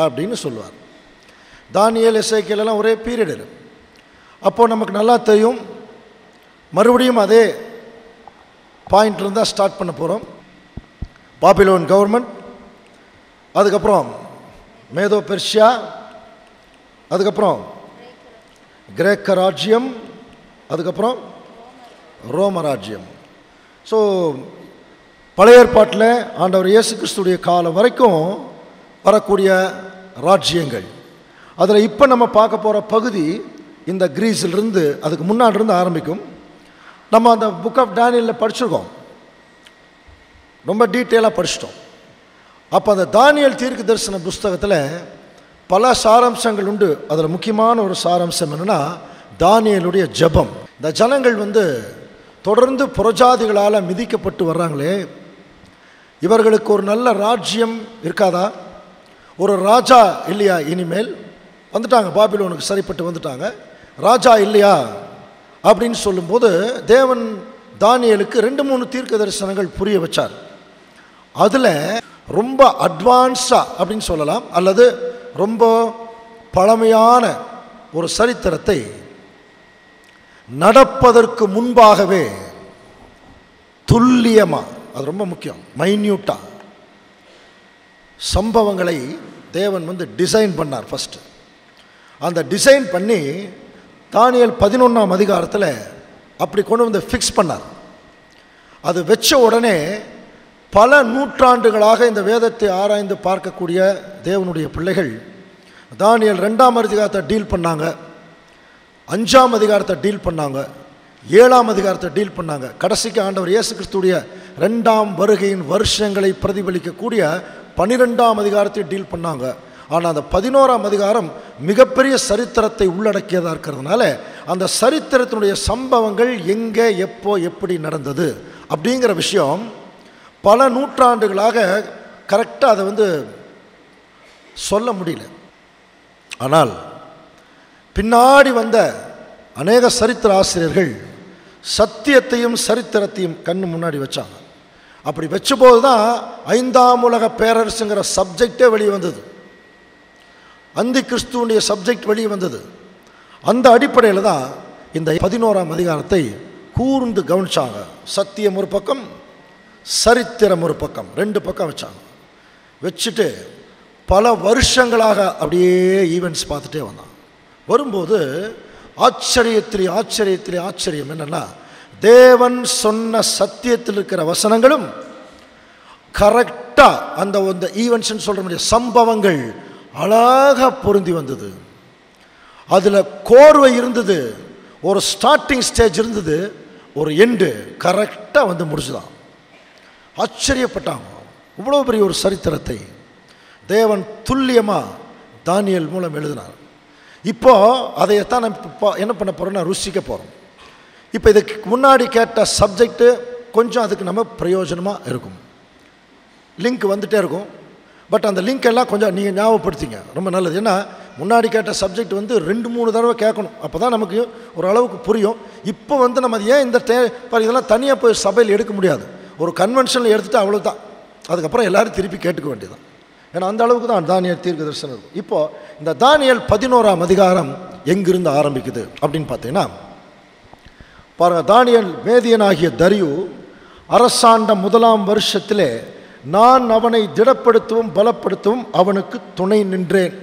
அப்படின்னு சொல்லுவார் தானியல் எஸ்ஐக்கியல் எல்லாம் ஒரே பீரியடு அப்போது நமக்கு நல்லா தெரியும் மறுபடியும் அதே பாயிண்ட்லேருந்து தான் ஸ்டார்ட் பண்ண போகிறோம் பாபிலோன் கவர்மெண்ட் அதுக்கப்புறம் மேதோ பெர்ஷியா அதுக்கப்புறம் கிரேக்க ராஜ்யம் அதுக்கப்புறம் ரோம ராஜ்யம் ஸோ பழைய ஏற்பாட்டில் ஆண்டவர் இயேசு கிறிஸ்துடைய காலம் வரைக்கும் வரக்கூடிய ராஜ்யங்கள் அதில் இப்போ நம்ம பார்க்க போகிற பகுதி இந்த கிரீஸிலிருந்து அதுக்கு முன்னாடி இருந்து ஆரம்பிக்கும் நம்ம அந்த புக் ஆஃப் டேனியலில் படிச்சிருக்கோம் ரொம்ப டீட்டெயிலாக படிச்சிட்டோம் அப்போ அந்த தானியல் தீர்க்க தரிசன புஸ்தகத்தில் பல சாராம்சங்கள் உண்டு அதில் முக்கியமான ஒரு சாராம்சம் என்னென்னா தானியலுடைய ஜெபம் இந்த ஜனங்கள் வந்து தொடர்ந்து புறஜாதிகளால் மிதிக்கப்பட்டு வர்றாங்களே இவர்களுக்கு ஒரு நல்ல ராஜ்யம் இருக்காதா ஒரு ராஜா இல்லையா இனிமேல் வந்துட்டாங்க பாபிலோனுக்கு சரிப்பட்டு வந்துட்டாங்க ராஜா இல்லையா அப்படின்னு சொல்லும்போது தேவன் தானியலுக்கு ரெண்டு மூணு தீர்க்க தரிசனங்கள் புரிய வச்சார் அதில் ரொம்ப அட்வான்ஸாக அப்படின்னு சொல்லலாம் அல்லது ரொம்ப பழமையான ஒரு சரித்திரத்தை நடப்பதற்கு முன்பாகவே துல்லியமாக அது ரொம்ப முக்கியம் மைன்யூட்டாக சம்பவங்களை தேவன் வந்து டிசைன் பண்ணார் ஃபஸ்ட்டு அந்த டிசைன் பண்ணி தானியல் பதினொன்றாம் அதிகாரத்தில் அப்படி கொண்டு வந்து ஃபிக்ஸ் பண்ணார் அது வச்ச உடனே பல நூற்றாண்டுகளாக இந்த வேதத்தை ஆராய்ந்து பார்க்கக்கூடிய தேவனுடைய பிள்ளைகள் தானியல் ரெண்டாம் அதிகாரத்தை டீல் பண்ணாங்க அஞ்சாம் அதிகாரத்தை டீல் பண்ணாங்க ஏழாம் அதிகாரத்தை டீல் பண்ணாங்க கடைசிக்கு ஆண்டவர் இயேசு கிறிஸ்துடைய ரெண்டாம் வருகையின் வருஷங்களை பிரதிபலிக்கக்கூடிய பனிரெண்டாம் அதிகாரத்தை டீல் பண்ணாங்க ஆனால் அந்த பதினோராம் அதிகாரம் மிகப்பெரிய சரித்திரத்தை உள்ளடக்கியதாக இருக்கிறதுனால அந்த சரித்திரத்தினுடைய சம்பவங்கள் எங்கே எப்போ எப்படி நடந்தது அப்படிங்கிற விஷயம் பல நூற்றாண்டுகளாக கரெக்டாக அதை வந்து சொல்ல முடியல ஆனால் பின்னாடி வந்த அநேக சரித்திர ஆசிரியர்கள் சத்தியத்தையும் சரித்திரத்தையும் கண்ணு முன்னாடி வச்சாங்க அப்படி வச்சபோது தான் ஐந்தாம் உலக பேரரசுங்கிற சப்ஜெக்டே வெளியே வந்தது அந்தி கிறிஸ்துவனுடைய சப்ஜெக்ட் வெளியே வந்தது அந்த அடிப்படையில் தான் இந்த பதினோராம் அதிகாரத்தை கூர்ந்து கவனிச்சாங்க சத்தியம் ஒரு பக்கம் சரித்திரம் ஒரு பக்கம் ரெண்டு பக்கம் வச்சாங்க வச்சுட்டு பல வருஷங்களாக அப்படியே ஈவெண்ட்ஸ் பார்த்துட்டே வந்தான் வரும்போது ஆச்சரியத்திலே ஆச்சரியத்திலே ஆச்சரியம் என்னன்னா தேவன் சொன்ன சத்தியத்தில் இருக்கிற வசனங்களும் கரெக்டாக அந்த அந்த ஈவெண்ட்ஸ்னு சொல்கிற முடிய சம்பவங்கள் அழகாக பொருந்தி வந்தது அதில் கோர்வை இருந்தது ஒரு ஸ்டார்டிங் ஸ்டேஜ் இருந்தது ஒரு எண்டு கரெக்டாக வந்து முடிச்சுதான் ஆச்சரியப்பட்டாங்க இவ்வளோ பெரிய ஒரு சரித்திரத்தை தேவன் துல்லியமாக தானியல் மூலம் எழுதினார் இப்போ அதையத்தான் நம்ம இப்போ என்ன பண்ண போகிறோம்னா ருசிக்க போகிறோம் இப்போ இதுக்கு முன்னாடி கேட்ட சப்ஜெக்ட்டு கொஞ்சம் அதுக்கு நம்ம பிரயோஜனமாக இருக்கும் லிங்க் வந்துட்டே இருக்கும் பட் அந்த லிங்க் எல்லாம் கொஞ்சம் நீங்கள் ஞாபகப்படுத்திங்க ரொம்ப நல்லது ஏன்னா முன்னாடி கேட்ட சப்ஜெக்ட் வந்து ரெண்டு மூணு தடவை கேட்கணும் அப்போ தான் நமக்கு ஒரு அளவுக்கு புரியும் இப்போ வந்து நம்ம அது ஏன் இந்த டே பாரு இதெல்லாம் தனியாக போய் சபையில் எடுக்க முடியாது ஒரு கன்வென்ஷனில் எடுத்துகிட்டு அவ்வளோதான் அதுக்கப்புறம் எல்லாரும் திருப்பி கேட்டுக்க வேண்டியதான் ஏன்னா அந்த அளவுக்கு தான் தானியல் தீர்க்க தரிசனம் இருக்கும் இப்போது இந்த தானியல் பதினோராம் அதிகாரம் எங்கிருந்து ஆரம்பிக்குது அப்படின்னு பார்த்தீங்கன்னா பாருங்கள் தானியல் மேதியனாகிய தரியு அரசாண்ட முதலாம் வருஷத்திலே நான் அவனை திடப்படுத்தவும் பலப்படுத்தவும் அவனுக்கு துணை நின்றேன்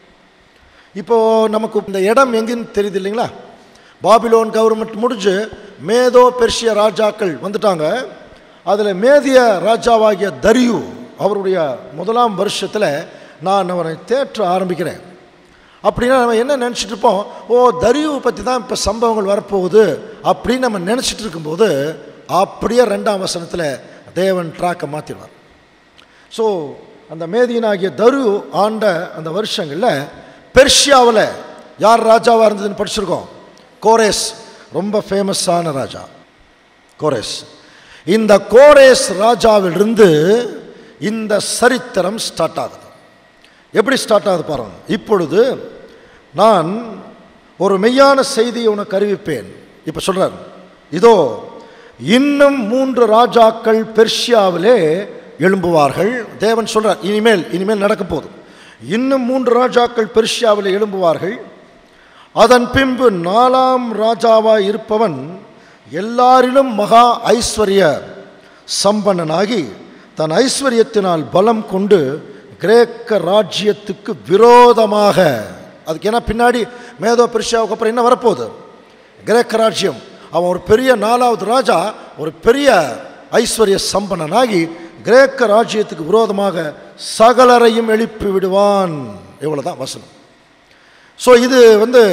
இப்போது நமக்கு இந்த இடம் எங்கேன்னு தெரியுது இல்லைங்களா பாபிலோன் கவர்மெண்ட் முடிஞ்சு மேதோ பெர்ஷிய ராஜாக்கள் வந்துட்டாங்க அதில் மேதிய ராஜாவாகிய தரியு அவருடைய முதலாம் வருஷத்தில் நான் அவனை தேற்ற ஆரம்பிக்கிறேன் அப்படின்னா நம்ம என்ன நினச்சிட்டு இருப்போம் ஓ தரியுவை பற்றி தான் இப்போ சம்பவங்கள் வரப்போகுது அப்படின்னு நம்ம நினச்சிட்டு இருக்கும்போது அப்படியே ரெண்டாம் வசனத்தில் தேவன் ட்ராக்கை மாற்றிடுவார் ஸோ அந்த மேதியனாகிய தரு ஆண்ட அந்த வருஷங்களில் பெர்ஷியாவில் யார் ராஜாவாக இருந்ததுன்னு படிச்சிருக்கோம் கோரேஸ் ரொம்ப ஃபேமஸான ராஜா கோரேஸ் இந்த கோரேஸ் ராஜாவிலிருந்து இந்த சரித்திரம் ஸ்டார்ட் ஆகுது எப்படி ஸ்டார்ட் ஆகுது பாருங்க இப்பொழுது நான் ஒரு மெய்யான செய்தியை உனக்கு அறிவிப்பேன் இப்போ சொல்கிறார் இதோ இன்னும் மூன்று ராஜாக்கள் பெர்ஷியாவிலே எழும்புவார்கள் தேவன் சொல்கிறார் இனிமேல் இனிமேல் நடக்க போகுது இன்னும் மூன்று ராஜாக்கள் பெர்ஷியாவில் எழும்புவார்கள் அதன் பின்பு நாலாம் ராஜாவாய் இருப்பவன் எல்லாரிலும் மகா ஐஸ்வர்ய சம்பன்னனாகி தன் ஐஸ்வர்யத்தினால் பலம் கொண்டு கிரேக்க ராஜ்யத்துக்கு விரோதமாக அதுக்கு ஏன்னா பின்னாடி மேதோ பெர்ஷியாவுக்கு அப்புறம் என்ன வரப்போகுது கிரேக்க ராஜ்யம் அவன் ஒரு பெரிய நாலாவது ராஜா ஒரு பெரிய ஐஸ்வர்ய சம்பன்னனாகி கிரேக்க ராஜ்யத்துக்கு விரோதமாக சகலரையும் எழுப்பி விடுவான் இவ்வளவுதான் வசனம் ஸோ இது வந்து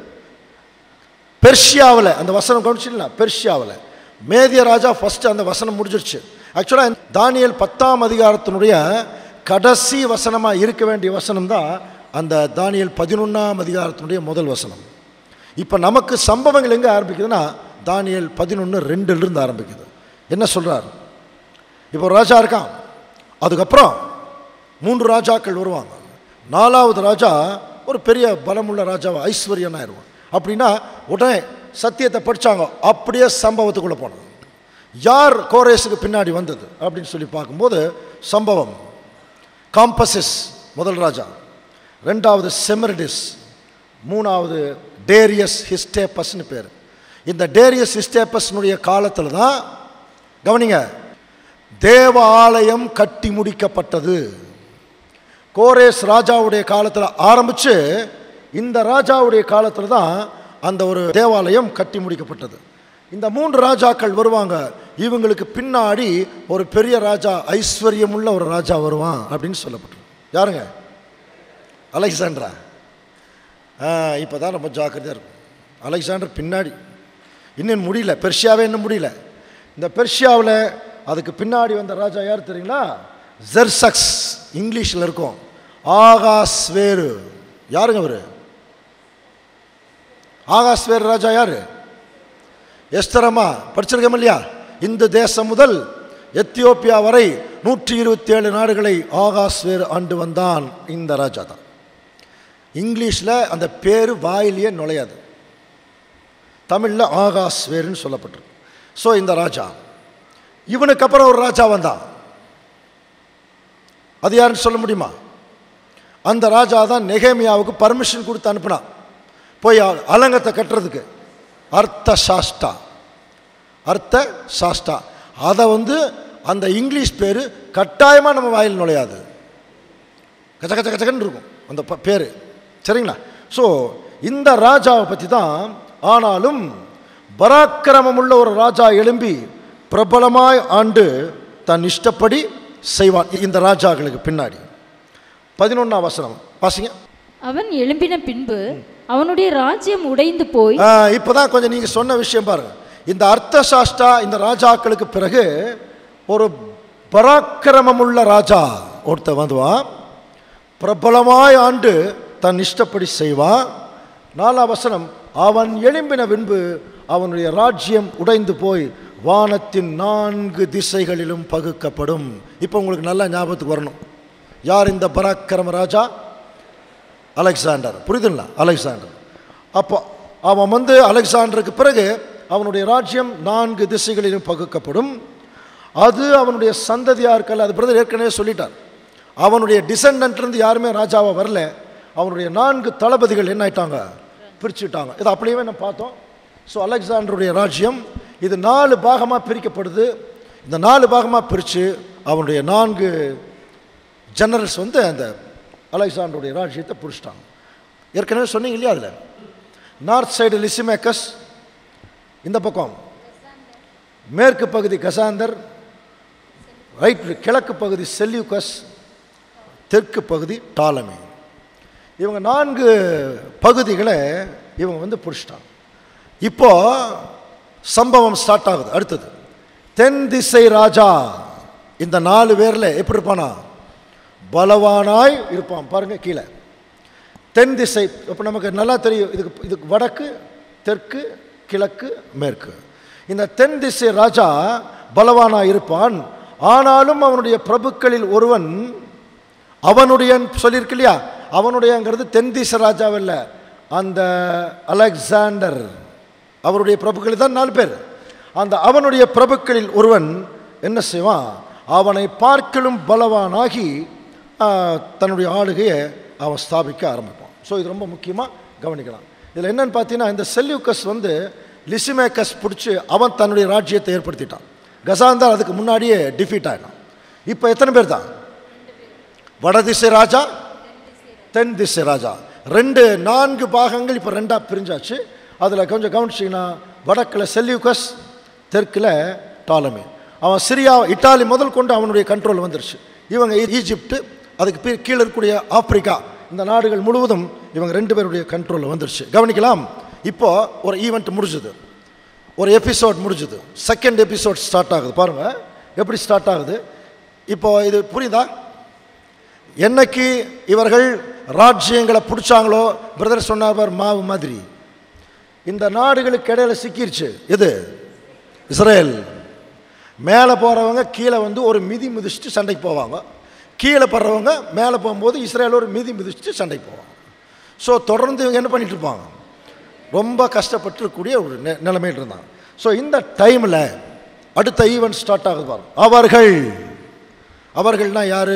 பெர்ஷியாவில் அந்த வசனம் கவனிச்சிங்களா பெர்ஷியாவில் மேதிய ராஜா ஃபர்ஸ்ட் அந்த வசனம் முடிஞ்சிருச்சு ஆக்சுவலாக தானியல் பத்தாம் அதிகாரத்தினுடைய கடைசி வசனமாக இருக்க வேண்டிய வசனம் தான் அந்த தானியல் பதினொன்றாம் அதிகாரத்தினுடைய முதல் வசனம் இப்போ நமக்கு சம்பவங்கள் எங்கே ஆரம்பிக்குதுன்னா தானியல் பதினொன்று ரெண்டுலேருந்து ஆரம்பிக்குது என்ன சொல்கிறார் இப்போ ஒரு ராஜா இருக்கான் அதுக்கப்புறம் மூன்று ராஜாக்கள் வருவாங்க நாலாவது ராஜா ஒரு பெரிய பலமுள்ள ராஜாவை ஐஸ்வர்யன் ஆயிடுவான் அப்படின்னா உடனே சத்தியத்தை படித்தாங்க அப்படியே சம்பவத்துக்குள்ளே போனாங்க யார் கோரேஸுக்கு பின்னாடி வந்தது அப்படின்னு சொல்லி பார்க்கும்போது சம்பவம் காம்பசிஸ் முதல் ராஜா ரெண்டாவது செமரிடிஸ் மூணாவது டேரியஸ் ஹிஸ்டேப்பஸ்னு பேர் இந்த டேரியஸ் ஹிஸ்டேப்பஸ்னுடைய காலத்தில் தான் கவனிங்க தேவ ஆலயம் கட்டி முடிக்கப்பட்டது கோரேஸ் ராஜாவுடைய காலத்தில் ஆரம்பித்து இந்த ராஜாவுடைய காலத்தில் தான் அந்த ஒரு தேவாலயம் கட்டி முடிக்கப்பட்டது இந்த மூன்று ராஜாக்கள் வருவாங்க இவங்களுக்கு பின்னாடி ஒரு பெரிய ராஜா ஐஸ்வர்யமுள்ள ஒரு ராஜா வருவான் அப்படின்னு சொல்லப்பட்டிருக்கு யாருங்க அலெக்சாண்ட்ரா இப்போ தான் ரொம்ப ஜாக்கிரதையாக இருக்கும் அலெக்சாண்டர் பின்னாடி இன்னும் முடியல பெர்ஷியாவே இன்னும் முடியல இந்த பெர்ஷியாவில் அதுக்கு பின்னாடி வந்த ராஜா யார் தெரியுங்களா ஜெர்சக்ஸ் இங்கிலீஷில் இருக்கும் ஆகாஸ்வேரு யாருங்க அவர் ஆகாஸ்வேர் ராஜா யாரு எஸ்தரமா படிச்சிருக்கோம் இல்லையா இந்த தேசம் முதல் எத்தியோப்பியா வரை நூற்றி இருபத்தி ஏழு நாடுகளை ஆகாஸ்வேர் ஆண்டு வந்தான் இந்த ராஜா தான் இங்கிலீஷில் அந்த பேர் வாயிலேயே நுழையாது தமிழில் ஆகாஸ்வேர்னு சொல்லப்பட்டிருக்கு ஸோ இந்த ராஜா இவனுக்கு அப்புறம் ஒரு ராஜா வந்தான் அது யாருன்னு சொல்ல முடியுமா அந்த ராஜா தான் நெகேமியாவுக்கு பர்மிஷன் கொடுத்து அனுப்புனான் போய் அ- அலங்கத்தை கட்டுறதுக்கு அர்த்த சாஸ்டா அர்த்த சாஸ்டா அதை வந்து அந்த இங்கிலீஷ் பேர் கட்டாயமாக நம்ம வாயில் நுழையாது கச்ச கச்ச கச்சகன்னு இருக்கும் அந்த ப- பேர் சரிங்களா ஸோ இந்த ராஜாவை பற்றி தான் ஆனாலும் பராக்கிரமமுள்ள ஒரு ராஜா எழும்பி பிரபலமாய் ஆண்டு தன் இஷ்டப்படி செய்வான் இந்த ராஜாக்களுக்கு பின்னாடி பதினொன்றாம் வசனம் வாசிங்க அவன் எழும்பின பின்பு அவனுடைய ராஜ்யம் உடைந்து போய் இப்போ தான் கொஞ்சம் நீங்கள் சொன்ன விஷயம் பாருங்க இந்த அர்த்த சாஸ்டா இந்த ராஜாக்களுக்கு பிறகு ஒரு பராக்கிரமமுள்ள ராஜா ஒருத்தன் வந்துவான் பிரபலமாய் ஆண்டு தன் இஷ்டப்படி செய்வான் நாலாம் வசனம் அவன் எழும்பின பின்பு அவனுடைய ராஜ்யம் உடைந்து போய் வானத்தின் நான்கு திசைகளிலும் பகுக்கப்படும் இப்போ உங்களுக்கு நல்லா ஞாபகத்துக்கு வரணும் யார் இந்த பராக்கிரம ராஜா அலெக்சாண்டர் புரியுதுங்களா அலெக்சாண்டர் அப்போ அவன் வந்து அலெக்சாண்டருக்கு பிறகு அவனுடைய ராஜ்யம் நான்கு திசைகளிலும் பகுக்கப்படும் அது அவனுடைய சந்ததியார்கள் அது பிரதர் ஏற்கனவே சொல்லிட்டார் அவனுடைய டிசெண்டன்ட்லேருந்து யாருமே ராஜாவாக வரல அவனுடைய நான்கு தளபதிகள் என்ன ஆயிட்டாங்க பிரிச்சுட்டாங்க இது அப்படியே நம்ம பார்த்தோம் ஸோ அலெக்சாண்டருடைய ராஜ்யம் இது நாலு பாகமாக பிரிக்கப்படுது இந்த நாலு பாகமாக பிரித்து அவனுடைய நான்கு ஜெனரல்ஸ் வந்து அந்த அலெக்சாண்டருடைய ராஜ்யத்தை பிடிச்சிட்டாங்க ஏற்கனவே சொன்னீங்க இல்லையா அதில் நார்த் சைடு லிசிமேக்கஸ் இந்த பக்கம் மேற்கு பகுதி கசாந்தர் ரைட் கிழக்கு பகுதி செல்யூக்கஸ் தெற்கு பகுதி டாலமி இவங்க நான்கு பகுதிகளை இவங்க வந்து பிடிச்சிட்டாங்க இப்போ சம்பவம் ஸ்டார்ட் ஆகுது அடுத்தது தென் திசை ராஜா இந்த நாலு பேரில் எப்படி இருப்பானா பலவானாய் இருப்பான் பாருங்க கீழே தென் திசை இப்போ நமக்கு நல்லா தெரியும் இதுக்கு இதுக்கு வடக்கு தெற்கு கிழக்கு மேற்கு இந்த தென் திசை ராஜா பலவானாய் இருப்பான் ஆனாலும் அவனுடைய பிரபுக்களில் ஒருவன் அவனுடைய சொல்லியிருக்கு இல்லையா அவனுடையங்கிறது தென் திசை ராஜாவில்லை அந்த அலெக்சாண்டர் அவருடைய பிரபுக்கள் தான் நாலு பேர் அந்த அவனுடைய பிரபுக்களில் ஒருவன் என்ன செய்வான் அவனை பார்க்கலும் பலவானாகி ஆ, தன்னுடைய ஆளுகையை அவன் ஸ்தாபிக்க ஆரம்பிப்பான் ஸோ இது ரொம்ப முக்கியமாக கவனிக்கலாம் இதில் என்னன்னு பார்த்தீங்கன்னா இந்த செல்யூக்கஸ் வந்து லிசிமேக்கஸ் பிடிச்சி அவன் தன்னுடைய ராஜ்யத்தை ஏற்படுத்திட்டான் கசாந்தார் அதுக்கு முன்னாடியே டிஃபீட் ஆகிட்டான் இப்போ எத்தனை பேர் தான் வடதிசை ராஜா தென் திசை ராஜா ரெண்டு நான்கு பாகங்கள் இப்போ ரெண்டாக பிரிஞ்சாச்சு அதில் கொஞ்சம் கவனிச்சிங்கன்னா வடக்கில் செல்யூக்கஸ் தெற்கில் டாலமி அவன் சிரியா இட்டாலி முதல் கொண்டு அவனுடைய கண்ட்ரோல் வந்துருச்சு இவங்க ஈ- ஈஜிப்ட் அதுக்கு பி- கீழே இருக்கக்கூடிய ஆப்பிரிக்கா இந்த நாடுகள் முழுவதும் இவங்க ரெண்டு பேருடைய கண்ட்ரோலில் வந்துருச்சு கவனிக்கலாம் இப்போ ஒரு ஈவெண்ட் முடிஞ்சுது ஒரு எபிசோட் முடிஞ்சுது செகண்ட் எபிசோட் ஸ்டார்ட் ஆகுது பாருங்கள் எப்படி ஸ்டார்ட் ஆகுது இப்போ இது புரியுதா என்னைக்கு இவர்கள் ராஜ்யங்களை பிடிச்சாங்களோ பிரதர் சொன்னார் பார் மாவு மாதிரி இந்த நாடுகளுக்கு இடையில சிக்கிருச்சு எது இஸ்ரேல் மேலே போகிறவங்க கீழே வந்து ஒரு மிதி மிதிச்சுட்டு சண்டைக்கு போவாங்க கீழே படுறவங்க மேலே போகும்போது இஸ்ரேல் ஒரு மிதி மிதிச்சுட்டு சண்டைக்கு போவாங்க ஸோ தொடர்ந்து இவங்க என்ன பண்ணிட்டு இருப்பாங்க ரொம்ப கஷ்டப்பட்டு இருக்கக்கூடிய ஒரு நெ நிலைமையில் இருந்தாங்க ஸோ இந்த டைமில் அடுத்த ஈவெண்ட் ஸ்டார்ட் ஆகுது பாருங்க அவர்கள் அவர்கள்னா யாரு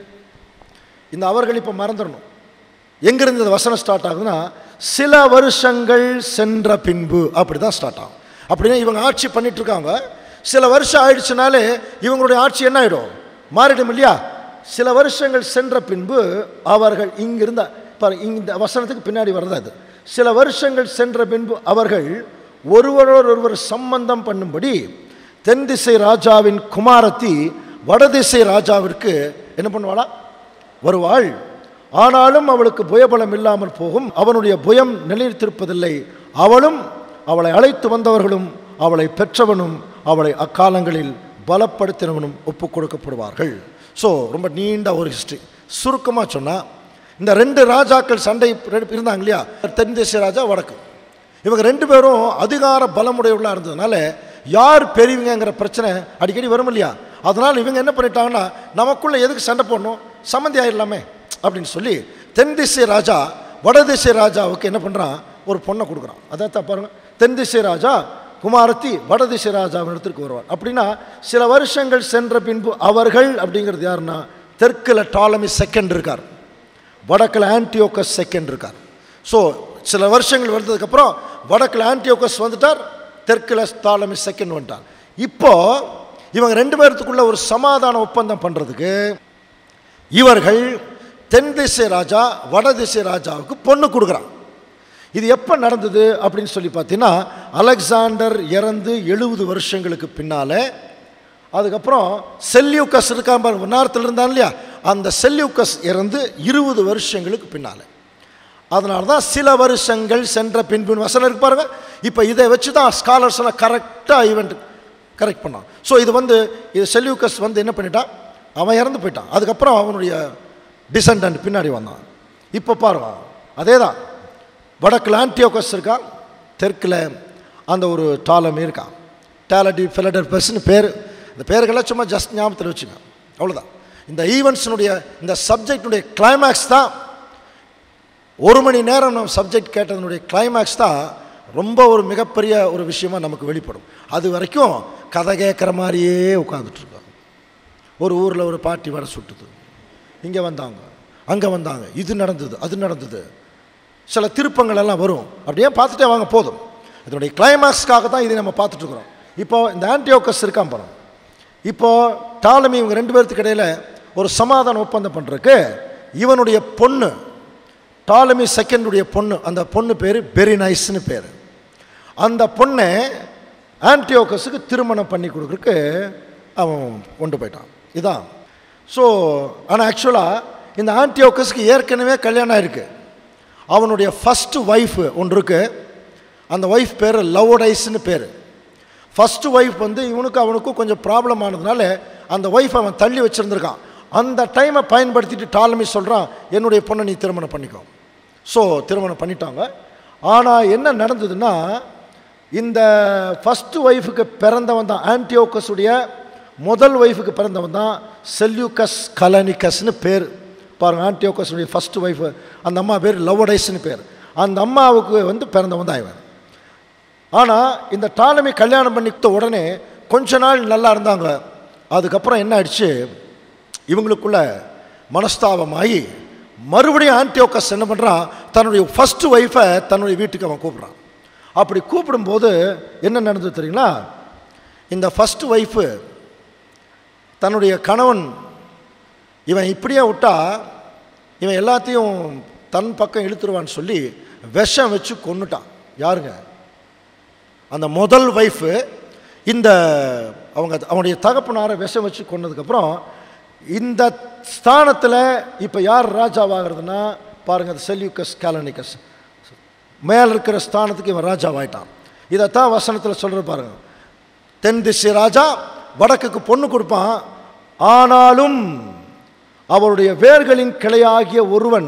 இந்த அவர்கள் இப்போ மறந்துடணும் எங்கிருந்து இந்த வசனம் ஸ்டார்ட் ஆகுதுன்னா சில வருஷங்கள் சென்ற பின்பு அப்படி தான் ஸ்டார்ட் ஆகும் அப்படின்னா இவங்க ஆட்சி பண்ணிட்டு இருக்காங்க சில வருஷம் ஆயிடுச்சுனாலே இவங்களுடைய ஆட்சி என்ன ஆயிடும் மாறிடும் இல்லையா சில வருஷங்கள் சென்ற பின்பு அவர்கள் இங்கிருந்த பாரு இந்த வசனத்துக்கு பின்னாடி வர்றது அது சில வருஷங்கள் சென்ற பின்பு அவர்கள் ஒருவரோடு ஒருவர் சம்பந்தம் பண்ணும்படி தென் திசை ராஜாவின் குமாரத்தி வடதிசை ராஜாவிற்கு என்ன பண்ணுவாளா வருவாள் ஆனாலும் அவளுக்கு புயபலம் இல்லாமல் போகும் அவனுடைய புயம் நிலைத்திருப்பதில்லை அவளும் அவளை அழைத்து வந்தவர்களும் அவளை பெற்றவனும் அவளை அக்காலங்களில் பலப்படுத்தினவனும் ஒப்புக் கொடுக்கப்படுவார்கள் ஸோ ரொம்ப நீண்ட ஒரு ஹிஸ்ட்ரி சுருக்கமாக சொன்னால் இந்த ரெண்டு ராஜாக்கள் சண்டை ரெண்டு இருந்தாங்க இல்லையா தென் தேசிய ராஜா வடக்கு இவங்க ரெண்டு பேரும் அதிகார பலமுடையவர்களாக இருந்ததுனால யார் பெரியவங்கங்கிற பிரச்சனை அடிக்கடி வரும் இல்லையா அதனால் இவங்க என்ன பண்ணிட்டாங்கன்னா நமக்குள்ளே எதுக்கு சண்டை போடணும் சம்மந்தி ஆயிடலாமே அப்படின்னு சொல்லி தென் திசை ராஜா வட திசை ராஜாவுக்கு என்ன பண்ணுறான் ஒரு பொண்ணை கொடுக்குறான் அதான் பாருங்க தென் திசை ராஜா குமாரத்தி வட திசை ராஜாவின் இடத்திற்கு வருவார் அப்படின்னா சில வருஷங்கள் சென்ற பின்பு அவர்கள் அப்படிங்கிறது யாருன்னா தெற்கில் டாலமி செகண்ட் இருக்கார் வடக்கில் ஆன்டியோக்கஸ் செகண்ட் இருக்கார் ஸோ சில வருஷங்கள் வந்ததுக்கப்புறம் வடக்கில் ஆன்டியோக்கஸ் வந்துட்டார் தெற்கில் தாலமி செகண்ட் வந்துட்டார் இப்போ இவங்க ரெண்டு பேர்த்துக்குள்ள ஒரு சமாதான ஒப்பந்தம் பண்ணுறதுக்கு இவர்கள் தென் திசை ராஜா வட திசை ராஜாவுக்கு பொண்ணு கொடுக்குறான் இது எப்போ நடந்தது அப்படின்னு சொல்லி பார்த்தீங்கன்னா அலெக்சாண்டர் இறந்து எழுபது வருஷங்களுக்கு பின்னால் அதுக்கப்புறம் செல்யூக்கஸ் இருக்கான் பாருங்க நேரத்தில் இருந்தான் இல்லையா அந்த செல்யூக்கஸ் இறந்து இருபது வருஷங்களுக்கு பின்னால் அதனால தான் சில வருஷங்கள் சென்ற பின்பு வசனம் இருக்கு பாருங்க இப்போ இதை வச்சு தான் ஸ்காலர்ஸ் எல்லாம் கரெக்டாக ஈவெண்ட் கரெக்ட் பண்ணான் ஸோ இது வந்து இது செல்யூக்கஸ் வந்து என்ன பண்ணிட்டான் அவன் இறந்து போயிட்டான் அதுக்கப்புறம் அவனுடைய டிசண்டன்ட் பின்னாடி வந்தான் இப்போ பாருங்க அதே தான் வடக்கில் ஆன்டியோகஸ் இருக்கான் தெற்கில் அந்த ஒரு டாலமி இருக்கான் டேலடி ஃபிலடர்பஸ்னு பேர் இந்த பேர்களெல்லாம் சும்மா ஜஸ்ட் ஞாபகத்தில் வச்சுங்க அவ்வளோதான் இந்த ஈவெண்ட்ஸினுடைய இந்த சப்ஜெக்டினுடைய கிளைமேக்ஸ் தான் ஒரு மணி நேரம் நம்ம சப்ஜெக்ட் கேட்டதனுடைய கிளைமேக்ஸ் தான் ரொம்ப ஒரு மிகப்பெரிய ஒரு விஷயமா நமக்கு வெளிப்படும் அது வரைக்கும் கதை கேட்குற மாதிரியே உட்காந்துட்ருக்கோம் ஒரு ஊரில் ஒரு பாட்டி வடை சுட்டுது இங்கே வந்தாங்க அங்கே வந்தாங்க இது நடந்தது அது நடந்தது சில திருப்பங்கள் எல்லாம் வரும் அப்படியே பார்த்துட்டே வாங்க போதும் இதனுடைய கிளைமேக்ஸ்க்காக தான் இதை நம்ம பார்த்துட்ருக்குறோம் இப்போ இந்த ஆன்டியோக்கஸ் இருக்கான் பாருங்க இப்போ டாலமி இவங்க ரெண்டு பேர்த்துக்கு இடையில ஒரு சமாதான ஒப்பந்தம் பண்ணுறதுக்கு இவனுடைய பொண்ணு டாலமி செகண்டுடைய பொண்ணு அந்த பொண்ணு பேர் பெரினைஸ்னு பேர் அந்த பொண்ணை ஆன்டியோக்கஸுக்கு திருமணம் பண்ணி கொடுக்குறதுக்கு அவன் கொண்டு போயிட்டான் இதான் ஸோ ஆனால் ஆக்சுவலாக இந்த ஆன்டியோக்கஸுக்கு ஏற்கனவே கல்யாணம் ஆயிருக்கு அவனுடைய ஃபஸ்ட்டு ஒய்ஃபு ஒன்று இருக்கு அந்த ஒய்ஃப் பேர் லவோடைஸ்னு பேர் ஃபஸ்ட்டு ஒய்ஃப் வந்து இவனுக்கு அவனுக்கும் கொஞ்சம் ப்ராப்ளம் ஆனதுனால அந்த ஒய்ஃப் அவன் தள்ளி வச்சுருந்துருக்கான் அந்த டைமை பயன்படுத்திட்டு டாலமி சொல்கிறான் என்னுடைய பொண்ணை நீ திருமணம் பண்ணிக்கோ ஸோ திருமணம் பண்ணிட்டாங்க ஆனால் என்ன நடந்ததுன்னா இந்த ஃபஸ்ட்டு ஒய்ஃபுக்கு பிறந்தவன் தான் ஆன்டியோக்கஸுடைய முதல் ஒய்ஃபுக்கு பிறந்தவன் தான் செல்யூக்கஸ் கலனிக்கஸ்னு பேர் பாருங்க ஆன்டியோக்கஸுடைய ஃபஸ்ட்டு ஒய்ஃபு அந்த அம்மா பேர் லவோடைஸ்னு பேர் அந்த அம்மாவுக்கு வந்து பிறந்தவன் தான் இவன் ஆனால் இந்த டாலமி கல்யாணம் பண்ணிக்கிட்ட உடனே கொஞ்ச நாள் நல்லா இருந்தாங்க அதுக்கப்புறம் என்ன ஆயிடுச்சு இவங்களுக்குள்ள மனஸ்தாபமாகி மறுபடியும் ஆன்டியோக்கஸ் என்ன பண்ணுறான் தன்னுடைய ஃபஸ்ட்டு ஒய்ஃபை தன்னுடைய வீட்டுக்கு அவன் கூப்பிட்றான் அப்படி கூப்பிடும்போது என்ன நடந்தது தெரியுங்களா இந்த ஃபஸ்ட்டு ஒய்ஃபு தன்னுடைய கணவன் இவன் இப்படியே விட்டா இவன் எல்லாத்தையும் தன் பக்கம் இழுத்துருவான்னு சொல்லி விஷம் வச்சு கொன்னுட்டான் யாருங்க அந்த முதல் ஒய்ஃபு இந்த அவங்க அவனுடைய தகப்பனாரை விஷம் வச்சு கொன்னதுக்கப்புறம் இந்த ஸ்தானத்தில் இப்போ யார் ராஜாவாகிறதுனா பாருங்கள் அது செல்யூக்கஸ் கேலனிக்கஸ் மேலே இருக்கிற ஸ்தானத்துக்கு இவன் ராஜாவாயிட்டான் இதைத்தான் வசனத்தில் சொல்கிற பாருங்க தென் திசை ராஜா வடக்குக்கு பொண்ணு கொடுப்பான் ஆனாலும் அவருடைய வேர்களின் கிளையாகிய ஒருவன்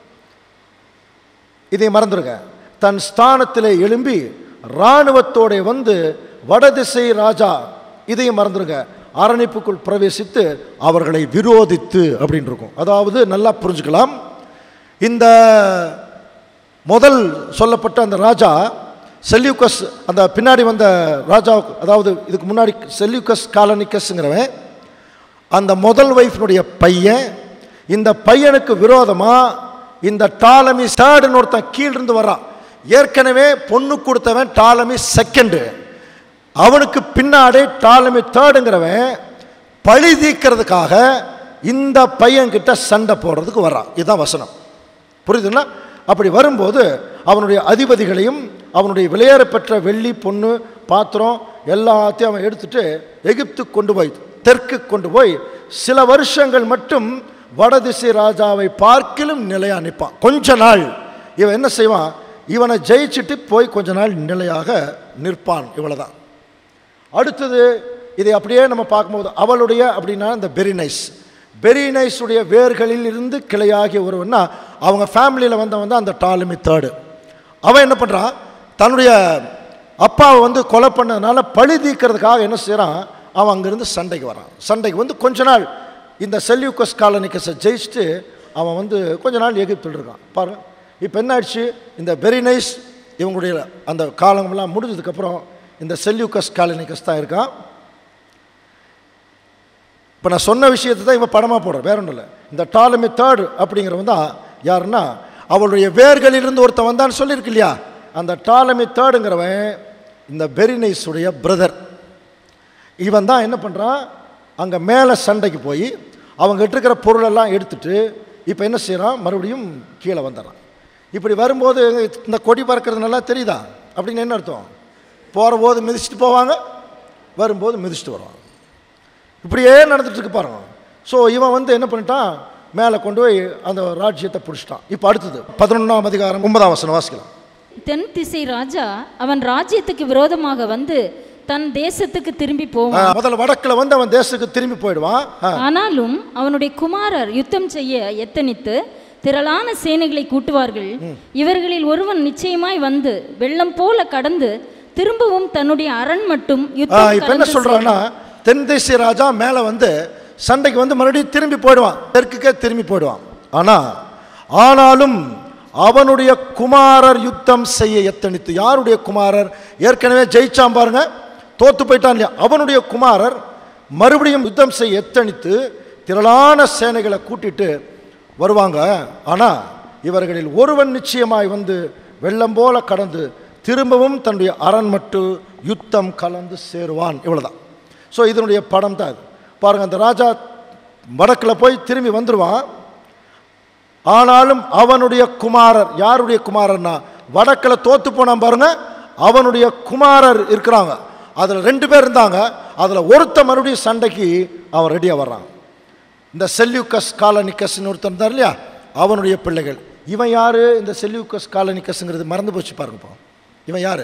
இதை மறந்துருங்க தன் ஸ்தானத்திலே எழும்பி இராணுவத்தோட வந்து வடதிசை ராஜா இதையும் மறந்துருங்க அரணிப்புக்குள் பிரவேசித்து அவர்களை விரோதித்து அப்படின்னு இருக்கும் அதாவது நல்லா புரிஞ்சுக்கலாம் இந்த முதல் சொல்லப்பட்ட அந்த ராஜா செல்யூக்கஸ் அந்த பின்னாடி வந்த ராஜா அதாவது இதுக்கு முன்னாடி செல்யூக்கஸ் காலனிக்கஸ்ங்கிறவன் அந்த முதல் ஒய்ஃபினுடைய பையன் இந்த பையனுக்கு விரோதமாக இந்த டாலமி தேர்டுன்னு ஒருத்தன் கீழிருந்து வர்றான் ஏற்கனவே பொண்ணு கொடுத்தவன் டாலமி செகண்டு அவனுக்கு பின்னாடி டாலமி தேர்டுங்கிறவன் பழி தீர்க்கிறதுக்காக இந்த பையன்கிட்ட சண்டை போடுறதுக்கு வர்றான் இதுதான் வசனம் புரியுதுங்களா அப்படி வரும்போது அவனுடைய அதிபதிகளையும் அவனுடைய விளையாட பெற்ற வெள்ளி பொண்ணு பாத்திரம் எல்லாத்தையும் அவன் எடுத்துட்டு எகிப்துக்கு கொண்டு போய் தெற்கு கொண்டு போய் சில வருஷங்கள் மட்டும் வடதிசை ராஜாவை பார்க்கிலும் நிலையா நிற்பான் கொஞ்ச நாள் இவன் என்ன செய்வான் இவனை ஜெயிச்சுட்டு போய் கொஞ்ச நாள் நிலையாக நிற்பான் இவ்வளவுதான் அடுத்தது இதை அப்படியே நம்ம பார்க்கும்போது அவளுடைய அப்படின்னா இந்த பெரினைஸ் பெரினைஸுடைய வேர்களில் இருந்து கிளையாகிய ஒருவன்னா அவங்க ஃபேமிலியில் வந்தவன் தான் அந்த டாலமி தேர்டு அவன் என்ன பண்ணுறான் தன்னுடைய அப்பாவை வந்து கொலை பண்ணதுனால பழி தீர்க்கறதுக்காக என்ன செய்கிறான் அவன் அங்கேருந்து சண்டைக்கு வரான் சண்டைக்கு வந்து கொஞ்ச நாள் இந்த செல்யூக்கஸ் காலனிக்கஸை ஜெயிச்சுட்டு அவன் வந்து கொஞ்ச நாள் எகிப்தில் இருக்கான் பாருங்க இப்போ என்ன ஆயிடுச்சு இந்த பெரினைஸ் இவங்களுடைய அந்த காலங்கள்லாம் முடிஞ்சதுக்கப்புறம் இந்த செல்யூக்கஸ் காலனிக்கஸ் தான் இருக்கான் இப்போ நான் சொன்ன விஷயத்தை தான் இவன் படமாக போடுறேன் வேற ஒன்றும் இல்லை இந்த டாலமி தேர்டு அப்படிங்கிறவன் தான் யாருன்னா அவளுடைய வேர்களிலிருந்து ஒருத்தன் வந்தான்னு சொல்லியிருக்கு இல்லையா அந்த டாலமி தேர்டுங்கிறவன் இந்த பெரினைஸுடைய பிரதர் இவன் தான் என்ன பண்ணுறான் அங்கே மேலே சண்டைக்கு போய் அவங்ககிட்ட இருக்கிற பொருளெல்லாம் எடுத்துட்டு இப்போ என்ன செய்கிறான் மறுபடியும் கீழே வந்துடுறான் இப்படி வரும்போது இந்த கொடி பறக்கிறது நல்லா தெரியுதா அப்படின்னு என்ன அர்த்தம் போகிற போது மிதிச்சுட்டு போவாங்க வரும்போது மிதிச்சுட்டு வருவாங்க இப்படியே நடந்துட்டு இருக்கு பாருங்க ஸோ இவன் வந்து என்ன பண்ணிட்டான் மேலே கொண்டு போய் அந்த ராஜ்யத்தை பிடிச்சிட்டான் இப்போ அடுத்தது பதினொன்றாம் அதிகாரம் ஒன்பதாம் வசனம் வாசிக்கலாம் தென் திசை ராஜா அவன் ராஜ்யத்துக்கு விரோதமாக வந்து தன் தேசத்துக்கு திரும்பி போவான் ஆ, முதல்ல வடக்கில் வந்து அவன் தேசத்துக்கு திரும்பி போயிடுவான் ஆ, ஆனாலும் அவனுடைய குமாரர் யுத்தம் செய்ய எத்தனித்து திரளான சேனைகளை கூட்டுவார்கள் இவர்களில் ஒருவன் நிச்சயமாய் வந்து வெள்ளம் போல கடந்து திரும்பவும் தன்னுடைய அரண் மட்டும் ஆ, யுத்தம் இப்போ என்ன கலந்து சொல்கிறான்னா தென் தேசிய ராஜா மேலே வந்து சண்டைக்கு வந்து மறுபடியும் திரும்பி போயிடுவான் தெற்குக்கே திரும்பி போயிடுவான் ஆனால் ஆனாலும் அவனுடைய குமாரர் யுத்தம் செய்ய எத்தனித்து யாருடைய குமாரர் ஏற்கனவே ஜெயிச்சான் பாருங்க தோத்து போயிட்டான் இல்லையா அவனுடைய குமாரர் மறுபடியும் யுத்தம் செய்ய எத்தனித்து திரளான சேனைகளை கூட்டிட்டு வருவாங்க ஆனால் இவர்களில் ஒருவன் நிச்சயமாய் வந்து வெள்ளம் போல கடந்து திரும்பவும் தன்னுடைய அரண் மட்டு யுத்தம் கலந்து சேருவான் இவ்வளவுதான் ஸோ இதனுடைய படம் தான் இது பாருங்க அந்த ராஜா வடக்கில் போய் திரும்பி வந்துடுவான் ஆனாலும் அவனுடைய குமாரர் யாருடைய குமாரர்னா வடக்கில் தோத்து போனான் பாருங்க அவனுடைய குமாரர் இருக்கிறாங்க அதில் ரெண்டு பேர் இருந்தாங்க அதில் ஒருத்த மறுபடியும் சண்டைக்கு அவன் ரெடியாக வர்றான் இந்த செல்யூக்கஸ் காலனிக்கஸ்னு ஒருத்தன் இருந்தார் இல்லையா அவனுடைய பிள்ளைகள் இவன் யாரு இந்த செல்யூக்கஸ் காலனிக்கஸ்ங்கிறது மறந்து போச்சு பாருங்க இப்போ இவன் யாரு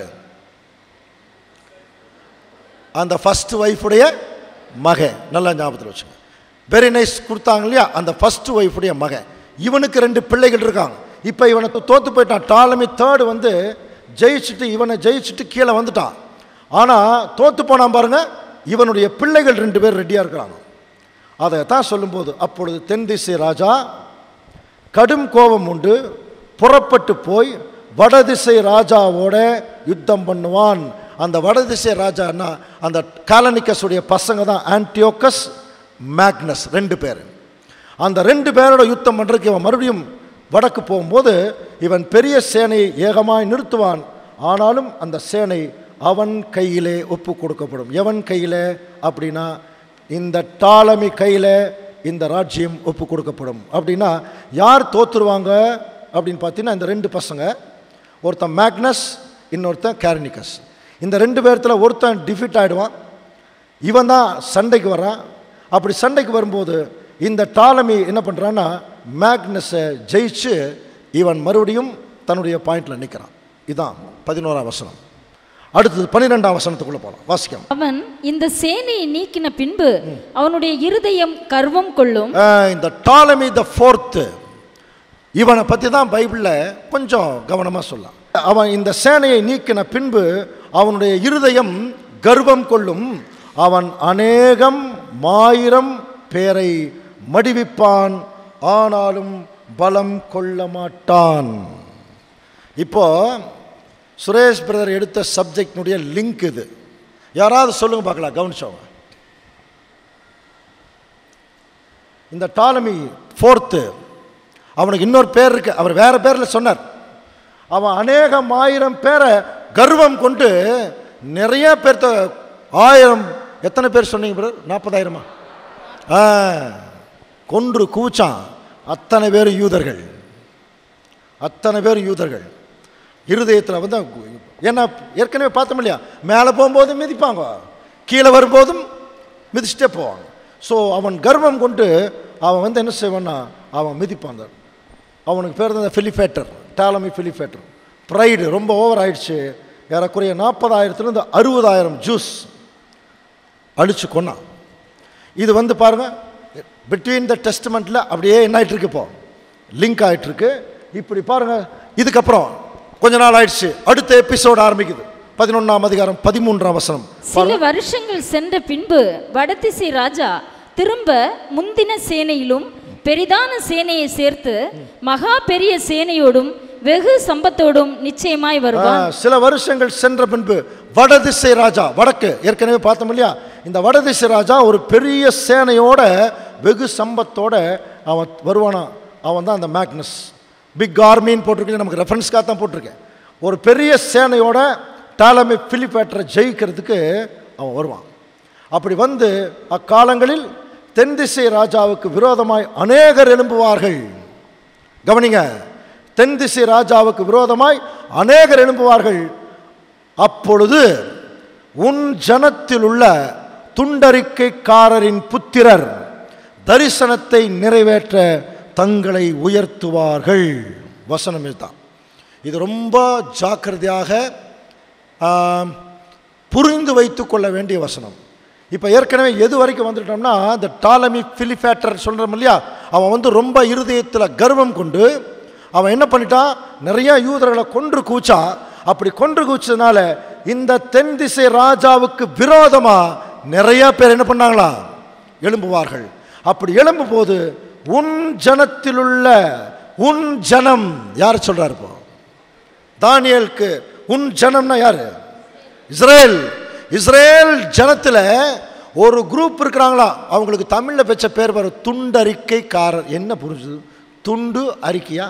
அந்த ஃபர்ஸ்ட் ஒய்ஃபுடைய மகன் நல்லா ஞாபகத்தில் வச்சுங்க வெரி நைஸ் கொடுத்தாங்க இல்லையா அந்த ஃபர்ஸ்ட் ஒய்ஃபுடைய மகன் இவனுக்கு ரெண்டு பிள்ளைகள் இருக்காங்க இப்போ இவனை தோ- தோத்து போயிட்டான் டாலமி தேர்டு வந்து ஜெயிச்சுட்டு இவனை ஜெயிச்சுட்டு கீழே வந்துட்டான் ஆனால் தோத்து போனான் பாருங்க இவனுடைய பிள்ளைகள் ரெண்டு பேர் ரெடியாக இருக்கிறாங்க அதை தான் சொல்லும்போது அப்பொழுது தென் திசை ராஜா கடும் கோபம் உண்டு புறப்பட்டு போய் வடதிசை ராஜாவோட யுத்தம் பண்ணுவான் அந்த வடதிசை ராஜான்னா அந்த காலனிக்கஸுடைய பசங்க தான் ஆன்டியோக்கஸ் மேக்னஸ் ரெண்டு பேர் அந்த ரெண்டு பேரோட யுத்தம் பண்ணுறதுக்கு இவன் மறுபடியும் வடக்கு போகும்போது இவன் பெரிய சேனையை ஏகமாய் நிறுத்துவான் ஆனாலும் அந்த சேனை அவன் கையிலே ஒப்பு கொடுக்கப்படும் எவன் கையில் அப்படின்னா இந்த டாலமி கையில் இந்த ராஜ்யம் ஒப்பு கொடுக்கப்படும் அப்படின்னா யார் தோத்துருவாங்க அப்படின்னு பார்த்தீங்கன்னா இந்த ரெண்டு பசங்க ஒருத்தன் மேக்னஸ் இன்னொருத்தன் கேரனிகஸ் இந்த ரெண்டு பேர்த்தில் ஒருத்தன் டிஃபிட் ஆகிடுவான் இவன் தான் சண்டைக்கு வரான் அப்படி சண்டைக்கு வரும்போது இந்த டாலமி என்ன பண்ணுறான்னா மேக்னஸை ஜெயிச்சு இவன் மறுபடியும் தன்னுடைய பாயிண்டில் நிற்கிறான் இதான் பதினோராம் வசனம் அடுத்தது பன்னிரெண்டாம் வசனத்துக்குள்ளே போகலாம் வாசிக்கம் அவன் இந்த சேனையை நீக்கின பின்பு அவனுடைய இருதயம் கர்வம் கொள்ளும் ஆஹ், இந்த டாலமி த ஃபோர்த்து இவனை பற்றி தான் பைபிளில் கொஞ்சம் கவனமாக சொல்லலாம் அவன் இந்த சேனையை நீக்கின பின்பு அவனுடைய இருதயம் கர்வம் கொள்ளும் அவன் அநேகம் மாயிரம் பேரை மடிவிப்பான் ஆனாலும் பலம் கொள்ள மாட்டான் இப்போ சுரேஷ் பிரதர் எடுத்த சப்ஜெக்டினுடைய லிங்க் இது யாராவது சொல்லுங்க பார்க்கலாம் கவனிச்சவங்க இந்த டாலமி ஃபோர்த்து அவனுக்கு இன்னொரு பேர் இருக்கு அவர் வேற பேரில் சொன்னார் அவன் அநேகம் ஆயிரம் பேரை கர்வம் கொண்டு நிறைய பேர்த்த ஆயிரம் எத்தனை பேர் சொன்னீங்க பிரதர் நாற்பதாயிரமா ஆ கொன்று கூச்சான் அத்தனை பேர் யூதர்கள் அத்தனை பேர் யூதர்கள் இருதயத்தில் வந்து ஏன்னா ஏற்கனவே பார்த்தோம் இல்லையா மேலே போகும்போதும் மிதிப்பாங்க கீழே வரும்போதும் மிதிச்சிட்டே போவாங்க ஸோ அவன் கர்வம் கொண்டு அவன் வந்து என்ன செய்வான்னா அவன் மிதிப்பான் அந்த அவனுக்கு பேர் தான் ஃபிலிஃபேட்டர் டாலமி ஃபிலிஃபேட்டர் ப்ரைடு ரொம்ப ஓவர் ஆயிடுச்சு ஏறக்குறைய நாற்பதாயிரத்துலேருந்து அறுபதாயிரம் ஜூஸ் அழிச்சு கொன்னான் இது வந்து பாருங்க பிட்வீன் த டெஸ்ட்மெண்ட்டில் அப்படியே என்ன ஆயிட்டு இருக்கு இப்போ லிங்க் ஆயிட்டு இருக்கு இப்படி பாருங்க இதுக்கப்புறம் கொஞ்ச நாள் ஆயிடுச்சு அடுத்த எபிசோட் ஆரம்பிக்குது பதினொன்றாம் அதிகாரம் பதிமூன்றாம் வசனம் சில வருஷங்கள் சென்ற பின்பு வடதிசை ராஜா திரும்ப முந்தின சேனையிலும் பெரிதான சேனையை சேர்த்து மகா பெரிய சேனையோடும் வெகு சம்பத்தோடும் நிச்சயமாய் ஆ, வருவான் சில வருஷங்கள் சென்ற பின்பு வடதிசை ராஜா வடக்கு ஏற்கனவே பார்த்தோம் இல்லையா இந்த வடதிசை ராஜா ஒரு பெரிய சேனையோட வெகு சம்பத்தோட அவன் வருவானா அவன் தான் அந்த மேக்னஸ் பிக் ஆர்மின்னு போட்டிருக்கேன் நமக்கு ரெஃபரன்ஸ்க்காக தான் போட்டிருக்கேன் ஒரு பெரிய சேனையோட டாலமி பிலிப்பேட்டரை ஜெயிக்கிறதுக்கு அவன் வருவான் அப்படி வந்து அக்காலங்களில் தென் திசை ராஜாவுக்கு விரோதமாய் அநேகர் எழும்புவார்கள் கவனிங்க தென் திசை ராஜாவுக்கு விரோதமாய் அநேகர் எழும்புவார்கள் அப்பொழுது உன் ஜனத்தில் உள்ள துண்டறிக்கைக்காரரின் புத்திரர் தரிசனத்தை நிறைவேற்ற தங்களை உயர்த்துவார்கள் வசனம் இதுதான் இது ரொம்ப ஜாக்கிரதையாக ஆம், புரிந்து வைத்துக் கொள்ள வேண்டிய வசனம் இப்போ ஏற்கனவே எது வரைக்கும் வந்துட்டோம்னா இந்த டாலமி பிலிஃபேட்டர் சொல்கிறோம் இல்லையா அவன் வந்து ரொம்ப இருதயத்தில் கர்வம் கொண்டு அவன் என்ன பண்ணிட்டான் நிறைய யூதர்களை கொன்று கூச்சான் அப்படி கொன்று கூச்சதுனால இந்த தென் திசை ராஜாவுக்கு விரோதமாக நிறைய பேர் என்ன பண்ணாங்களா எழும்புவார்கள் அப்படி எழும்பும் போது உன் ஜனத்திலுள்ள உன் ஜனம் யார் சொல்றாரு இப்போ தானியேலுக்கு உன் ஜனம்னா யாரு இஸ்ரேல் இஸ்ரேல் ஜனத்தில் ஒரு குரூப் இருக்கிறாங்களா அவங்களுக்கு தமிழில் வச்ச பேர் வர துண்டறிக்கைக்காரர் என்ன புரிஞ்சுது துண்டு அறிக்கையா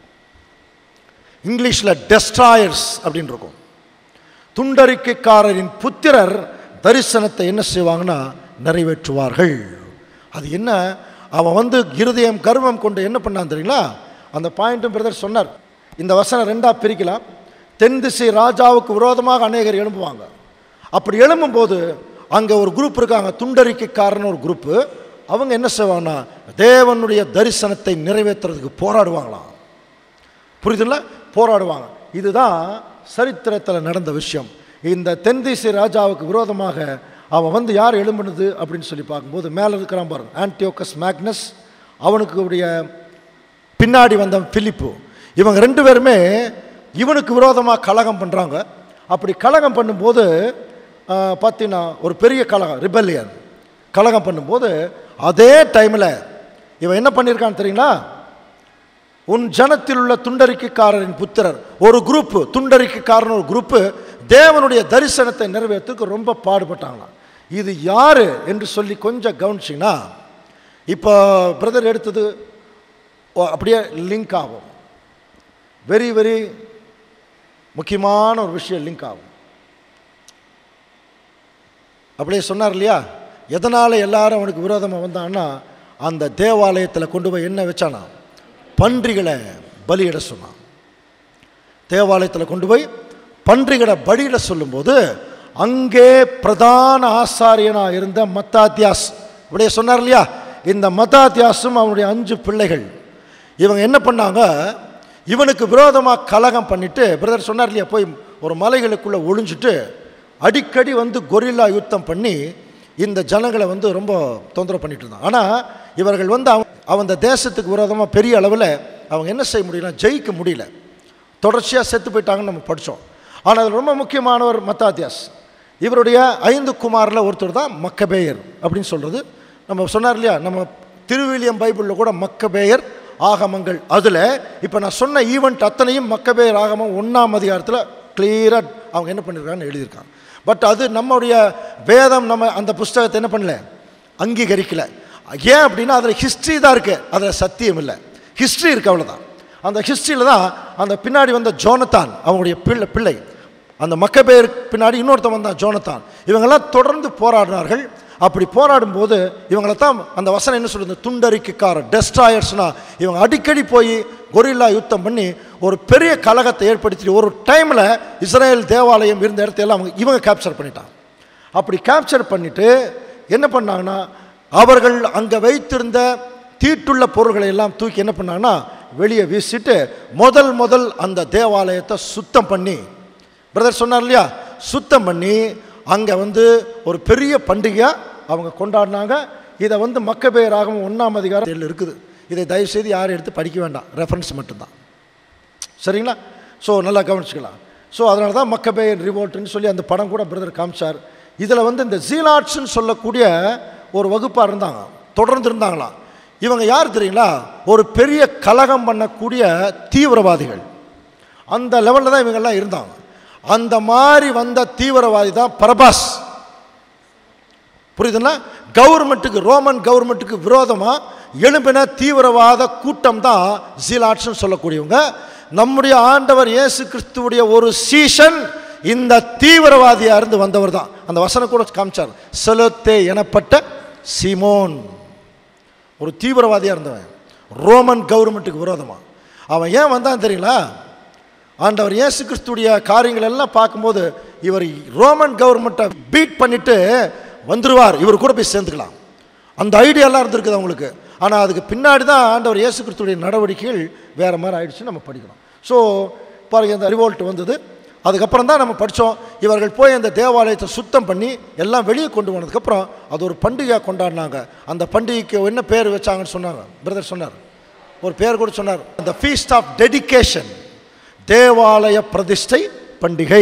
இங்கிலீஷில் டெஸ்ட்ராயர்ஸ் அப்படின்னு இருக்கும் துண்டறிக்கைக்காரரின் புத்திரர் தரிசனத்தை என்ன செய்வாங்கன்னா நிறைவேற்றுவார்கள் அது என்ன அவன் வந்து இருதயம் கர்வம் கொண்டு என்ன பண்ணான் தெரியுங்களா அந்த பாயிண்ட்டும் பிரதர் சொன்னார் இந்த வசனம் ரெண்டா பிரிக்கலாம் தென் திசை ராஜாவுக்கு விரோதமாக அநேகர் எழும்புவாங்க அப்படி எழும்பும்போது அங்கே ஒரு குரூப் இருக்காங்க துண்டறிக்கைக்காரன் ஒரு குரூப்பு அவங்க என்ன செய்வாங்கன்னா தேவனுடைய தரிசனத்தை நிறைவேற்றுறதுக்கு போராடுவாங்களாம் புரியுதுல்ல போராடுவாங்க இதுதான் சரித்திரத்தில் நடந்த விஷயம் இந்த தென்திசை ராஜாவுக்கு விரோதமாக அவன் வந்து யார் எழும்புனது அப்படின்னு சொல்லி பார்க்கும்போது மேலே இருக்கிறான் பாருங்க ஆன்டியோக்கஸ் மேக்னஸ் அவனுக்கு உடைய பின்னாடி வந்தவன் பிலிப்பு இவங்க ரெண்டு பேருமே இவனுக்கு விரோதமாக கலகம் பண்ணுறாங்க அப்படி கலகம் பண்ணும்போது ஆஹ், பார்த்தீங்கன்னா ஒரு பெரிய கலகம் ரிபல்லியன் கலகம் பண்ணும்போது அதே டைமில் இவன் என்ன பண்ணியிருக்கான்னு தெரியுங்களா உன் ஜனத்தில் உள்ள துண்டறிக்கைக்காரரின் புத்திரர் ஒரு குரூப்பு துண்டறிக்கைக்காரன் ஒரு குரூப்பு தேவனுடைய தரிசனத்தை நிறைவேற்றுக்கு ரொம்ப பாடுபட்டாங்களாம் இது யாரு என்று சொல்லி கொஞ்சம் கவனிச்சிங்கன்னா இப்போ பிரதர் எடுத்தது ஓ, அப்படியே லிங்க் ஆகும் வெரி வெரி முக்கியமான ஒரு விஷயம் லிங்க் ஆகும் அப்படியே சொன்னார் இல்லையா எதனால் எல்லாரும் அவனுக்கு விரோதமாக வந்தான்னா அந்த தேவாலயத்தில் கொண்டு போய் என்ன வச்சானா பன்றிகளை பலியிட சொன்னான் தேவாலயத்தில் கொண்டு போய் பன்றிகளை பலியிட சொல்லும்போது அங்கே பிரதான ஆசாரியனாக இருந்த மத்தாத்தியாஸ் இப்படியே சொன்னார் இல்லையா இந்த மத்தாத்தியாஸும் அவனுடைய அஞ்சு பிள்ளைகள் இவங்க என்ன பண்ணாங்க இவனுக்கு விரோதமாக கலகம் பண்ணிட்டு பிரதர் சொன்னார் இல்லையா போய் ஒரு மலைகளுக்குள்ளே ஒளிஞ்சிட்டு அடிக்கடி வந்து கொரில்லா யுத்தம் பண்ணி இந்த ஜனங்களை வந்து ரொம்ப தொந்தரவு பண்ணிட்டு இருந்தான் ஆனால் இவர்கள் வந்து அவன் அவன் அந்த தேசத்துக்கு விரோதமாக பெரிய அளவில் அவங்க என்ன செய்ய முடியல ஜெயிக்க முடியல தொடர்ச்சியாக செத்து போயிட்டாங்கன்னு நம்ம படித்தோம் ஆனால் அதில் ரொம்ப முக்கியமானவர் மத்தாத்தியாஸ் இவருடைய ஐந்து குமாரில் ஒருத்தர் தான் மக்கபேயர் அப்படின்னு சொல்கிறது நம்ம சொன்னார் இல்லையா நம்ம திருவிலியம் பைபிளில் கூட மக்கபேயர் ஆகமங்கள் அதில் இப்போ நான் சொன்ன ஈவெண்ட் அத்தனையும் மக்கபேயர் ஆகமம் ஒன்றாம் அதிகாரத்தில் கிளியராக அவங்க என்ன பண்ணியிருக்காங்கன்னு எழுதியிருக்காங்க பட் அது நம்முடைய வேதம் நம்ம அந்த புஸ்தகத்தை என்ன பண்ணல அங்கீகரிக்கல ஏன் அப்படின்னா அதில் ஹிஸ்ட்ரி தான் இருக்குது அதில் சத்தியம் இல்லை ஹிஸ்ட்ரி இருக்குது அவ்வளோதான் அந்த ஹிஸ்ட்ரியில் தான் அந்த பின்னாடி வந்த ஜோனத்தான் அவங்களுடைய பிள்ளை பிள்ளை அந்த மக்கபேர் பின்னாடி இன்னொருத்தன் வந்தான் ஜோனத்தான் இவங்கெல்லாம் தொடர்ந்து போராடினார்கள் அப்படி போராடும்போது இவங்களை தான் அந்த வசனம் என்ன சொல்லுது துண்டறிக்கைக்கார டெஸ்ட்ராயர்ஸ்னா இவங்க அடிக்கடி போய் கொரில்லா யுத்தம் பண்ணி ஒரு பெரிய கலகத்தை ஏற்படுத்தி ஒரு டைமில் இஸ்ரேல் தேவாலயம் இருந்த இடத்தையெல்லாம் அவங்க இவங்க கேப்சர் பண்ணிட்டாங்க அப்படி கேப்சர் பண்ணிட்டு என்ன பண்ணாங்கன்னா அவர்கள் அங்கே வைத்திருந்த தீட்டுள்ள பொருள்களை எல்லாம் தூக்கி என்ன பண்ணாங்கன்னா வெளியே வீசிட்டு முதல் முதல் அந்த தேவாலயத்தை சுத்தம் பண்ணி பிரதர் சொன்னார் இல்லையா சுத்தம் பண்ணி அங்கே வந்து ஒரு பெரிய பண்டிகையாக அவங்க கொண்டாடினாங்க இதை வந்து மக்கபேயராகவும் ஒன்றாம் அதிகாரம் இருக்குது இதை தயவுசெய்து யாரும் எடுத்து படிக்க வேண்டாம் ரெஃபரன்ஸ் மட்டும்தான் சரிங்களா ஸோ நல்லா கவனிச்சுக்கலாம் ஸோ அதனால தான் மக்கபேயன் ரிவோல்ட்னு சொல்லி அந்த படம் கூட பிரதர் காமிச்சார் இதில் வந்து இந்த ஜீலாட்ஸ்ன்னு சொல்லக்கூடிய ஒரு வகுப்பாக இருந்தாங்க தொடர்ந்து இருந்தாங்களாம் இவங்க யார் தெரியுங்களா ஒரு பெரிய கலகம் பண்ணக்கூடிய தீவிரவாதிகள் அந்த லெவலில் தான் இவங்கெல்லாம் இருந்தாங்க அந்த மாதிரி வந்த தீவிரவாதி தான் பரபாஸ் புரியுதுன்னா கவர்மெண்ட்டுக்கு ரோமன் கவர்மெண்ட்டுக்கு விரோதமாக எழும்பின தீவிரவாத கூட்டம் தான் ஜீலாட்ஸ்னு சொல்லக்கூடியவங்க நம்முடைய ஆண்டவர் இயேசு கிறிஸ்துவுடைய ஒரு சீசன் இந்த தீவிரவாதியாக இருந்து வந்தவர் தான் அந்த வசனம் கூட காமிச்சார் செலுத்தே எனப்பட்ட சீமோன் ஒரு தீவிரவாதியாக இருந்தவன் ரோமன் கவர்மெண்ட்டுக்கு விரோதமாக அவன் ஏன் வந்தான் தெரியுங்களா ஆண்டவர் இயேசு கிறிஸ்துடைய காரியங்கள் எல்லாம் பார்க்கும்போது இவர் ரோமன் கவர்மெண்ட்டை பீட் பண்ணிட்டு வந்துருவார் இவர் கூட போய் சேர்ந்துக்கலாம் அந்த ஐடியாலாம் இருந்திருக்குது அவங்களுக்கு ஆனால் அதுக்கு பின்னாடி தான் ஆண்டவர் இயேசு கிறிஸ்துடைய நடவடிக்கைகள் வேறு மாதிரி ஆயிடுச்சு நம்ம படிக்கிறோம் ஸோ பாருங்க இந்த ரிவோல்ட் வந்தது அதுக்கப்புறம் தான் நம்ம படித்தோம் இவர்கள் போய் அந்த தேவாலயத்தை சுத்தம் பண்ணி எல்லாம் வெளியே கொண்டு வந்ததுக்கப்புறம் அது ஒரு பண்டிகையாக கொண்டாடினாங்க அந்த பண்டிகைக்கு என்ன பேர் வச்சாங்கன்னு சொன்னாங்க பிரதர் சொன்னார் ஒரு பேர் கூட சொன்னார் அந்த ஃபீஸ்ட் ஆஃப் டெடிகேஷன் தேவாலய பிரதிஷ்டை பண்டிகை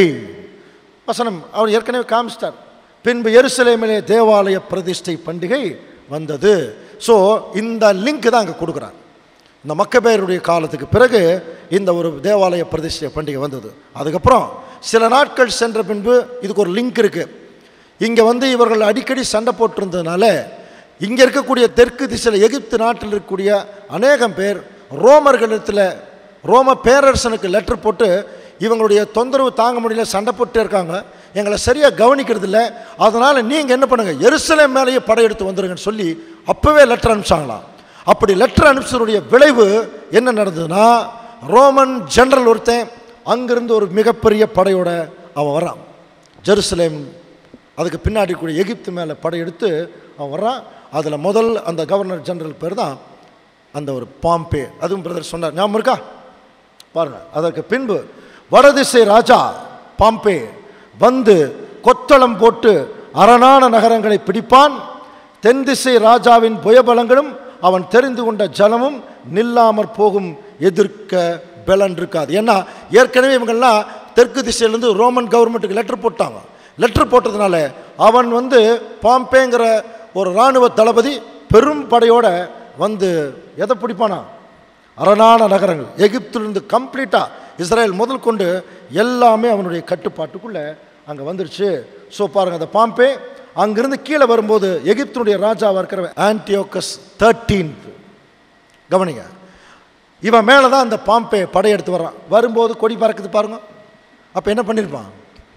வசனம் அவர் ஏற்கனவே காமிச்சிட்டார் பின்பு எருசலேமிலே தேவாலய பிரதிஷ்டை பண்டிகை வந்தது ஸோ இந்த லிங்க் தான் அங்கே கொடுக்குறாங்க இந்த மக்கபேருடைய காலத்துக்கு பிறகு இந்த ஒரு தேவாலய பிரதிஷ்டை பண்டிகை வந்தது அதுக்கப்புறம் சில நாட்கள் சென்ற பின்பு இதுக்கு ஒரு லிங்க் இருக்குது இங்கே வந்து இவர்கள் அடிக்கடி சண்டை போட்டிருந்ததுனால இங்கே இருக்கக்கூடிய தெற்கு திசையில் எகிப்து நாட்டில் இருக்கக்கூடிய அநேகம் பேர் ரோமர்களிடத்தில் ரோம பேரரசனுக்கு லெட்டர் போட்டு இவங்களுடைய தொந்தரவு தாங்க முடியல சண்டை போட்டு இருக்காங்க எங்களை சரியாக கவனிக்கிறது இல்லை அதனால் நீங்கள் என்ன பண்ணுங்கள் எருசலேம் மேலேயே படையெடுத்து வந்துருங்கன்னு சொல்லி அப்போவே லெட்டர் அனுப்பிச்சாங்களாம் அப்படி லெட்டர் அனுப்பிச்சதுடைய விளைவு என்ன நடந்ததுன்னா ரோமன் ஜெனரல் ஒருத்தன் அங்கிருந்து ஒரு மிகப்பெரிய படையோட அவன் வரான் ஜெருசலேம் அதுக்கு பின்னாடி கூடிய எகிப்து மேலே படையெடுத்து அவன் வர்றான் அதில் முதல் அந்த கவர்னர் ஜெனரல் பேர் தான் அந்த ஒரு பாம்பே அதுவும் பிரதர் சொன்னார் ஞாபகம் இருக்கா பாருங்க அதற்கு பின்பு வடதிசை ராஜா பாம்பே வந்து கொத்தளம் போட்டு அரணான நகரங்களை பிடிப்பான் தென் திசை ராஜாவின் புயபலங்களும் அவன் தெரிந்து கொண்ட ஜலமும் நில்லாமற் போகும் எதிர்க்க பலன் இருக்காது ஏன்னா ஏற்கனவே இவங்கெல்லாம் தெற்கு திசையிலேருந்து ரோமன் கவர்மெண்ட்டுக்கு லெட்டர் போட்டாங்க லெட்டர் போட்டதுனால அவன் வந்து பாம்பேங்கிற ஒரு இராணுவ தளபதி பெரும் படையோட வந்து எதை பிடிப்பானா அரணான நகரங்கள் எகிப்திலிருந்து கம்ப்ளீட்டாக இஸ்ரேல் முதல் கொண்டு எல்லாமே அவனுடைய கட்டுப்பாட்டுக்குள்ளே அங்கே வந்துருச்சு ஸோ பாருங்கள் அந்த பாம்பே அங்கிருந்து கீழே வரும்போது எகிப்தினுடைய ராஜாவாக இருக்கிற ஆன்டியோக்கஸ் தேர்ட்டீன்த் கவனிங்க இவன் மேலே தான் அந்த பாம்பே படையெடுத்து வர்றான் வரும்போது கொடி பறக்குது பாருங்க அப்போ என்ன பண்ணியிருப்பான்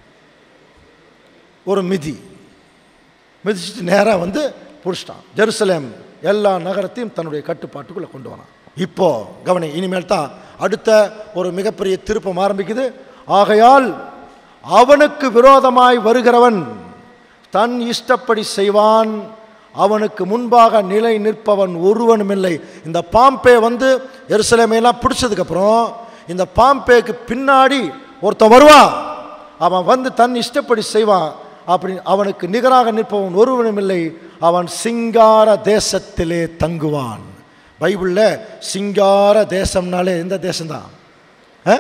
ஒரு மிதி மிதிச்சுட்டு நேராக வந்து பிடிச்சிட்டான் ஜெருசலேம் எல்லா நகரத்தையும் தன்னுடைய கட்டுப்பாட்டுக்குள்ளே கொண்டு வரான் இப்போ கவனி இனிமேல் தான் அடுத்த ஒரு மிகப்பெரிய திருப்பம் ஆரம்பிக்குது ஆகையால் அவனுக்கு விரோதமாய் வருகிறவன் தன் இஷ்டப்படி செய்வான் அவனுக்கு முன்பாக நிலை நிற்பவன் ஒருவனும் இல்லை இந்த பாம்பே வந்து எருசலேமையெல்லாம் பிடிச்சதுக்கப்புறம் இந்த பாம்பேக்கு பின்னாடி ஒருத்தன் வருவான் அவன் வந்து தன் இஷ்டப்படி செய்வான் அப்படி அவனுக்கு நிகராக நிற்பவன் ஒருவனும் இல்லை அவன் சிங்கார தேசத்திலே தங்குவான் பைபிளில் சிங்கார தேசம்னாலே எந்த தேசம்தான் ஆ?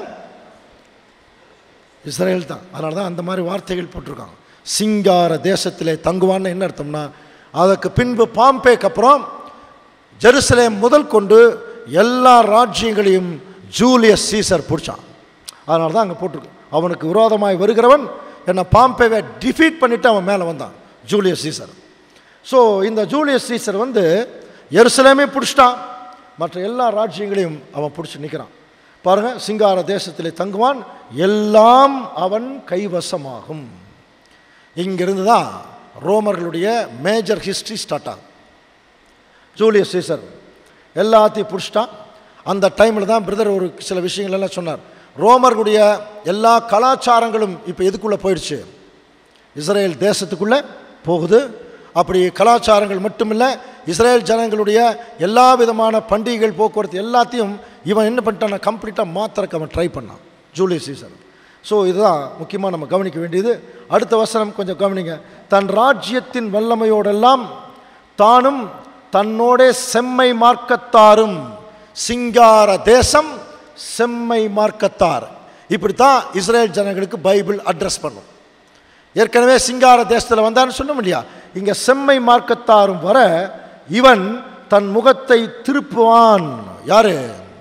இஸ்ரேல் தான் அதனால தான் அந்த மாதிரி வார்த்தைகள் போட்டிருக்காங்க சிங்கார தேசத்திலே தங்குவான்னு என்ன அர்த்தம்னா அதற்கு பின்பு பாம்பேக்கு அப்புறம் ஜெருசலேம் முதல் கொண்டு எல்லா ராஜ்யங்களையும் ஜூலியஸ் சீசர் பிடிச்சான் அதனால தான் அங்கே போட்டிருக்கு அவனுக்கு விரோதமாய் வருகிறவன் என்ன பாம்பேவை டிஃபீட் பண்ணிட்டு அவன் மேலே வந்தான் ஜூலியஸ் சீசர் ஸோ இந்த ஜூலியஸ் சீசர் வந்து எருசலேமே பிடிச்சிட்டான் மற்ற எல்லா ராஜ்யங்களையும் அவன் பிடிச்சி நிற்கிறான் பாருங்க சிங்கார தேசத்திலே தங்குவான் எல்லாம் அவன் கைவசமாகும் இங்கிருந்து தான் ரோமர்களுடைய மேஜர் ஹிஸ்ட்ரி ஸ்டார்ட் ஆகும் ஜூலியஸ் சீசர் எல்லாத்தையும் பிடிச்சிட்டான் அந்த டைமில் தான் பிரதர் ஒரு சில விஷயங்கள் எல்லாம் சொன்னார் ரோமர்களுடைய எல்லா கலாச்சாரங்களும் இப்போ எதுக்குள்ளே போயிடுச்சு இஸ்ரேல் தேசத்துக்குள்ளே போகுது அப்படி கலாச்சாரங்கள் மட்டுமில்லை இஸ்ரேல் ஜனங்களுடைய எல்லா விதமான பண்டிகைகள் போக்குவரத்து எல்லாத்தையும் இவன் என்ன பண்ணிட்டான் கம்ப்ளீட்டாக மாத்திரக்கு அவன் ட்ரை பண்ணான் ஜூலியஸ் சீசர் ஸோ இதுதான் முக்கியமாக நம்ம கவனிக்க வேண்டியது அடுத்த வசனம் கொஞ்சம் கவனிங்க தன் ராஜ்யத்தின் வல்லமையோடெல்லாம் தானும் தன்னோட செம்மை மார்க்கத்தாரும் சிங்கார தேசம் செம்மை மார்க்கத்தார் இப்படித்தான் இஸ்ரேல் ஜனங்களுக்கு பைபிள் அட்ரஸ் பண்ணும் ஏற்கனவே சிங்கார தேசத்தில் வந்தான்னு சொன்ன இல்லையா இங்கே செம்மை மார்க்கத்தாரும் வர இவன் தன் முகத்தை திருப்புவான் யாரு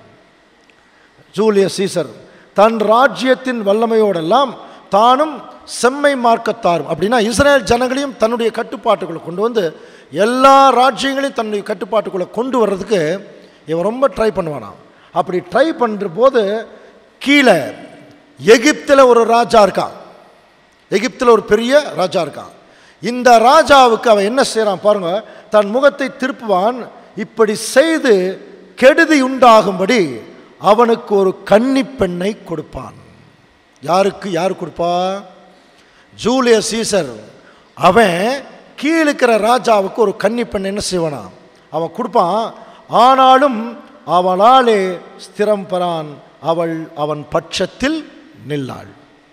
ஜூலியஸ் சீசர் தன் ராஜ்யத்தின் வல்லமையோடெல்லாம் தானும் செம்மை மார்க்கத்தாரும் அப்படின்னா இஸ்ரேல் ஜனங்களையும் தன்னுடைய கட்டுப்பாட்டுக்குள்ளே கொண்டு வந்து எல்லா ராஜ்யங்களையும் தன்னுடைய கட்டுப்பாட்டுக்குள்ளே கொண்டு வர்றதுக்கு இவன் ரொம்ப ட்ரை பண்ணுவானாம் அப்படி ட்ரை பண்ணுற போது கீழே எகிப்தில் ஒரு ராஜா இருக்கான் எகிப்தில் ஒரு பெரிய ராஜா இருக்கான் இந்த ராஜாவுக்கு அவன் என்ன செய்கிறான் பாருங்க தன் முகத்தை திருப்புவான் இப்படி செய்து கெடுதி உண்டாகும்படி அவனுக்கு ஒரு கன்னி பெண்ணை கொடுப்பான் யாருக்கு யார் கொடுப்பா ஜூலியஸ் சீசர் அவன் கீழிருக்கிற ராஜாவுக்கு ஒரு கன்னி பெண் என்ன செய்வானா அவன் கொடுப்பான் ஆனாலும் அவளாலே ஸ்திரம் பெறான் அவள் அவன் பட்சத்தில் நில்லாள்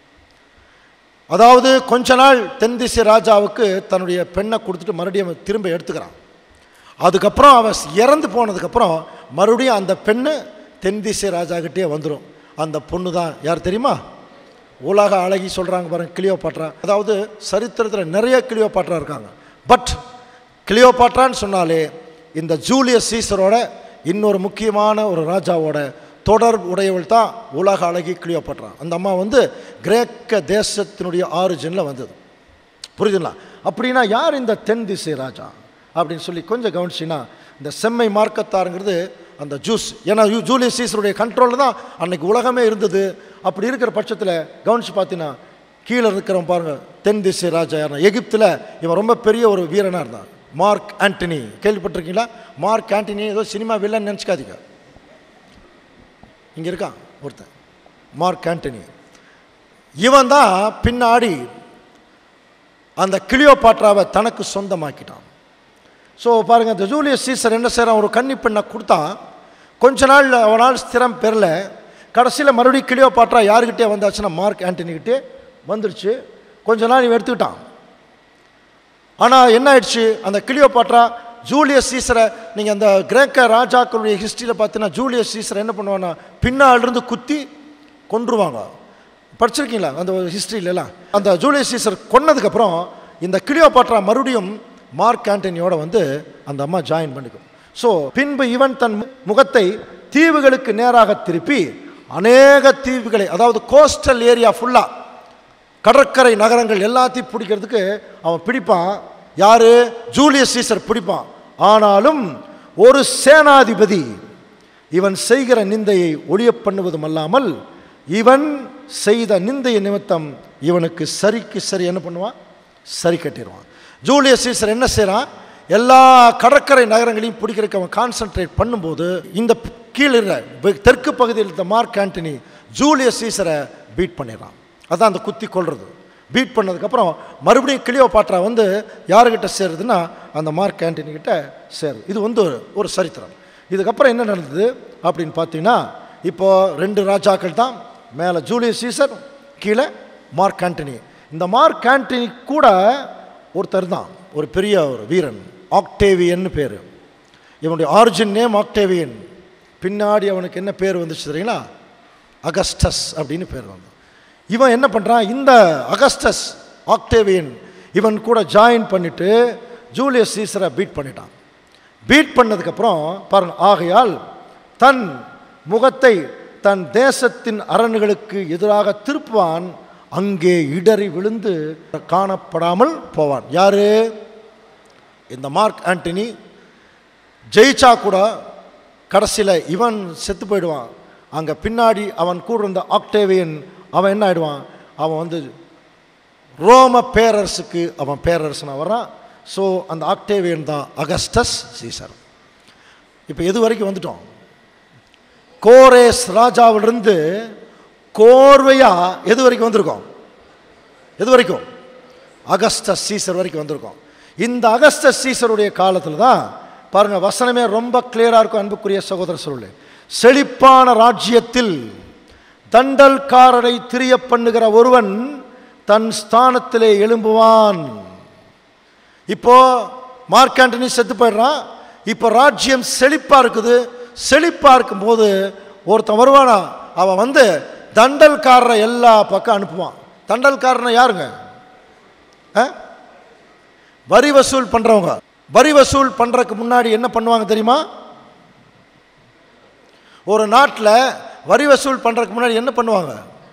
அதாவது கொஞ்ச நாள் தென்திசை ராஜாவுக்கு தன்னுடைய பெண்ணை கொடுத்துட்டு மறுபடியும் அவன் திரும்ப எடுத்துக்கிறான் அதுக்கப்புறம் அவன் இறந்து போனதுக்கப்புறம் மறுபடியும் அந்த பெண்ணு தென்திசை ராஜாக்கிட்டே வந்துடும் அந்த பொண்ணு தான் யார் தெரியுமா உலக அழகி சொல்கிறாங்க பாருங்க கிளியோபாட்ரா அதாவது சரித்திரத்தில் நிறைய கிளியோபாட்ரா இருக்காங்க பட் கிளியோபாட்ரான்னு சொன்னாலே இந்த ஜூலியஸ் சீசரோட இன்னொரு முக்கியமான ஒரு ராஜாவோட தொடர் உடையவள் தான் உலக அழகி கிளியோபாட்ரா அந்த அம்மா வந்து கிரேக்க தேசத்தினுடைய ஆரிஜினில் வந்தது புரியுதுங்களா அப்படின்னா யார் இந்த தென் திசை ராஜா அப்படின்னு சொல்லி கொஞ்சம் கவனிச்சின்னா இந்த செம்மை மார்க்கத்தாருங்கிறது அந்த ஜூஸ் ஏன்னா யூ ஜூலியஸ் சீசருடைய கண்ட்ரோலில் தான் அன்னைக்கு உலகமே இருந்தது அப்படி இருக்கிற பட்சத்தில் கவனிச்சு பார்த்தீங்கன்னா கீழே இருக்கிறவன் பாருங்கள் தென் திசை ராஜா யாருன்னா எகிப்தில் இவன் ரொம்ப பெரிய ஒரு வீரனாக இருந்தான் மார்க் ஆண்டனி கேள்விப்பட்டிருக்கீங்களா மார்க் ஆண்டனி ஏதோ சினிமா வில்லன் நினச்சிக்காதீங்க இங்கே இருக்கான் ஒருத்தன் மார்க் ஆண்டனி இவன் தான் பின்னாடி அந்த கிளியோபாட்ராவை தனக்கு சொந்தமாக்கிட்டான் ஸோ பாருங்கள் இந்த ஜூலியஸ் சீசர் என்ன செய்கிறான் ஒரு கன்னி பெண்ணை கொடுத்தான் கொஞ்ச நாள் அவனால் ஸ்திரம் பெறல கடைசியில் மறுபடியும் கிளியோபாட்ரா யாருக்கிட்டே வந்தாச்சுன்னா மார்க் ஆண்டனிக்கிட்டே வந்துடுச்சு கொஞ்ச நாள் இவன் எடுத்துக்கிட்டான் ஆனால் என்ன ஆயிடுச்சு அந்த கிளியோபாட்ரா ஜூலியஸ் சீசரை நீங்கள் அந்த கிரேக்க ராஜாக்களுடைய ஹிஸ்ட்ரியில் பார்த்தீங்கன்னா ஜூலியஸ் சீசரை என்ன பண்ணுவான்னா பின்னாலிருந்து குத்தி கொன்றுவாங்க படிச்சிருக்கீங்களா அந்த ஹிஸ்ட்ரியிலலாம் அந்த ஜூலியஸ் சீசர் கொன்னதுக்கப்புறம் இந்த கிளியோபாட்ரா மறுபடியும் மார்க் ஆண்டனியோட வந்து அந்த அம்மா ஜாயின் பண்ணிக்கும் ஸோ பின்பு இவன் தன் மு- முகத்தை தீவுகளுக்கு நேராக திருப்பி அநேக தீவுகளை அதாவது கோஸ்டல் ஏரியா ஃபுல்லாக கடற்கரை நகரங்கள் எல்லாத்தையும் பிடிக்கிறதுக்கு அவன் பிடிப்பான் யாரு ஜூலியஸ் சீசர் பிடிப்பான் ஆனாலும் ஒரு சேனாதிபதி இவன் செய்கிற நிந்தையை ஒழிய பண்ணுவதும் அல்லாமல் இவன் செய்த நிந்தைய நிமித்தம் இவனுக்கு சரிக்கு சரி என்ன பண்ணுவான் சரி கட்டிடுவான் ஜூலியஸ் சீசர் என்ன செய்கிறான் எல்லா கடற்கரை நகரங்களையும் பிடிக்கிறதுக்கு அவன் கான்சென்ட்ரேட் பண்ணும்போது இந்த கீழே இருக்கிற தெற்கு பகுதியில் இருந்த மார்க் ஆண்டனி ஜூலியஸ் சீசரை பீட் பண்ணிடுறான் அதான் அந்த குத்தி கொள்றது பீட் பண்ணதுக்கப்புறம் மறுபடியும் கிளியோ பாட்ரா வந்து யாருக்கிட்ட சேருதுன்னா அந்த மார்க் ஆண்டனி கிட்ட சேருது இது வந்து ஒரு ஒரு சரித்திரம் இதுக்கப்புறம் என்ன நடந்தது அப்படின்னு பார்த்தீங்கன்னா இப்போ ரெண்டு ராஜாக்கள் தான் மேலே ஜூலியஸ் சீசர் கீழே மார்க் ஆண்டனி இந்த மார்க் ஆண்டனி கூட ஒருத்தர் தான் ஒரு பெரிய ஒரு வீரன் ஆக்டேவியன்னு பேர் இவனுடைய ஆரிஜின் நேம் ஆக்டேவியன் பின்னாடி அவனுக்கு என்ன பேர் வந்துச்சு தெரியுங்களா அகஸ்டஸ் அப்படின்னு பேர் வந்து இவன் என்ன பண்ணுறான் இந்த அகஸ்டஸ் ஆக்டேவியன் இவன் கூட ஜாயின் பண்ணிட்டு ஜூலியஸ் சீசரை பீட் பண்ணிட்டான் பீட் பண்ணதுக்கப்புறம் பாருங்க ஆகையால் தன் முகத்தை தன் தேசத்தின் அரண்களுக்கு எதிராக திருப்புவான் அங்கே இடறி விழுந்து காணப்படாமல் போவான் யாரு இந்த மார்க் ஆண்டனி ஜெயிச்சா கூட கடைசியில் இவன் செத்து போயிடுவான் அங்கே பின்னாடி அவன் கூட இருந்த ஆக்டேவியன் அவன் என்ன ஆயிடுவான் அவன் வந்து ரோம பேரரசுக்கு அவன் பேரரசனாக வரான் ஸோ அந்த ஆக்டேவியன் தான் அகஸ்டஸ் சீசர் இப்போ எது வரைக்கும் வந்துட்டோம் கோரேஸ் ராஜாவிலிருந்து கோர்வையாக எது வரைக்கும் வந்திருக்கோம் எது வரைக்கும் அகஸ்டஸ் சீசர் வரைக்கும் வந்திருக்கோம் இந்த அகஸ்டஸ் சீசருடைய காலத்தில் தான் பாருங்க வசனமே ரொம்ப கிளியராக இருக்கும் அன்புக்குரிய சகோதர சொல்லு செழிப்பான ராஜ்யத்தில் தண்டல்காரரை திரிய பண்ணுகிற ஒருவன் தன் ஸ்தானத்திலே எழும்புவான் இப்போ மார்க் ஆண்டனி செத்து போயிடுறான் இப்போ ராஜ்யம் செழிப்பா இருக்குது செழிப்பா இருக்கும்போது ஒருத்தன் வருவானா அவன் வந்து தண்டல்காரரை எல்லா பக்கம் அனுப்புவான் தண்டல்காரனை யாருங்க ஆ? வரி வசூல் பண்றவங்க வரி வசூல் பண்றதுக்கு முன்னாடி என்ன பண்ணுவாங்க தெரியுமா ஒரு நாட்டில் வரி வசூல் பண்றதுக்கு முன்னாடி என்ன பண்ணுவாங்க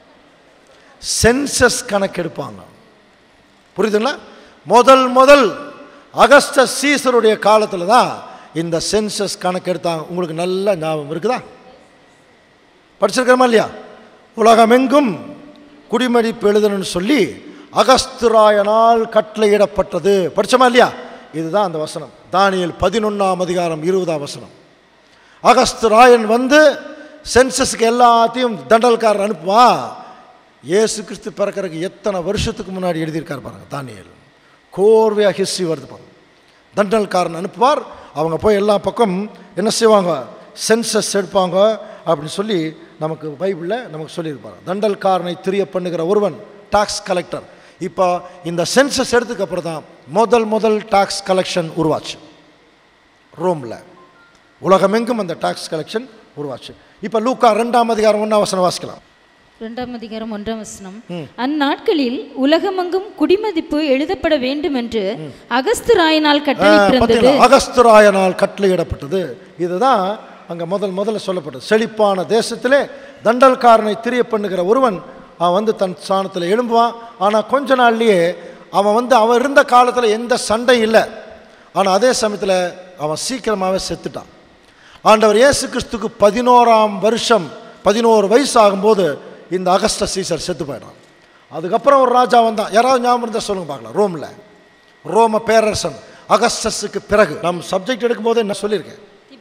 சென்சஸ் கணக்கெடுப்பாங்க புரியுதுங்களா முதல் முதல் அகஸ்ட சீசருடைய காலத்தில் தான் இந்த சென்சஸ் கணக்கெடுத்தாங்க உங்களுக்கு நல்ல ஞாபகம் இருக்குதா படிச்சிருக்கிறோமா இல்லையா உலகமெங்கும் குடிமதிப்பு எழுதணும்னு சொல்லி அகஸ்துராயனால் கட்டளையிடப்பட்டது படிச்சோமா இல்லையா இதுதான் அந்த வசனம் தானியல் பதினொன்றாம் அதிகாரம் இருபதாம் வசனம் அகஸ்துராயன் வந்து சென்சஸ்க்கு எல்லாத்தையும் தண்டல்காரர் அனுப்புவா இயேசு கிறிஸ்து பிறக்கறதுக்கு எத்தனை வருஷத்துக்கு முன்னாடி எழுதியிருக்கார் பாருங்க தானியல் கோர்வையாக ஹிஸ்ட்ரி வருது பாருங்க தண்டல்காரன் அனுப்புவார் அவங்க போய் எல்லா பக்கம் என்ன செய்வாங்க சென்சஸ் எடுப்பாங்க அப்படின்னு சொல்லி நமக்கு பைபிளில் நமக்கு சொல்லியிருப்பாங்க தண்டல்காரனை தெரிய பண்ணுகிற ஒருவன் டாக்ஸ் கலெக்டர் இப்போ இந்த சென்சஸ் எடுத்ததுக்கு அப்புறம் தான் முதல் முதல் டாக்ஸ் கலெக்ஷன் உருவாச்சு ரோமில் உலகமெங்கும் அந்த டாக்ஸ் கலெக்ஷன் உருவாச்சு இப்போ லூக்கா ரெண்டாம் அதிகாரம் ஒன்றாம் வசனம் வாசிக்கலாம் இரண்டாம் அதிகாரம் ஒன்றாம் வசனம் அந்நாட்களில் உலகமெங்கும் குடிமதிப்பு எழுதப்பட வேண்டும் என்று அகஸ்து ராயனால் கட்டளை பிறந்தது பார்த்தீங்களா அகஸ்துராயனால் கட்டளையிடப்பட்டது இதுதான் அங்கே முதல் முதல்ல சொல்லப்பட்டது செழிப்பான தேசத்திலே தண்டல்காரனை திரிய பண்ணுகிற ஒருவன் அவன் வந்து தன் ஸ்தானத்தில் எழும்புவான் ஆனால் கொஞ்ச நாள்லயே அவன் வந்து அவன் இருந்த காலத்தில் எந்த சண்டையும் இல்லை ஆனால் அதே சமயத்தில் அவன் சீக்கிரமாகவே செத்துட்டான் ஆண்டவர் இயேசு கிறிஸ்துக்கு பதினோராம் வருஷம் பதினோரு வயசு ஆகும்போது இந்த அகஸ்ட சீசர் செத்து போயிடான் அதுக்கப்புறம் ஒரு ராஜா வந்தான் யாராவது ஞாபகம் இருந்தால் சொல்லுங்க பார்க்கலாம் ரோமில் ரோம பேரரசன் அகஸ்டஸுக்கு பிறகு நம் சப்ஜெக்ட் எடுக்கும்போது என்ன சொல்லியிருக்கேன்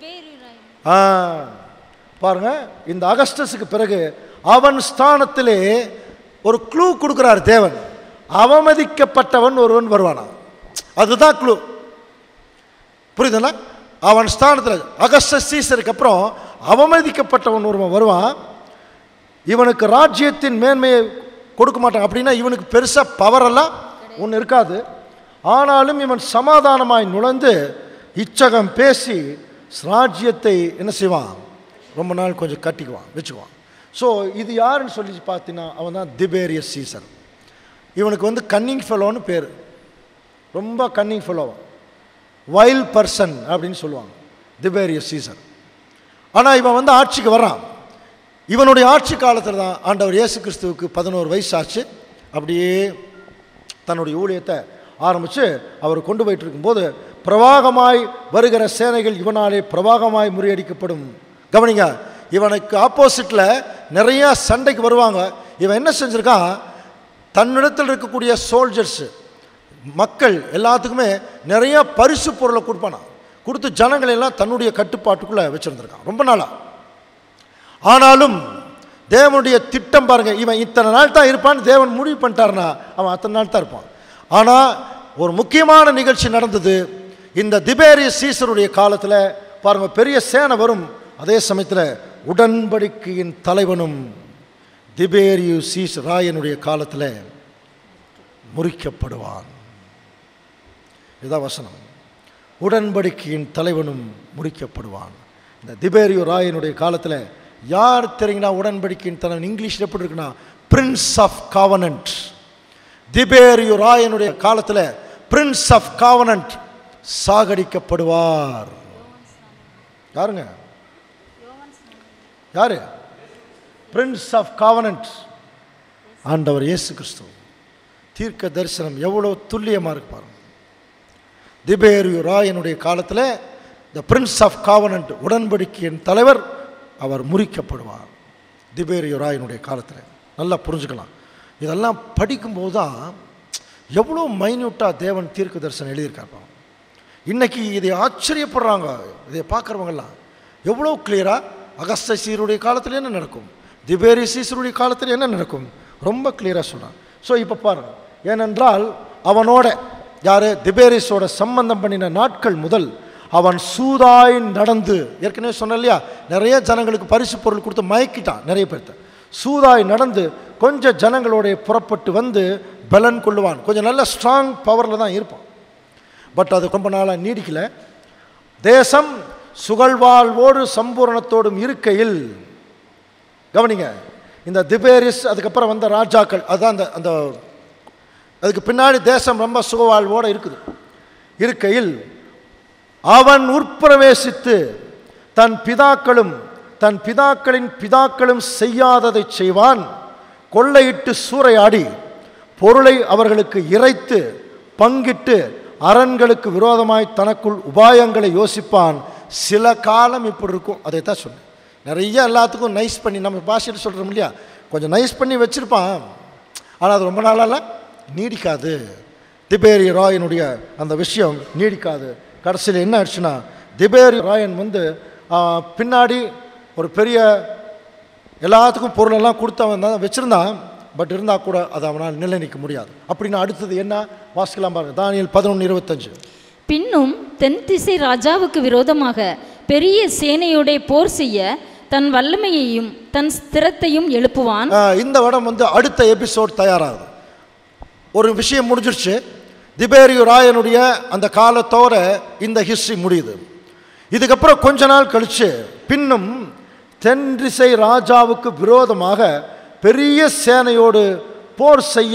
ஆ பாருங்க இந்த அகஸ்டஸுக்கு பிறகு அவன் ஸ்தானத்திலே ஒரு க்ளூ கொடுக்குறார் தேவன் அவமதிக்கப்பட்டவன் ஒருவன் வருவானா அதுதான் க்ளூ புரியுதுங்களா அவன் ஸ்தானத்தில் அகஸ்டஸ் சீசருக்கு அப்புறம் அவமதிக்கப்பட்டவன் ஒருவன் வருவான் இவனுக்கு ராஜ்யத்தின் மேன்மையை கொடுக்க மாட்டான் அப்படின்னா இவனுக்கு பெருசாக பவரெல்லாம் ஒன்று இருக்காது ஆனாலும் இவன் சமாதானமாய் நுழைந்து இச்சகம் பேசி ராஜ்யத்தை என்ன செய்வான் ரொம்ப நாள் கொஞ்சம் கட்டிக்குவான் வச்சுக்குவான் ஸோ இது யாருன்னு சொல்லி பார்த்தீங்கன்னா அவன் தான் திபேரியஸ் சீசன் இவனுக்கு வந்து கன்னிங் ஃபெலோன்னு பேர் ரொம்ப கன்னிங் ஃபெலோ வைல்ட் பர்சன் அப்படின்னு சொல்லுவாங்க திபேரியஸ் சீசன் ஆனால் இவன் வந்து ஆட்சிக்கு வர்றான் இவனுடைய ஆட்சி காலத்தில் தான் ஆண்டவர் இயேசு கிறிஸ்துவுக்கு பதினோரு வயசு ஆச்சு அப்படியே தன்னுடைய ஊழியத்தை ஆரம்பித்து அவர் கொண்டு போயிட்டு இருக்கும்போது பிரவாகமாய் வருகிற சேனைகள் இவனாலே பிரவாகமாய் முறியடிக்கப்படும் கவனிங்க இவனுக்கு ஆப்போசிட்டில் நிறைய சண்டைக்கு வருவாங்க இவன் என்ன செஞ்சிருக்கான் தன்னிடத்தில் இருக்கக்கூடிய சோல்ஜர்ஸு மக்கள் எல்லாத்துக்குமே நிறைய பரிசு பொருளை கொடுப்பானா கொடுத்து ஜனங்களை எல்லாம் தன்னுடைய கட்டுப்பாட்டுக்குள்ளே வச்சுருந்துருக்கான் ரொம்ப நாளாக ஆனாலும் தேவனுடைய திட்டம் பாருங்க இவன் இத்தனை நாள் தான் இருப்பான்னு தேவன் முடிவு பண்ணிட்டாருனா அவன் அத்தனை நாள் தான் இருப்பான் ஆனால் ஒரு முக்கியமான நிகழ்ச்சி நடந்தது இந்த திபேரிய சீசருடைய காலத்தில் பாருங்க பெரிய சேனை வரும் அதே சமயத்தில் உடன்படிக்கையின் தலைவனும் திபேரியு சீஸ் ராயனுடைய காலத்தில் முறிக்கப்படுவான் இதான் வசனம் உடன்படிக்கையின் தலைவனும் முறிக்கப்படுவான் இந்த திபேரியு ராயனுடைய காலத்தில் யார் தெரியுங்கன்னா உடன்படிக்கையின் தலைவன் இங்கிலீஷில் எப்படி இருக்குன்னா பிரின்ஸ் ஆஃப் காவனன்ட் திபேரியு ராயனுடைய காலத்தில் பிரின்ஸ் ஆஃப் காவனன்ட் சாகடிக்கப்படுவார் யாருங்க யாரு பிரின்ஸ் ஆஃப் காவனன்ட் ஆண்டவர் இயேசு கிறிஸ்து தீர்க்க தரிசனம் எவ்வளோ துல்லியமாக இருக்கு பாருங்க திபேரியு ராயனுடைய காலத்தில் த பிரின்ஸ் ஆஃப் காவனன்ட் உடன்படிக்கையின் தலைவர் அவர் முறிக்கப்படுவார் திபேரியு ராயனுடைய காலத்தில் நல்லா புரிஞ்சுக்கலாம் இதெல்லாம் படிக்கும்போது தான் எவ்வளோ மைன்யூட்டாக தேவன் தீர்க்க தரிசனம் எழுதியிருக்கார் பாருங்க. இன்னைக்கு இதை ஆச்சரியப்படுறாங்க இதை பார்க்குறவங்கெல்லாம் எவ்வளோ கிளியராக அகஸ்த சீருடைய காலத்தில் என்ன நடக்கும் திபேரி சீசருடைய காலத்தில் என்ன நடக்கும் ரொம்ப கிளியராக சொல்கிறான் ஸோ இப்போ பாருங்க ஏனென்றால் அவனோட யார் திபேரிஸோட சம்பந்தம் பண்ணின நாட்கள் முதல் அவன் சூதாய் நடந்து ஏற்கனவே சொன்னேன் இல்லையா நிறைய ஜனங்களுக்கு பரிசு பொருள் கொடுத்து மயக்கிட்டான் நிறைய பேர்த்த சூதாய் நடந்து கொஞ்சம் ஜனங்களோட புறப்பட்டு வந்து பலன் கொள்ளுவான் கொஞ்சம் நல்ல ஸ்ட்ராங் பவரில் தான் இருப்பான் பட் அது ரொம்ப நாளாக நீடிக்கல தேசம் சுகழ்வாழ்வோடு சம்பூரணத்தோடும் இருக்கையில் கவனிங்க இந்த திபேரிஸ் அதுக்கப்புறம் வந்த ராஜாக்கள் அதுதான் அந்த அந்த அதுக்கு பின்னாடி தேசம் ரொம்ப சுகவாழ்வோடு இருக்குது இருக்கையில் அவன் உட்பிரவேசித்து தன் பிதாக்களும் தன் பிதாக்களின் பிதாக்களும் செய்யாததை செய்வான் கொள்ளையிட்டு சூறையாடி பொருளை அவர்களுக்கு இறைத்து பங்கிட்டு அரண்களுக்கு விரோதமாய் தனக்குள் உபாயங்களை யோசிப்பான் சில காலம் இப்படி இருக்கும் அதை தான் சொன்னேன் நிறைய எல்லாத்துக்கும் நைஸ் பண்ணி நம்ம பாஷையில் சொல்கிறோம் இல்லையா கொஞ்சம் நைஸ் பண்ணி வச்சுருப்பான் ஆனால் அது ரொம்ப நாளால நீடிக்காது திபேரி ராயனுடைய அந்த விஷயம் நீடிக்காது கடைசியில் என்ன ஆயிடுச்சுன்னா திபேரி ராயன் வந்து ஆ, பின்னாடி ஒரு பெரிய எல்லாத்துக்கும் பொருளெல்லாம் கொடுத்து அவன் தான் வச்சுருந்தான் பட் இருந்தால் கூட அதை அவனால் நிலை நிற்க முடியாது அப்படின்னா அடுத்தது என்ன வாசிக்கலாம் பாருங்க தானியல் பதினொன்று இருபத்தஞ்சு பின்னும் தென் திசை ராஜாவுக்கு விரோதமாக பெரிய சேனையோட போர் செய்ய தன் வல்லமையையும் தன் ஸ்திரத்தையும் எழுப்புவான் ஆ, இந்த வடம் வந்து அடுத்த எபிசோட் தயாராகுது ஒரு விஷயம் முடிஞ்சிருச்சு திபேரியு ராயனுடைய அந்த காலத்தோட இந்த ஹிஸ்ட்ரி முடியுது இதுக்கப்புறம் கொஞ்ச நாள் கழிச்சு பின்னும் தென்றிசை ராஜாவுக்கு விரோதமாக பெரிய சேனையோடு போர் செய்ய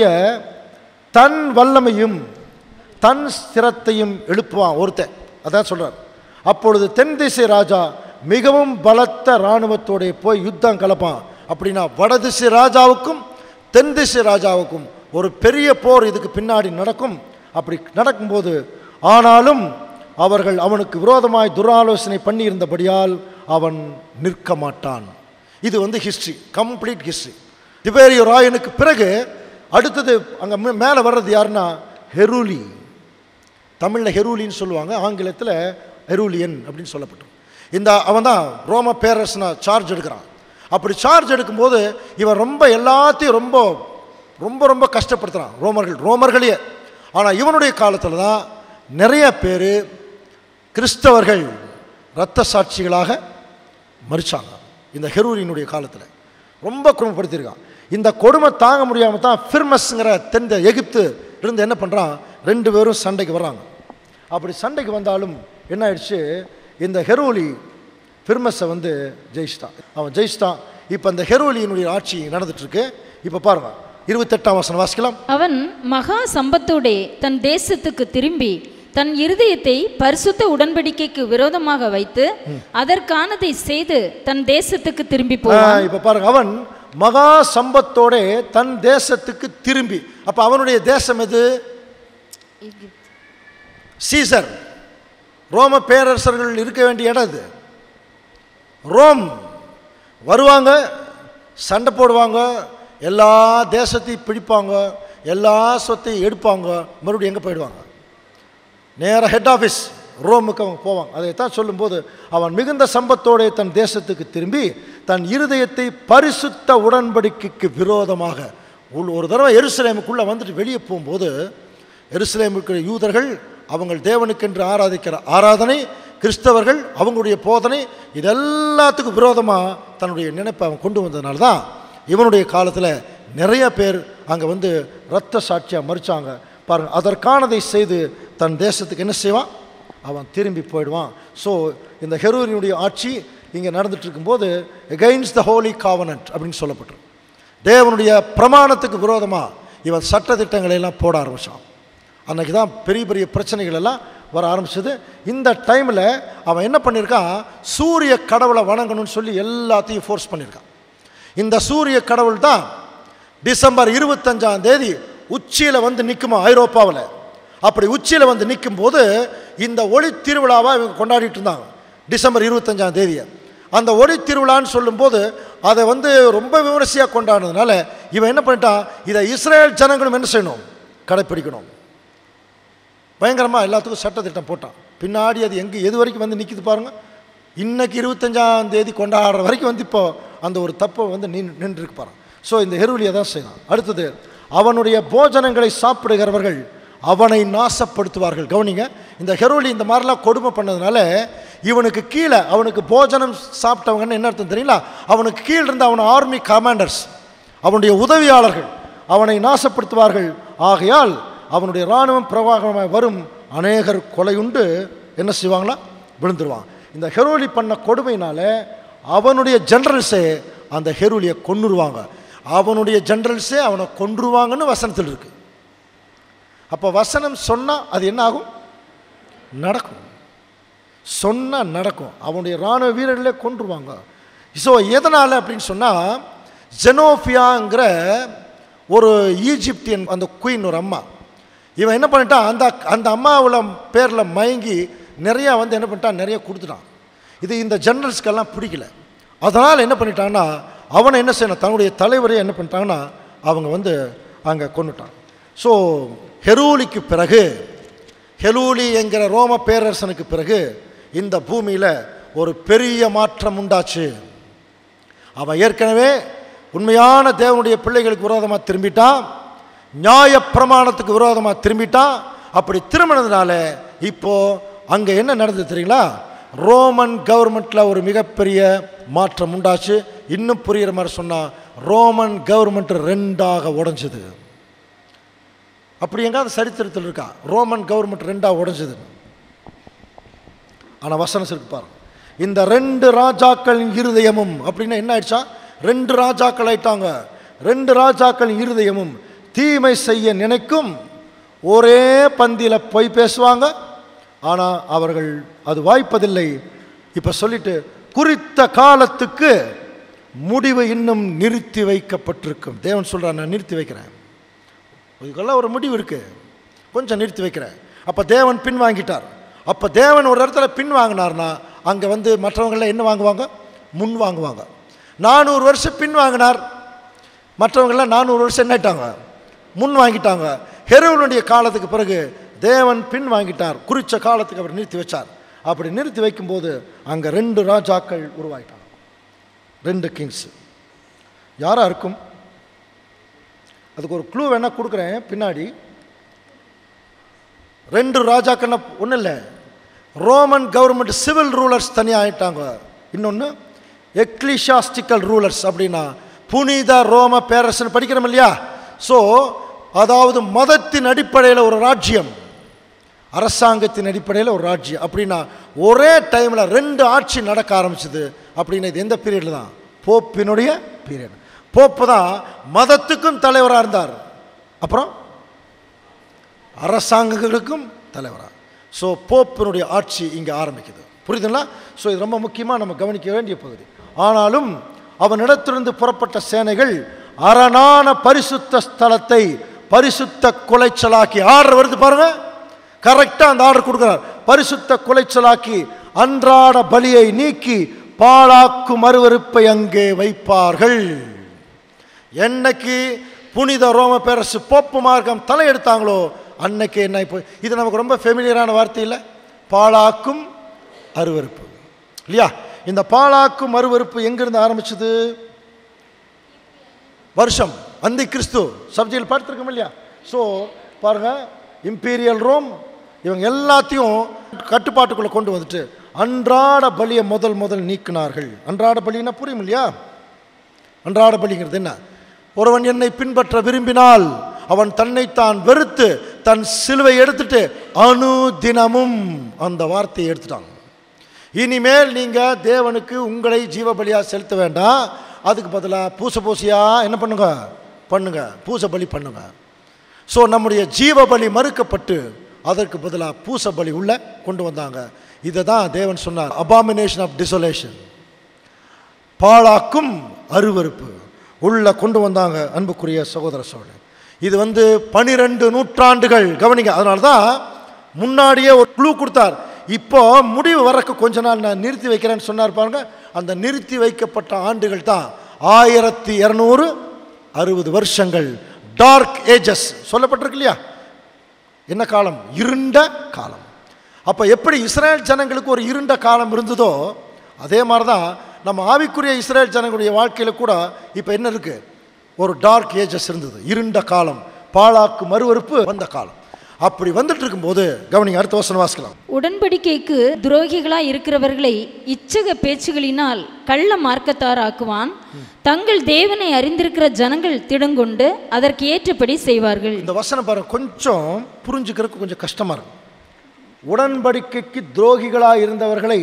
தன் வல்லமையும் தன் ஸ்திரத்தையும் எழுப்புவான் ஒருத்தன் அதான் சொல்றார் அப்பொழுது தென் திசை ராஜா மிகவும் பலத்த இராணுவத்தோட போய் யுத்தம் கலப்பான் அப்படின்னா வடதிசை ராஜாவுக்கும் தென் திசை ராஜாவுக்கும் ஒரு பெரிய போர் இதுக்கு பின்னாடி நடக்கும் அப்படி நடக்கும்போது ஆனாலும் அவர்கள் அவனுக்கு விரோதமாய் துராலோசனை பண்ணியிருந்தபடியால் அவன் நிற்க மாட்டான் இது வந்து ஹிஸ்ட்ரி கம்ப்ளீட் ஹிஸ்ட்ரி திபேரியு ராயனுக்கு பிறகு அடுத்தது அங்கே மேலே வர்றது யாருன்னா ஹெருலி தமிழில் ஹெரூலின்னு சொல்லுவாங்க ஆங்கிலத்தில் ஹெரூலியன் அப்படின்னு சொல்லப்பட்டது இந்த அவன் தான் ரோம பேரரசனை சார்ஜ் எடுக்கிறான் அப்படி சார்ஜ் எடுக்கும்போது இவன் ரொம்ப எல்லாத்தையும் ரொம்ப ரொம்ப ரொம்ப கஷ்டப்படுத்துகிறான் ரோமர்கள் ரோமர்களையே ஆனால் இவனுடைய காலத்தில் தான் நிறைய பேர் கிறிஸ்தவர்கள் இரத்த சாட்சிகளாக மறிச்சாங்க இந்த ஹெரூரினுடைய காலத்தில் ரொம்ப கொடுமைப்படுத்தியிருக்கான் இந்த கொடுமை தாங்க முடியாமல் தான் ஃபிர்மஸ்ங்கிற தென் எகிப்து இருந்து என்ன பண்ணுறான் ரெண்டு பேரும் சண்டைக்கு வர்றாங்க அப்படி சண்டைக்கு வந்தாலும் என்ன ஆயிடுச்சு இந்த ஹெரோலி ஃபிர்மஸை வந்து ஜெயிச்சிட்டான் அவன் ஜெயிச்சிட்டான் இப்போ அந்த ஹெரோலியினுடைய ஆட்சி நடந்துட்டுருக்கு இப்போ பாருங்க இருபத்தெட்டாம் வசனம் வாசிக்கலாம் அவன் மகா சம்பத்தோடே தன் தேசத்துக்கு திரும்பி தன் இருதயத்தை பரிசுத்த உடன்படிக்கைக்கு விரோதமாக வைத்து அதற்கானதை செய்து தன் தேசத்துக்கு திரும்பி போவான் இப்போ பாருங்க அவன் மகா சம்பத்தோட தன் தேசத்துக்கு திரும்பி அப்போ அவனுடைய தேசம் எது எகிப்து சீசர் ரோம பேரரசர்கள் இருக்க வேண்டிய இடம் இது ரோம் வருவாங்க சண்டை போடுவாங்க எல்லா தேசத்தையும் பிடிப்பாங்க எல்லா சொத்தையும் எடுப்பாங்க மறுபடியும் எங்கே போயிடுவாங்க நேராக ஹெட் ஆஃபீஸ் ரோமுக்கு அவங்க போவாங்க அதைத்தான் சொல்லும்போது அவன் மிகுந்த சம்பத்தோടെ தன் தேசத்துக்கு திரும்பி தன் இருதயத்தை பரிசுத்த உடன்படிக்கைக்கு விரோதமாக உள் ஒரு தடவை எருசலேமுக்குள்ளே வந்துட்டு வெளியே போகும்போது எருசலேமுக்கு யூதர்கள் அவங்கள் தேவனுக்கென்று ஆராதிக்கிற ஆராதனை கிறிஸ்தவர்கள் அவங்களுடைய போதனை இது எல்லாத்துக்கும் விரோதமாக தன்னுடைய நினைப்பை அவன் கொண்டு வந்ததுனால தான் இவனுடைய காலத்தில் நிறைய பேர் அங்கே வந்து இரத்த சாட்சியாக மறிச்சாங்க பாருங்க அதற்கானதை செய்து தன் தேசத்துக்கு என்ன செய்வான் அவன் திரும்பி போயிடுவான் ஸோ இந்த ஹெரோரினுடைய ஆட்சி இங்கே நடந்துட்டு இருக்கும்போது எகைன்ஸ்ட் த ஹோலி காவனன்ட் அப்படின்னு சொல்லப்பட்டிருக்கு தேவனுடைய பிரமாணத்துக்கு விரோதமாக இவன் சட்டதிட்டங்களை எல்லாம் போட ஆரம்பிச்சான் அன்னைக்கு தான் பெரிய பெரிய பிரச்சனைகள் எல்லாம் வர ஆரம்பிச்சது இந்த டைமில் அவன் என்ன பண்ணியிருக்கான் சூரிய கடவுளை வணங்கணும்னு சொல்லி எல்லாத்தையும் ஃபோர்ஸ் பண்ணியிருக்கான் இந்த சூரிய கடவுள் தான் டிசம்பர் இருபத்தஞ்சாம் தேதி உச்சியில் வந்து நிற்குமா ஐரோப்பாவில் அப்படி உச்சியில் வந்து நிற்கும்போது இந்த ஒளி திருவிழாவை இவங்க கொண்டாடிட்டு இருந்தாங்க டிசம்பர் இருபத்தஞ்சாம் தேதியை அந்த ஒளி திருவிழான்னு சொல்லும்போது அதை வந்து ரொம்ப விமரிசையாக கொண்டாடுனதுனால இவன் என்ன பண்ணிட்டான் இதை இஸ்ரேல் ஜனங்களும் என்ன செய்யணும் கடைப்பிடிக்கணும் பயங்கரமாக எல்லாத்துக்கும் சட்டத்திட்டம் போட்டான் பின்னாடி அது எங்கே எது வரைக்கும் வந்து நிற்கிது பாருங்க இன்னைக்கு இருபத்தஞ்சாம் தேதி கொண்டாடுற வரைக்கும் வந்து இப்போ அந்த ஒரு தப்பை வந்து நின் நின்றுருக்கு பாருங்க ஸோ இந்த ஹெருலியை தான் செய்யலாம் அடுத்தது அவனுடைய போஜனங்களை சாப்பிடுகிறவர்கள் அவனை நாசப்படுத்துவார்கள் கவனிங்க இந்த ஹெரோலி இந்த மாதிரிலாம் கொடுமை பண்ணதுனால இவனுக்கு கீழே அவனுக்கு போஜனம் சாப்பிட்டவங்கன்னு என்ன அர்த்தம் தெரியல அவனுக்கு கீழே இருந்த அவன் ஆர்மி கமாண்டர்ஸ் அவனுடைய உதவியாளர்கள் அவனை நாசப்படுத்துவார்கள் ஆகையால் அவனுடைய இராணுவம் பிரவாகமாக வரும் அநேகர் கொலையுண்டு என்ன செய்வாங்களா விழுந்துருவான் இந்த ஹெரோலி பண்ண கொடுமையினால அவனுடைய ஜெனரல்ஸே அந்த ஹெரோலியை கொன்னுருவாங்க அவனுடைய ஜெனரல்ஸே அவனை கொன்றுவாங்கன்னு வசனத்தில் இருக்கு அப்போ வசனம் சொன்னால் அது என்ன ஆகும் நடக்கும் சொன்னால் நடக்கும் அவனுடைய இராணுவ வீரர்களே கொன்றுவாங்க ஸோ எதனால் அப்படின்னு சொன்னால் ஜெனோஃபியாங்கிற ஒரு ஈஜிப்தியன் அந்த குயின் ஒரு அம்மா இவன் என்ன பண்ணிட்டான் அந்த அந்த அம்மாவில் பேரில் மயங்கி நிறையா வந்து என்ன பண்ணிட்டான் நிறைய கொடுத்துட்டான் இது இந்த ஜெனரல்ஸ்க்கெல்லாம் பிடிக்கல அதனால் என்ன பண்ணிட்டான்னா அவனை என்ன செய்யணும் தன்னுடைய தலைவரை என்ன பண்ணிட்டாங்கன்னா அவங்க வந்து அங்கே கொண்டுட்டான் ஸோ ஹெரூலிக்கு பிறகு ஹெலூலி என்கிற ரோம பேரரசனுக்கு பிறகு இந்த பூமியில் ஒரு பெரிய மாற்றம் உண்டாச்சு அவன் ஏற்கனவே உண்மையான தேவனுடைய பிள்ளைகளுக்கு விரோதமாக திரும்பிட்டான் நியாய பிரமாணத்துக்கு விரோதமாக திரும்பிட்டான் அப்படி திரும்பினதுனால இப்போ அங்கே என்ன நடந்தது தெரியுங்களா ரோமன் கவர்மெண்ட்டில் ஒரு மிகப்பெரிய மாற்றம் உண்டாச்சு இன்னும் புரிகிற மாதிரி சொன்னால் ரோமன் கவர்மெண்ட் ரெண்டாக உடைஞ்சது அப்படி எங்காவது சரித்திரத்தில் இருக்கா ரோமன் கவர்மெண்ட் ரெண்டாக உடைஞ்சது ஆனால் வசனம் இருக்கு பாருங்க இந்த ரெண்டு ராஜாக்களின் இருதயமும் அப்படின்னா என்ன ஆயிடுச்சா ரெண்டு ராஜாக்கள் ஆயிட்டாங்க ரெண்டு ராஜாக்களின் இருதயமும் தீமை செய்ய நினைக்கும் ஒரே பந்தியில் பொய் பேசுவாங்க ஆனால் அவர்கள் அது வாய்ப்பதில்லை இப்போ சொல்லிட்டு குறித்த காலத்துக்கு முடிவு இன்னும் நிறுத்தி வைக்கப்பட்டிருக்கும் தேவன் சொல்கிறான் நான் நிறுத்தி வைக்கிறேன் இதுக்கெல்லாம் ஒரு முடிவு இருக்குது கொஞ்சம் நிறுத்தி வைக்கிறேன் அப்போ தேவன் பின் வாங்கிட்டார் அப்போ தேவன் ஒரு இடத்துல பின் வாங்கினார்னா அங்கே வந்து மற்றவங்களாம் என்ன வாங்குவாங்க முன் வாங்குவாங்க நானூறு வருஷம் பின் வாங்கினார் மற்றவங்களாம் நானூறு வருஷம் என்ன ஆயிட்டாங்க முன் வாங்கிட்டாங்க ஹெரோனுடைய காலத்துக்கு பிறகு தேவன் பின் வாங்கிட்டார் குறித்த காலத்துக்கு அவர் நிறுத்தி வச்சார் அப்படி நிறுத்தி வைக்கும்போது அங்கே ரெண்டு ராஜாக்கள் உருவாயிட்டாங்க ரெண்டு கிங்ஸ் யாராக இருக்கும் அதுக்கு ஒரு க்ளூ வேணா கொடுக்குறேன் பின்னாடி ரெண்டு ராஜாக்கள்னா ஒன்றும் இல்லை ரோமன் கவர்மெண்ட் சிவில் ரூலர்ஸ் தனியாக ஆயிட்டாங்க இன்னொன்று எக்லிஷாஸ்டிக்கல் ரூலர்ஸ் அப்படின்னா புனித ரோம பேரரசன் படிக்கிறோம் இல்லையா ஸோ அதாவது மதத்தின் அடிப்படையில் ஒரு ராஜ்யம் அரசாங்கத்தின் அடிப்படையில் ஒரு ராஜ்யம் அப்படின்னா ஒரே டைமில் ரெண்டு ஆட்சி நடக்க ஆரம்பிச்சது அப்படின்னா இது எந்த பீரியடில் தான் போப்பினுடைய பீரியட் போப்பு தான் மதத்துக்கும் தலைவராக இருந்தார் அப்புறம் அரசாங்கங்களுக்கும் தலைவராக ஸோ போப்பினுடைய ஆட்சி இங்கே ஆரம்பிக்குது புரியுதுங்களா ஸோ இது ரொம்ப முக்கியமாக நம்ம கவனிக்க வேண்டிய பகுதி ஆனாலும் அவனிடத்திலிருந்து புறப்பட்ட சேனைகள் அரணான பரிசுத்த ஸ்தலத்தை பரிசுத்த குலைச்சலாக்கி ஆடுற வருது பாருங்க கரெக்டாக அந்த ஆர்டர் கொடுக்குறார் பரிசுத்த குலைச்சலாக்கி அன்றாட பலியை நீக்கி பாழாக்கும் அருவருப்பை அங்கே வைப்பார்கள் என்னைக்கு புனித ரோம பேரரசு போப்பு மார்க்கம் தலையெடுத்தாங்களோ அன்னைக்கு என்ன இப்போ இது நமக்கு ரொம்ப ஃபெமிலியரான வார்த்தை இல்லை பாழாக்கும் அருவருப்பு இல்லையா இந்த பாழாக்கும் அருவருப்பு எங்கிருந்து ஆரம்பிச்சது வருஷம் அந்த கிறிஸ்து சப்ஜெக்டில் பார்த்துருக்கோம் இல்லையா ஸோ பாருங்க இம்பீரியல் ரோம் இவங்க எல்லாத்தையும் கட்டுப்பாட்டுக்குள்ளே கொண்டு வந்துட்டு அன்றாட பலியை முதல் முதல் நீக்கினார்கள் அன்றாட பலின்னா புரியும் இல்லையா அன்றாட பலிங்கிறது என்ன ஒருவன் என்னை பின்பற்ற விரும்பினால் அவன் தன்னைத்தான் வெறுத்து தன் சிலுவை எடுத்துட்டு அணு தினமும் அந்த வார்த்தையை எடுத்துட்டாங்க இனிமேல் நீங்கள் தேவனுக்கு உங்களை ஜீவ பலியா செலுத்த வேண்டாம் அதுக்கு பதிலாக பூச பூசையா என்ன பண்ணுங்க பண்ணுங்க பூச பலி பண்ணுங்க ஸோ நம்முடைய ஜீவ பலி மறுக்கப்பட்டு அதற்கு பதிலாக பூச பலி உள்ள கொண்டு வந்தாங்க இதை தான் தேவன் சொன்னார் அபாமினேஷன் ஆஃப் டிசோலேஷன் பாழாக்கும் அருவருப்பு உள்ள கொண்டு வந்தாங்க அன்புக்குரிய சகோதர சோழன் இது வந்து பனிரெண்டு நூற்றாண்டுகள் கவனிங்க அதனால தான் முன்னாடியே ஒரு க்ளூ கொடுத்தார் இப்போ முடிவு வரக்கு கொஞ்ச நாள் நான் நிறுத்தி வைக்கிறேன்னு சொன்னார் பாருங்க அந்த நிறுத்தி வைக்கப்பட்ட ஆண்டுகள் தான் ஆயிரத்தி இரநூறு அறுபது வருஷங்கள் டார்க் ஏஜஸ் சொல்லப்பட்டிருக்கு இல்லையா என்ன காலம் இருண்ட காலம் அப்போ எப்படி இஸ்ரேல் ஜனங்களுக்கு ஒரு இருண்ட காலம் இருந்ததோ அதே மாதிரி தான் நம்ம ஆவிக்குரிய இஸ்ரேல் ஜனங்களுடைய வாழ்க்கையில் கூட இப்போ என்ன இருக்குது ஒரு டார்க் ஏஜஸ் இருந்தது இருண்ட காலம் பாழாக்கு மறுவறுப்பு வந்த காலம் அப்படி வந்துட்டு இருக்கும்போது கவனிங்க அடுத்த வசனம் வாசிக்கலாம் உடன்படிக்கைக்கு துரோகிகளாய் இருக்கிறவர்களை இச்சக பேச்சுகளினால் கள்ள மார்க்கத்தார் ஆக்குவான் தங்கள் தேவனை அறிந்திருக்கிற ஜனங்கள் திடங்கொண்டு அதற்கு ஏற்றபடி செய்வார்கள் இந்த வசனம் பாருங்க கொஞ்சம் புரிஞ்சுக்கிறதுக்கு கொஞ்சம் கஷ்டமா இருக்கும் உடன்படிக்கைக்கு துரோகிகளாக இருந்தவர்களை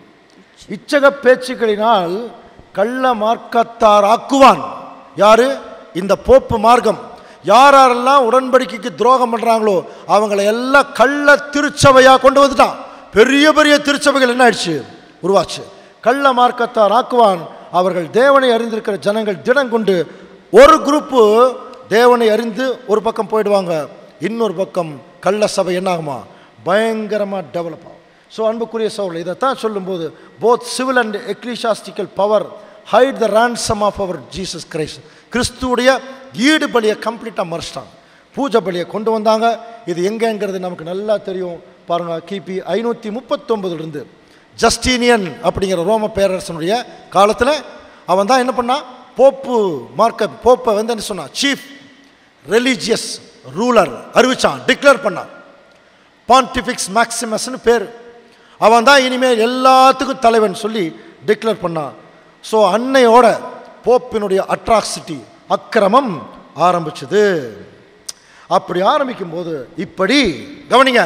இச்சக பேச்சுக்களினால் கள்ள மார்க்கத்தார் ஆக்குவான் யாரு இந்த போப்பு மார்க்கம் யார் யாரெல்லாம் உடன்படிக்கைக்கு துரோகம் பண்றாங்களோ அவங்கள எல்லாம் கள்ள திருச்சபையா கொண்டு வந்துட்டான் பெரிய பெரிய திருச்சபைகள் என்ன ஆயிடுச்சு உருவாச்சு கள்ள மார்க்கத்தார் ஆக்குவான் அவர்கள் தேவனை அறிந்திருக்கிற ஜனங்கள் திடம் கொண்டு ஒரு குரூப்பு தேவனை அறிந்து ஒரு பக்கம் போயிடுவாங்க இன்னொரு பக்கம் கள்ள சபை என்ன ஆகுமா பயங்கரமாக டெவலப் ஆகும் ஸோ அன்புக்குரிய சவுல் இதைத்தான் சொல்லும்போது both civil and ecclesiastical power hide the ransom of our Jesus Christ கிறிஸ்துவுடைய ஈடு பலியை கம்ப்ளீட்டாக மறைச்சிட்டாங்க பூஜை பலியை கொண்டு வந்தாங்க இது எங்கேங்கிறது நமக்கு நல்லா தெரியும் பாருங்க கிபி ஐநூற்றி முப்பத்தொம்பதுலேருந்து ஜஸ்டீனியன் அப்படிங்கிற ரோம பேரரசனுடைய காலத்தில் அவன் தான் என்ன பண்ணான் போப்பு மார்க்க போப்பை வந்து என்ன சொன்னான் சீஃப் ரிலீஜியஸ் ரூலர் அறிவிச்சான் டிக்ளேர் பண்ணான் பான்டிஃபிக்ஸ் மேக்சிமஸ்னு பேர் அவன் தான் இனிமேல் எல்லாத்துக்கும் தலைவன் சொல்லி டிக்ளேர் பண்ணான் ஸோ அன்னையோட போப்பினுடைய அட்ராக்சிட்டி அக்கிரமம் ஆரம்பிச்சது அப்படி ஆரம்பிக்கும் போது இப்படி கவனிங்க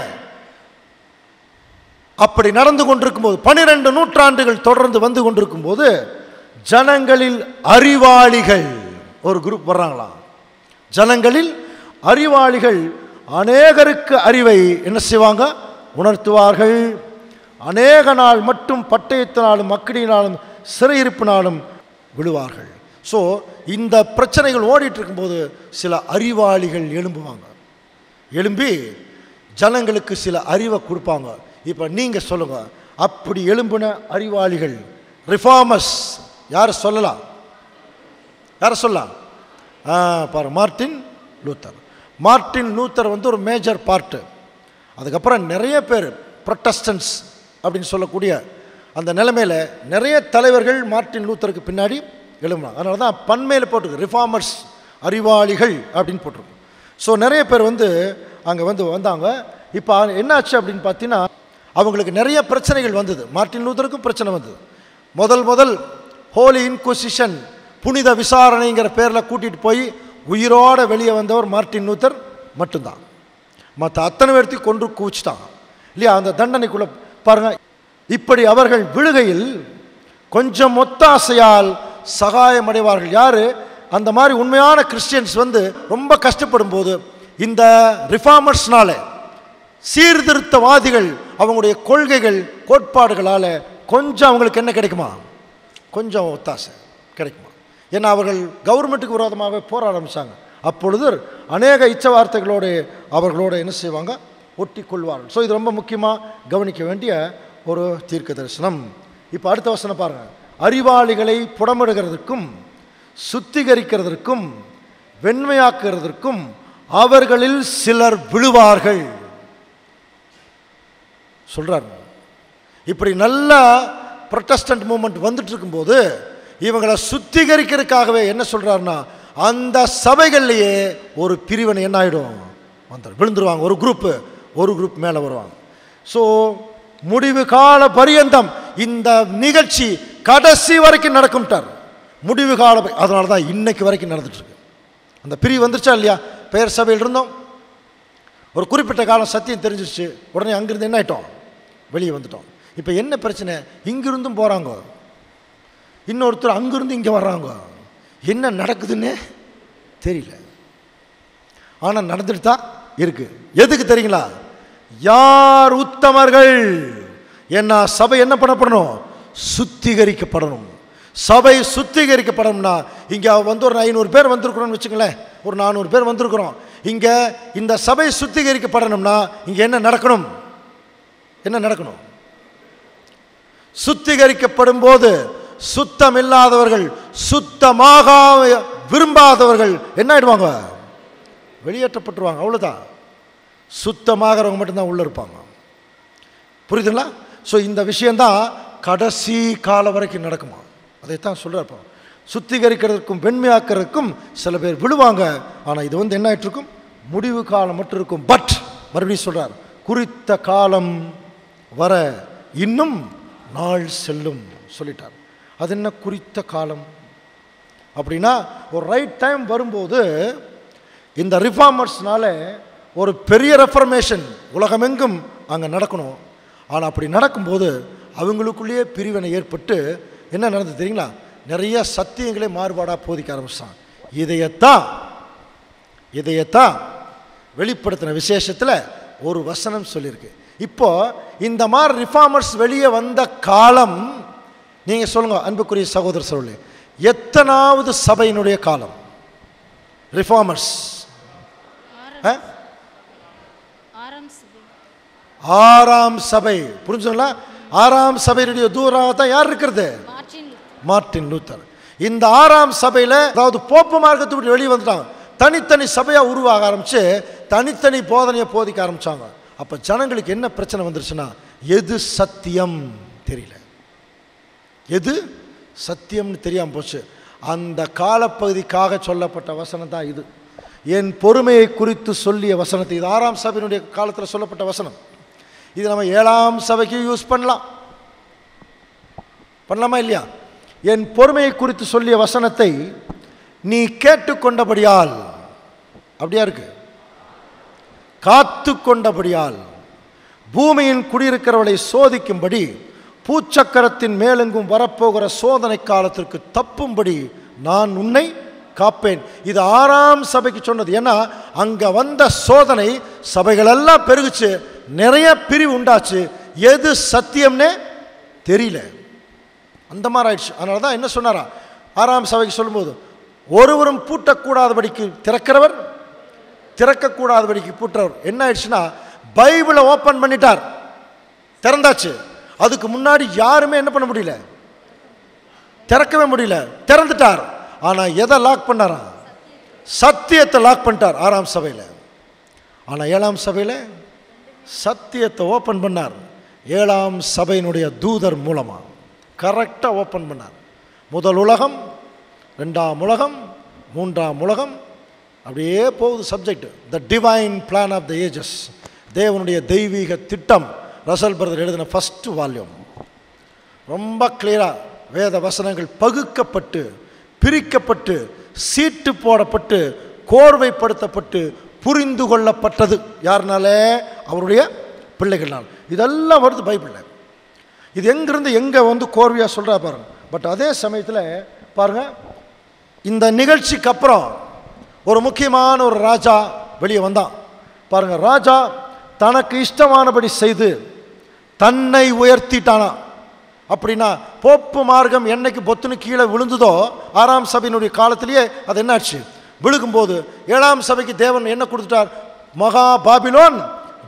அப்படி நடந்து கொண்டிருக்கும்போது பனிரெண்டு நூற்றாண்டுகள் தொடர்ந்து வந்து கொண்டிருக்கும் போது ஜனங்களில் அறிவாளிகள் ஒரு குரூப் வர்றாங்களாம் ஜனங்களில் அறிவாளிகள் அநேகருக்கு அறிவை என்ன செய்வாங்க உணர்த்துவார்கள் அநேக நாள் மட்டும் பட்டயத்தினாலும் மக்களினாலும் சிறையிருப்பினாலும் விழுவார்கள் ஸோ இந்த பிரச்சனைகள் ஓடிட்டு இருக்கும்போது சில அறிவாளிகள் எழும்புவாங்க எழும்பி ஜனங்களுக்கு சில அறிவை கொடுப்பாங்க இப்போ நீங்கள் சொல்லுங்கள் அப்படி எழும்பின அறிவாளிகள் ரிஃபார்மஸ் யார் சொல்லலாம் யாரை சொல்லலாம் ஆ பாரு மார்ட்டின் லூத்தர் மார்ட்டின் லூத்தர் வந்து ஒரு மேஜர் பார்ட்டு அதுக்கப்புறம் நிறைய பேர் ப்ரொட்டஸ்டன்ஸ் அப்படின்னு சொல்லக்கூடிய அந்த நிலைமையில் நிறைய தலைவர்கள் மார்ட்டின் லூத்தருக்கு பின்னாடி எழும்புனாங்க அதனால தான் பன்மையில் போட்டிருக்கு ரிஃபார்மர்ஸ் அறிவாளிகள் அப்படின்னு போட்டிருக்கும் ஸோ நிறைய பேர் வந்து அங்கே வந்து வந்தாங்க இப்போ என்னாச்சு அப்படின்னு பார்த்தீங்கன்னா அவங்களுக்கு நிறைய பிரச்சனைகள் வந்தது மார்ட்டின் லூத்தருக்கும் பிரச்சனை வந்தது முதல் முதல் ஹோலி இன்குசிஷன் புனித விசாரணைங்கிற பேரில் கூட்டிகிட்டு போய் உயிரோட வெளியே வந்தவர் மார்ட்டின் லூத்தர் மட்டும்தான் மற்ற அத்தனை பேர்த்தையும் கொன்று குவிச்சிட்டாங்க இல்லையா அந்த தண்டனைக்குள்ளே பாருங்க இப்படி அவர்கள் விழுகையில் கொஞ்சம் ஒத்தாசையால் சகாயம் அடைவார்கள் யாரு அந்த மாதிரி உண்மையான கிறிஸ்டியன்ஸ் வந்து ரொம்ப கஷ்டப்படும் போது இந்த ரிஃபார்மர்ஸ்னால சீர்திருத்தவாதிகள் அவங்களுடைய கொள்கைகள் கோட்பாடுகளால் கொஞ்சம் அவங்களுக்கு என்ன கிடைக்குமா கொஞ்சம் ஒத்தாசை கிடைக்குமா ஏன்னா அவர்கள் கவர்மெண்ட்டுக்கு விரோதமாகவே போராட ஆரம்பிச்சாங்க அப்பொழுது அநேக இச்ச வார்த்தைகளோடு அவர்களோட என்ன செய்வாங்க ஒட்டி கொள்வார்கள் ஸோ இது ரொம்ப முக்கியமாக கவனிக்க வேண்டிய ஒரு தீர்க்க தரிசனம் இப்போ அடுத்த வசனம் பாருங்க அறிவாளிகளை புடமிடுகிறதற்கும் சுத்திகரிக்கிறதற்கும் வெண்மையாக்குறதற்கும் அவர்களில் சிலர் விழுவார்கள் சொல்றார் இப்படி நல்ல ப்ரொட்டஸ்டன்ட் மூமெண்ட் வந்துட்டு இருக்கும்போது இவங்களை சுத்திகரிக்கிறதுக்காகவே என்ன சொல்றாருன்னா அந்த சபைகள்லேயே ஒரு பிரிவினை என்ன ஆகிடும் வந்துடும் விழுந்துருவாங்க ஒரு குரூப்பு ஒரு குரூப் மேலே வருவாங்க ஸோ முடிவு கால பரியந்தம் இந்த நிகழ்ச்சி கடைசி வரைக்கும் நடக்கும்ட்டார் முடிவு கால அதனால தான் இன்னைக்கு வரைக்கும் நடந்துட்டு இருக்கு அந்த பிரிவு வந்துருச்சா இல்லையா பெயர் சபையில் இருந்தோம் ஒரு குறிப்பிட்ட காலம் சத்தியம் தெரிஞ்சிருச்சு உடனே அங்கிருந்து என்ன ஆயிட்டோம் வெளியே வந்துட்டோம் இப்போ என்ன பிரச்சனை இங்கிருந்தும் போகிறாங்க இன்னொருத்தர் அங்கிருந்து இங்கே வர்றாங்க என்ன நடக்குதுன்னு தெரியல ஆனால் நடந்துட்டு தான் இருக்கு எதுக்கு தெரியுங்களா யார் உத்தமர்கள் என்ன சபை என்ன பண்ணப்படணும் சுத்திகரிக்கப்படணும் சபை சுத்திகரிக்கப்படணும்னா இங்கே வந்து ஒரு ஐநூறு பேர் வந்திருக்கிறோம்னு வச்சுங்களேன் ஒரு நானூறு பேர் வந்திருக்கிறோம் இங்கே இந்த சபை சுத்திகரிக்கப்படணும்னா இங்கே என்ன நடக்கணும் என்ன நடக்கணும் சுத்திகரிக்கப்படும் போது சுத்தம் இல்லாதவர்கள் சுத்தமாக விரும்பாதவர்கள் என்ன ஆயிடுவாங்க வெளியேற்றப்பட்டுருவாங்க அவ்வளோதான் சுத்தமாகறவங்க மட்டும்தான் உள்ளே இருப்பாங்க புரியுதுங்களா ஸோ இந்த விஷயந்தான் கடைசி காலம் வரைக்கும் நடக்குமா அதைத்தான் சொல்கிறப்போ சுத்திகரிக்கிறதுக்கும் வெண்மையாக்கிறதுக்கும் சில பேர் விழுவாங்க ஆனால் இது வந்து என்ன ஆயிட்டு இருக்கும் முடிவு காலம் மட்டும் இருக்கும் பட் மறுபடியும் சொல்கிறார் குறித்த காலம் வர இன்னும் நாள் செல்லும் சொல்லிட்டார் அது என்ன குறித்த காலம் அப்படின்னா ஒரு ரைட் டைம் வரும்போது இந்த ரிஃபார்மர்ஸ்னால ஒரு பெரிய ரெஃபர்மேஷன் உலகமெங்கும் அங்கே நடக்கணும் ஆனால் அப்படி நடக்கும்போது அவங்களுக்குள்ளேயே பிரிவினை ஏற்பட்டு என்ன நடந்தது தெரியுங்களா நிறைய சத்தியங்களே மாறுபாடாக போதிக்க ஆரம்பிச்சான் இதையத்தான் இதையத்தான் வெளிப்படுத்தின விசேஷத்தில் ஒரு வசனம் சொல்லியிருக்கு இப்போ இந்த மாதிரி ரிஃபார்மர்ஸ் வெளியே வந்த காலம் நீங்கள் சொல்லுங்க அன்புக்குரிய சகோதர சொல்லு எத்தனாவது சபையினுடைய காலம் ரிஃபார்மர்ஸ் ஆறாம் சபை புரிஞ்சுங்களா ஆறாம் சபையினுடைய தூராக தான் யார் இருக்கிறது மார்ட்டின் லூத்தர் இந்த ஆறாம் சபையில் அதாவது போப்பு மார்க்கத்தை விட்டு வெளியே வந்துட்டாங்க தனித்தனி சபையாக உருவாக ஆரம்பித்து தனித்தனி போதனையை போதிக்க ஆரம்பித்தாங்க அப்போ ஜனங்களுக்கு என்ன பிரச்சனை வந்துருச்சுன்னா எது சத்தியம் தெரியல எது சத்தியம்னு தெரியாமல் போச்சு அந்த காலப்பகுதிக்காக சொல்லப்பட்ட வசனம் தான் இது என் பொறுமையை குறித்து சொல்லிய வசனத்தை இது ஆறாம் சபையினுடைய காலத்தில் சொல்லப்பட்ட வசனம் இது நம்ம ஏழாம் சபைக்கு யூஸ் பண்ணலாம் பண்ணலாமா இல்லையா என் பொறுமையை குறித்து சொல்லிய வசனத்தை நீ கேட்டுக்கொண்டபடியால் அப்படியா இருக்கு காத்து கொண்டபடியால் பூமியின் குடியிருக்கிறவளை சோதிக்கும்படி பூச்சக்கரத்தின் மேலெங்கும் வரப்போகிற சோதனை காலத்திற்கு தப்பும்படி நான் உன்னை காப்பேன் இது ஆறாம் சபைக்கு சொன்னது ஏன்னா அங்கே வந்த சோதனை சபைகளெல்லாம் பெருகுச்சு நிறைய பிரிவு உண்டாச்சு எது சத்தியம்னே தெரியல அந்த மாதிரி ஆயிடுச்சு அதனால தான் என்ன சொன்னாரா ஆறாம் சபைக்கு சொல்லும்போது ஒருவரும் பூட்டக்கூடாதபடிக்கு திறக்கிறவர் திறக்கக்கூடாதபடிக்கு பூட்டுறவர் என்ன ஆயிடுச்சுன்னா பைபிளை ஓப்பன் பண்ணிட்டார் திறந்தாச்சு அதுக்கு முன்னாடி யாருமே என்ன பண்ண முடியல திறக்கவே முடியல திறந்துட்டார் ஆனால் எதை லாக் பண்ணாரா சத்தியத்தை லாக் பண்ணிட்டார் ஆறாம் சபையில் ஆனால் ஏழாம் சபையில் சத்தியத்தை ஓப்பன் பண்ணார் ஏழாம் சபையினுடைய தூதர் மூலமாக கரெக்டாக ஓப்பன் பண்ணார் முதல் உலகம் ரெண்டாம் உலகம் மூன்றாம் உலகம் அப்படியே போகுது subject the divine plan of the ages தேவனுடைய தெய்வீக திட்டம் ரசல் பிரதர் எழுதின ஃபஸ்ட்டு வால்யூம் ரொம்ப கிளியராக வேத வசனங்கள் பகுக்கப்பட்டு பிரிக்கப்பட்டு சீட்டு போடப்பட்டு கோர்வைப்படுத்தப்பட்டு புரிந்து கொள்ளப்பட்டது யாருனாலே அவருடைய பிள்ளைகள்னால் இதெல்லாம் வருது பைபிளில் இது எங்கேருந்து எங்கே வந்து கோர்வையாக சொல்கிறா பாருங்க பட் அதே சமயத்தில் பாருங்கள் இந்த நிகழ்ச்சிக்கு அப்புறம் ஒரு முக்கியமான ஒரு ராஜா வெளியே வந்தான் பாருங்க ராஜா தனக்கு இஷ்டமானபடி செய்து தன்னை உயர்த்திட்டானா அப்படின்னா போப்பு மார்க்கம் என்னைக்கு பொத்துன்னு கீழே விழுந்ததோ ஆறாம் சபையினுடைய காலத்திலேயே அது என்னாச்சு விழுகும்போது ஏழாம் சபைக்கு தேவன் என்ன கொடுத்துட்டார் மகா பாபிலோன்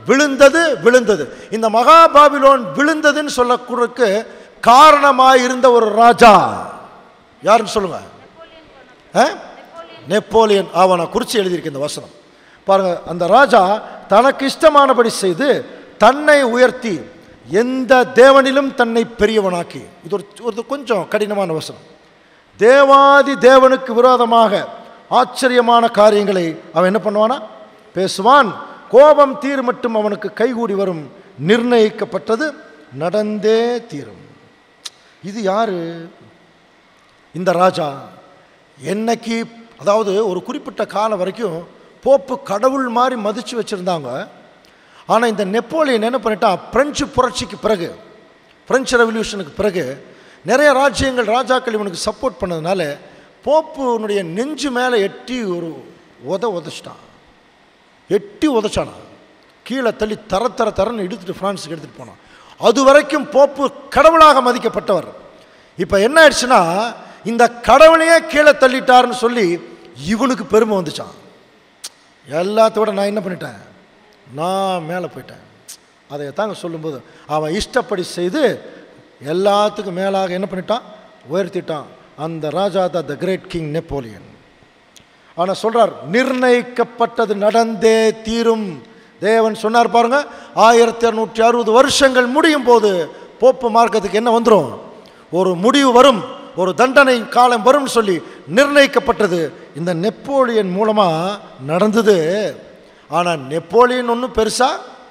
விழுந்தது விழுந்தது இந்த மகா பாபிலோன் விழுந்ததுன்னு சொல்லக்கூடக்கு காரணமாக இருந்த ஒரு ராஜா யாருன்னு சொல்லுங்க ஆ? நெப்போலியன் ஆவா நான் குறித்து எழுதியிருக்கேன் இந்த வசனம் பாருங்க அந்த ராஜா தனக்கு இஷ்டமானபடி செய்து தன்னை உயர்த்தி எந்த தேவனிலும் தன்னை பெரியவனாக்கி இது ஒரு ஒரு கொஞ்சம் கடினமான வசனம் தேவாதி தேவனுக்கு விரோதமாக ஆச்சரியமான காரியங்களை அவன் என்ன பண்ணுவானா பேசுவான் கோபம் தீர் மட்டும் அவனுக்கு கைகூடி வரும் நிர்ணயிக்கப்பட்டது நடந்தே தீரும் இது யாரு இந்த ராஜா என்னைக்கு அதாவது ஒரு குறிப்பிட்ட காலம் வரைக்கும் போப்பு கடவுள் மாதிரி மதித்து வச்சுருந்தாங்க ஆனால் இந்த நெப்போலியன் என்ன பண்ணிட்டான் பிரெஞ்சு புரட்சிக்கு பிறகு பிரெஞ்சு ரெவல்யூஷனுக்கு பிறகு நிறைய ராஜ்யங்கள் ராஜாக்கள் இவனுக்கு சப்போர்ட் பண்ணதுனால போப்புனுடைய நெஞ்சு மேலே எட்டி ஒரு உத உதச்சிட்டான் எட்டி உதச்சானா கீழே தள்ளி தர தர தரன்னு எடுத்துட்டு ஃப்ரான்ஸுக்கு எடுத்துகிட்டு போனான் அது வரைக்கும் போப்பு கடவுளாக மதிக்கப்பட்டவர் இப்போ என்ன ஆயிடுச்சுன்னா இந்த கடவுளையே கீழே தள்ளிட்டாருன்னு சொல்லி இவனுக்கு பெருமை வந்துச்சான் எல்லாத்தோட நான் என்ன பண்ணிட்டேன் நான் மேலே போயிட்டேன் அதை தாங்க சொல்லும்போது அவன் இஷ்டப்படி செய்து எல்லாத்துக்கும் மேலாக என்ன பண்ணிட்டான் உயர்த்திட்டான் அந்த ராஜா தான் த கிரேட் கிங் நெப்போலியன் ஆனால் சொல்றார் நிர்ணயிக்கப்பட்டது நடந்தே தீரும் தேவன் சொன்னார் பாருங்க ஆயிரத்தி இரநூற்றி அறுபது வருஷங்கள் முடியும் போது போப்பு மார்க்கத்துக்கு என்ன வந்துடும் ஒரு முடிவு வரும் ஒரு தண்டனை காலம் வரும்னு சொல்லி நிர்ணயிக்கப்பட்டது இந்த நெப்போலியன் மூலமாக நடந்தது ஆனால் நெப்போலியன் ஒன்றும் பெருசா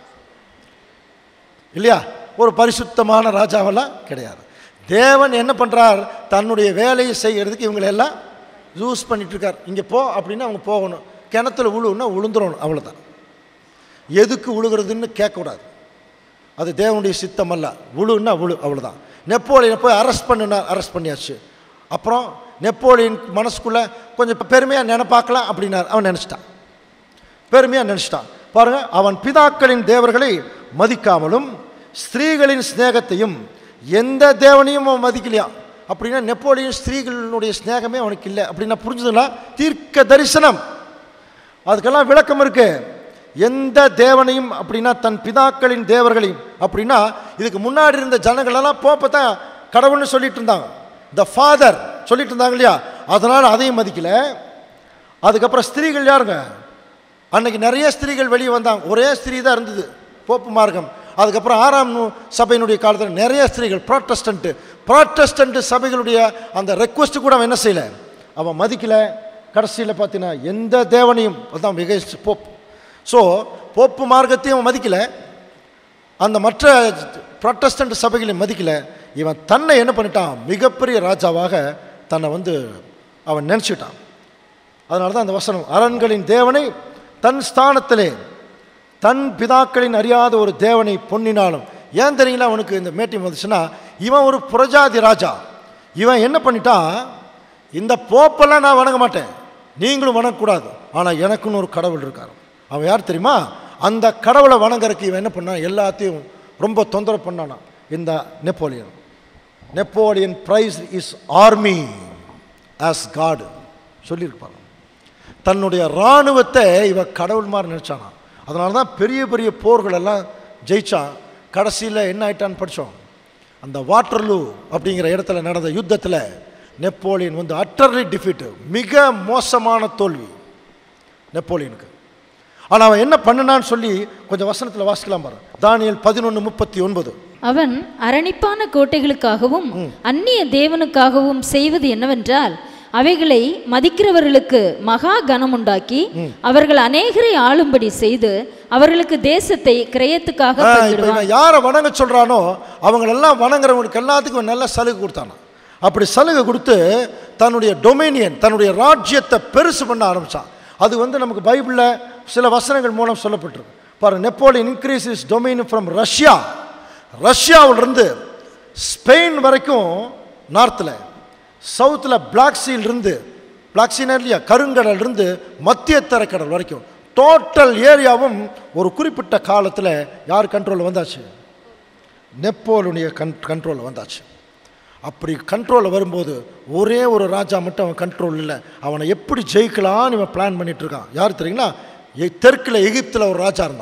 இல்லையா ஒரு பரிசுத்தமான ராஜாவெல்லாம் கிடையாது தேவன் என்ன பண்ணுறார் தன்னுடைய வேலையை செய்கிறதுக்கு இவங்களை எல்லாம் யூஸ் பண்ணிட்டு இருக்கார் இங்கே போ அப்படின்னா அவங்க போகணும் கிணத்துல உழுவுன்னா உளுந்துடணும் அவ்வளோதான் எதுக்கு உழுகிறதுன்னு கேட்கக்கூடாது அது தேவனுடைய சித்தம் அல்ல உழுன்னா உழு அவ்வளோதான் நெப்போலியனை போய் அரெஸ்ட் பண்ணுனா அரெஸ்ட் பண்ணியாச்சு அப்புறம் நெப்போலியன் மனசுக்குள்ளே கொஞ்சம் பெருமையாக நினைப்பாக்கலாம் அப்படின்னார் அவன் நினச்சிட்டான் பெருமையாக நினச்சிட்டான் பாருங்க அவன் பிதாக்களின் தேவர்களை மதிக்காமலும் ஸ்திரீகளின் சிநேகத்தையும் எந்த தேவனையும் அவன் மதிக்கலையா அப்படின்னா நெப்போலியன் ஸ்திரீகளினுடைய சிநேகமே அவனுக்கு இல்லை அப்படின்னா புரிஞ்சுதுங்களா தீர்க்க தரிசனம் அதுக்கெல்லாம் விளக்கம் இருக்கு எந்த தேவனையும் அப்படின்னா தன் பிதாக்களின் தேவர்களையும் அப்படின்னா இதுக்கு முன்னாடி இருந்த ஜனங்களெல்லாம் போப்ப தான் கடவுள்னு சொல்லிட்டு இருந்தாங்க த ஃபாதர் சொல்லிட்டு இருந்தாங்க இல்லையா அதனால் அதையும் மதிக்கல அதுக்கப்புறம் ஸ்திரீகள் யாருங்க அன்னைக்கு நிறைய ஸ்திரீகள் வெளியே வந்தாங்க ஒரே ஸ்திரீ தான் இருந்தது போப்பு மார்க்கம் அதுக்கப்புறம் ஆறாம் நூ- சபையினுடைய காலத்தில் நிறைய ஸ்திரீகள் ப்ராட்டஸ்டன்ட்டு ப்ராட்டஸ்டன்ட் சபைகளுடைய அந்த ரெக்வஸ்ட் கூட அவன் என்ன செய்யல அவன் மதிக்கல கடைசியில் பார்த்தீங்கன்னா எந்த தேவனையும் அதான் மிக போப் ஸோ போப்பு மார்க்கத்தையும் அவன் மதிக்கல அந்த மற்ற ப்ராட்டஸ்டன்ட் சபைகளையும் மதிக்கல இவன் தன்னை என்ன பண்ணிட்டான் மிகப்பெரிய ராஜாவாக தன்னை வந்து அவன் நினச்சிட்டான் அதனால தான் அந்த வசனம் அரண்களின் தேவனை தன் ஸ்தானத்திலே தன் பிதாக்களின் அறியாத ஒரு தேவனை பொன்னினாலும் ஏன் தெரியுங்களா அவனுக்கு இந்த மேட்டி வந்துச்சுன்னா இவன் ஒரு புரஜாதி ராஜா இவன் என்ன பண்ணிட்டான் இந்த போப்பெல்லாம் நான் வணங்க மாட்டேன் நீங்களும் வணங்கக்கூடாது ஆனால் எனக்குன்னு ஒரு கடவுள் இருக்கார் அவன் யார் தெரியுமா அந்த கடவுளை வணங்குறதுக்கு இவன் என்ன பண்ணான் எல்லாத்தையும் ரொம்ப தொந்தரவு பண்ணானா இந்த Napoleon Napoleon praise his army as காடு சொல்லியிருப்பாங்க தன்னுடைய இராணுவத்தை இவ கடவுள் மாதிரி நினச்சானா அதனால தான் பெரிய பெரிய போர்கள் எல்லாம் ஜெயிச்சான் கடைசியில் என்ன ஆயிட்டான்னு படித்தோம் அந்த வாட்டர்லூ அப்படிங்கிற இடத்துல நடந்த யுத்தத்தில் நெப்போலியன் வந்து அட்டர்லி டிஃபீட்டு மிக மோசமான தோல்வி நெப்போலியனுக்கு ஆனால் அவன் என்ன பண்ணுனான்னு சொல்லி கொஞ்சம் வசனத்தில் வாசிக்கலாம் பாரு தானியல் பதினொன்று முப்பத்தி ஒன்பது அவன் அரணிப்பான கோட்டைகளுக்காகவும் அந்நிய தேவனுக்காகவும் செய்வது என்னவென்றால் அவைகளை மதிக்கிறவர்களுக்கு மகா கனம் உண்டாக்கி அவர்கள் அநேகரை ஆளும்படி செய்து அவர்களுக்கு தேசத்தை கிரயத்துக்காக இப்போ பங்கிடுவான் இவன் யாரை வணங்க சொல்கிறானோ அவங்களெல்லாம் வணங்குறவங்களுக்கு எல்லாத்துக்கும் இவன் நல்ல சலுகை கொடுத்தானான் அப்படி சலுகை கொடுத்து தன்னுடைய டொமினியன் தன்னுடைய ராஜ்யத்தை பெருசு பண்ண ஆரம்பித்தான் அது வந்து நமக்கு பைபிளில் சில வசனங்கள் மூலம் சொல்லப்பட்டிருக்கு பாரு Napoleon increase his domain from Russia ரஷ்யாவிலிருந்து ஸ்பெயின் வரைக்கும் நார்த்தில் சவுத்தில் பிளாக் இருந்து பிளாக் சீனா இல்லையா கருங்கடல் இருந்து மத்திய தரைக்கடல் வரைக்கும் டோட்டல் ஏரியாவும் ஒரு குறிப்பிட்ட காலத்தில் யார் கண்ட்ரோலில் வந்தாச்சு நெப்போலுடைய கன் கண்ட்ரோலில் வந்தாச்சு அப்படி கண்ட்ரோலில் வரும்போது ஒரே ஒரு ராஜா மட்டும் அவன் கண்ட்ரோல் இல்லை அவனை எப்படி ஜெயிக்கலாம்னு இவன் பிளான் பண்ணிட்டு இருக்கான் யார் தெரியுங்களா எ- தெற்குல எகிப்தில் ஒரு ராஜா இருந்தான்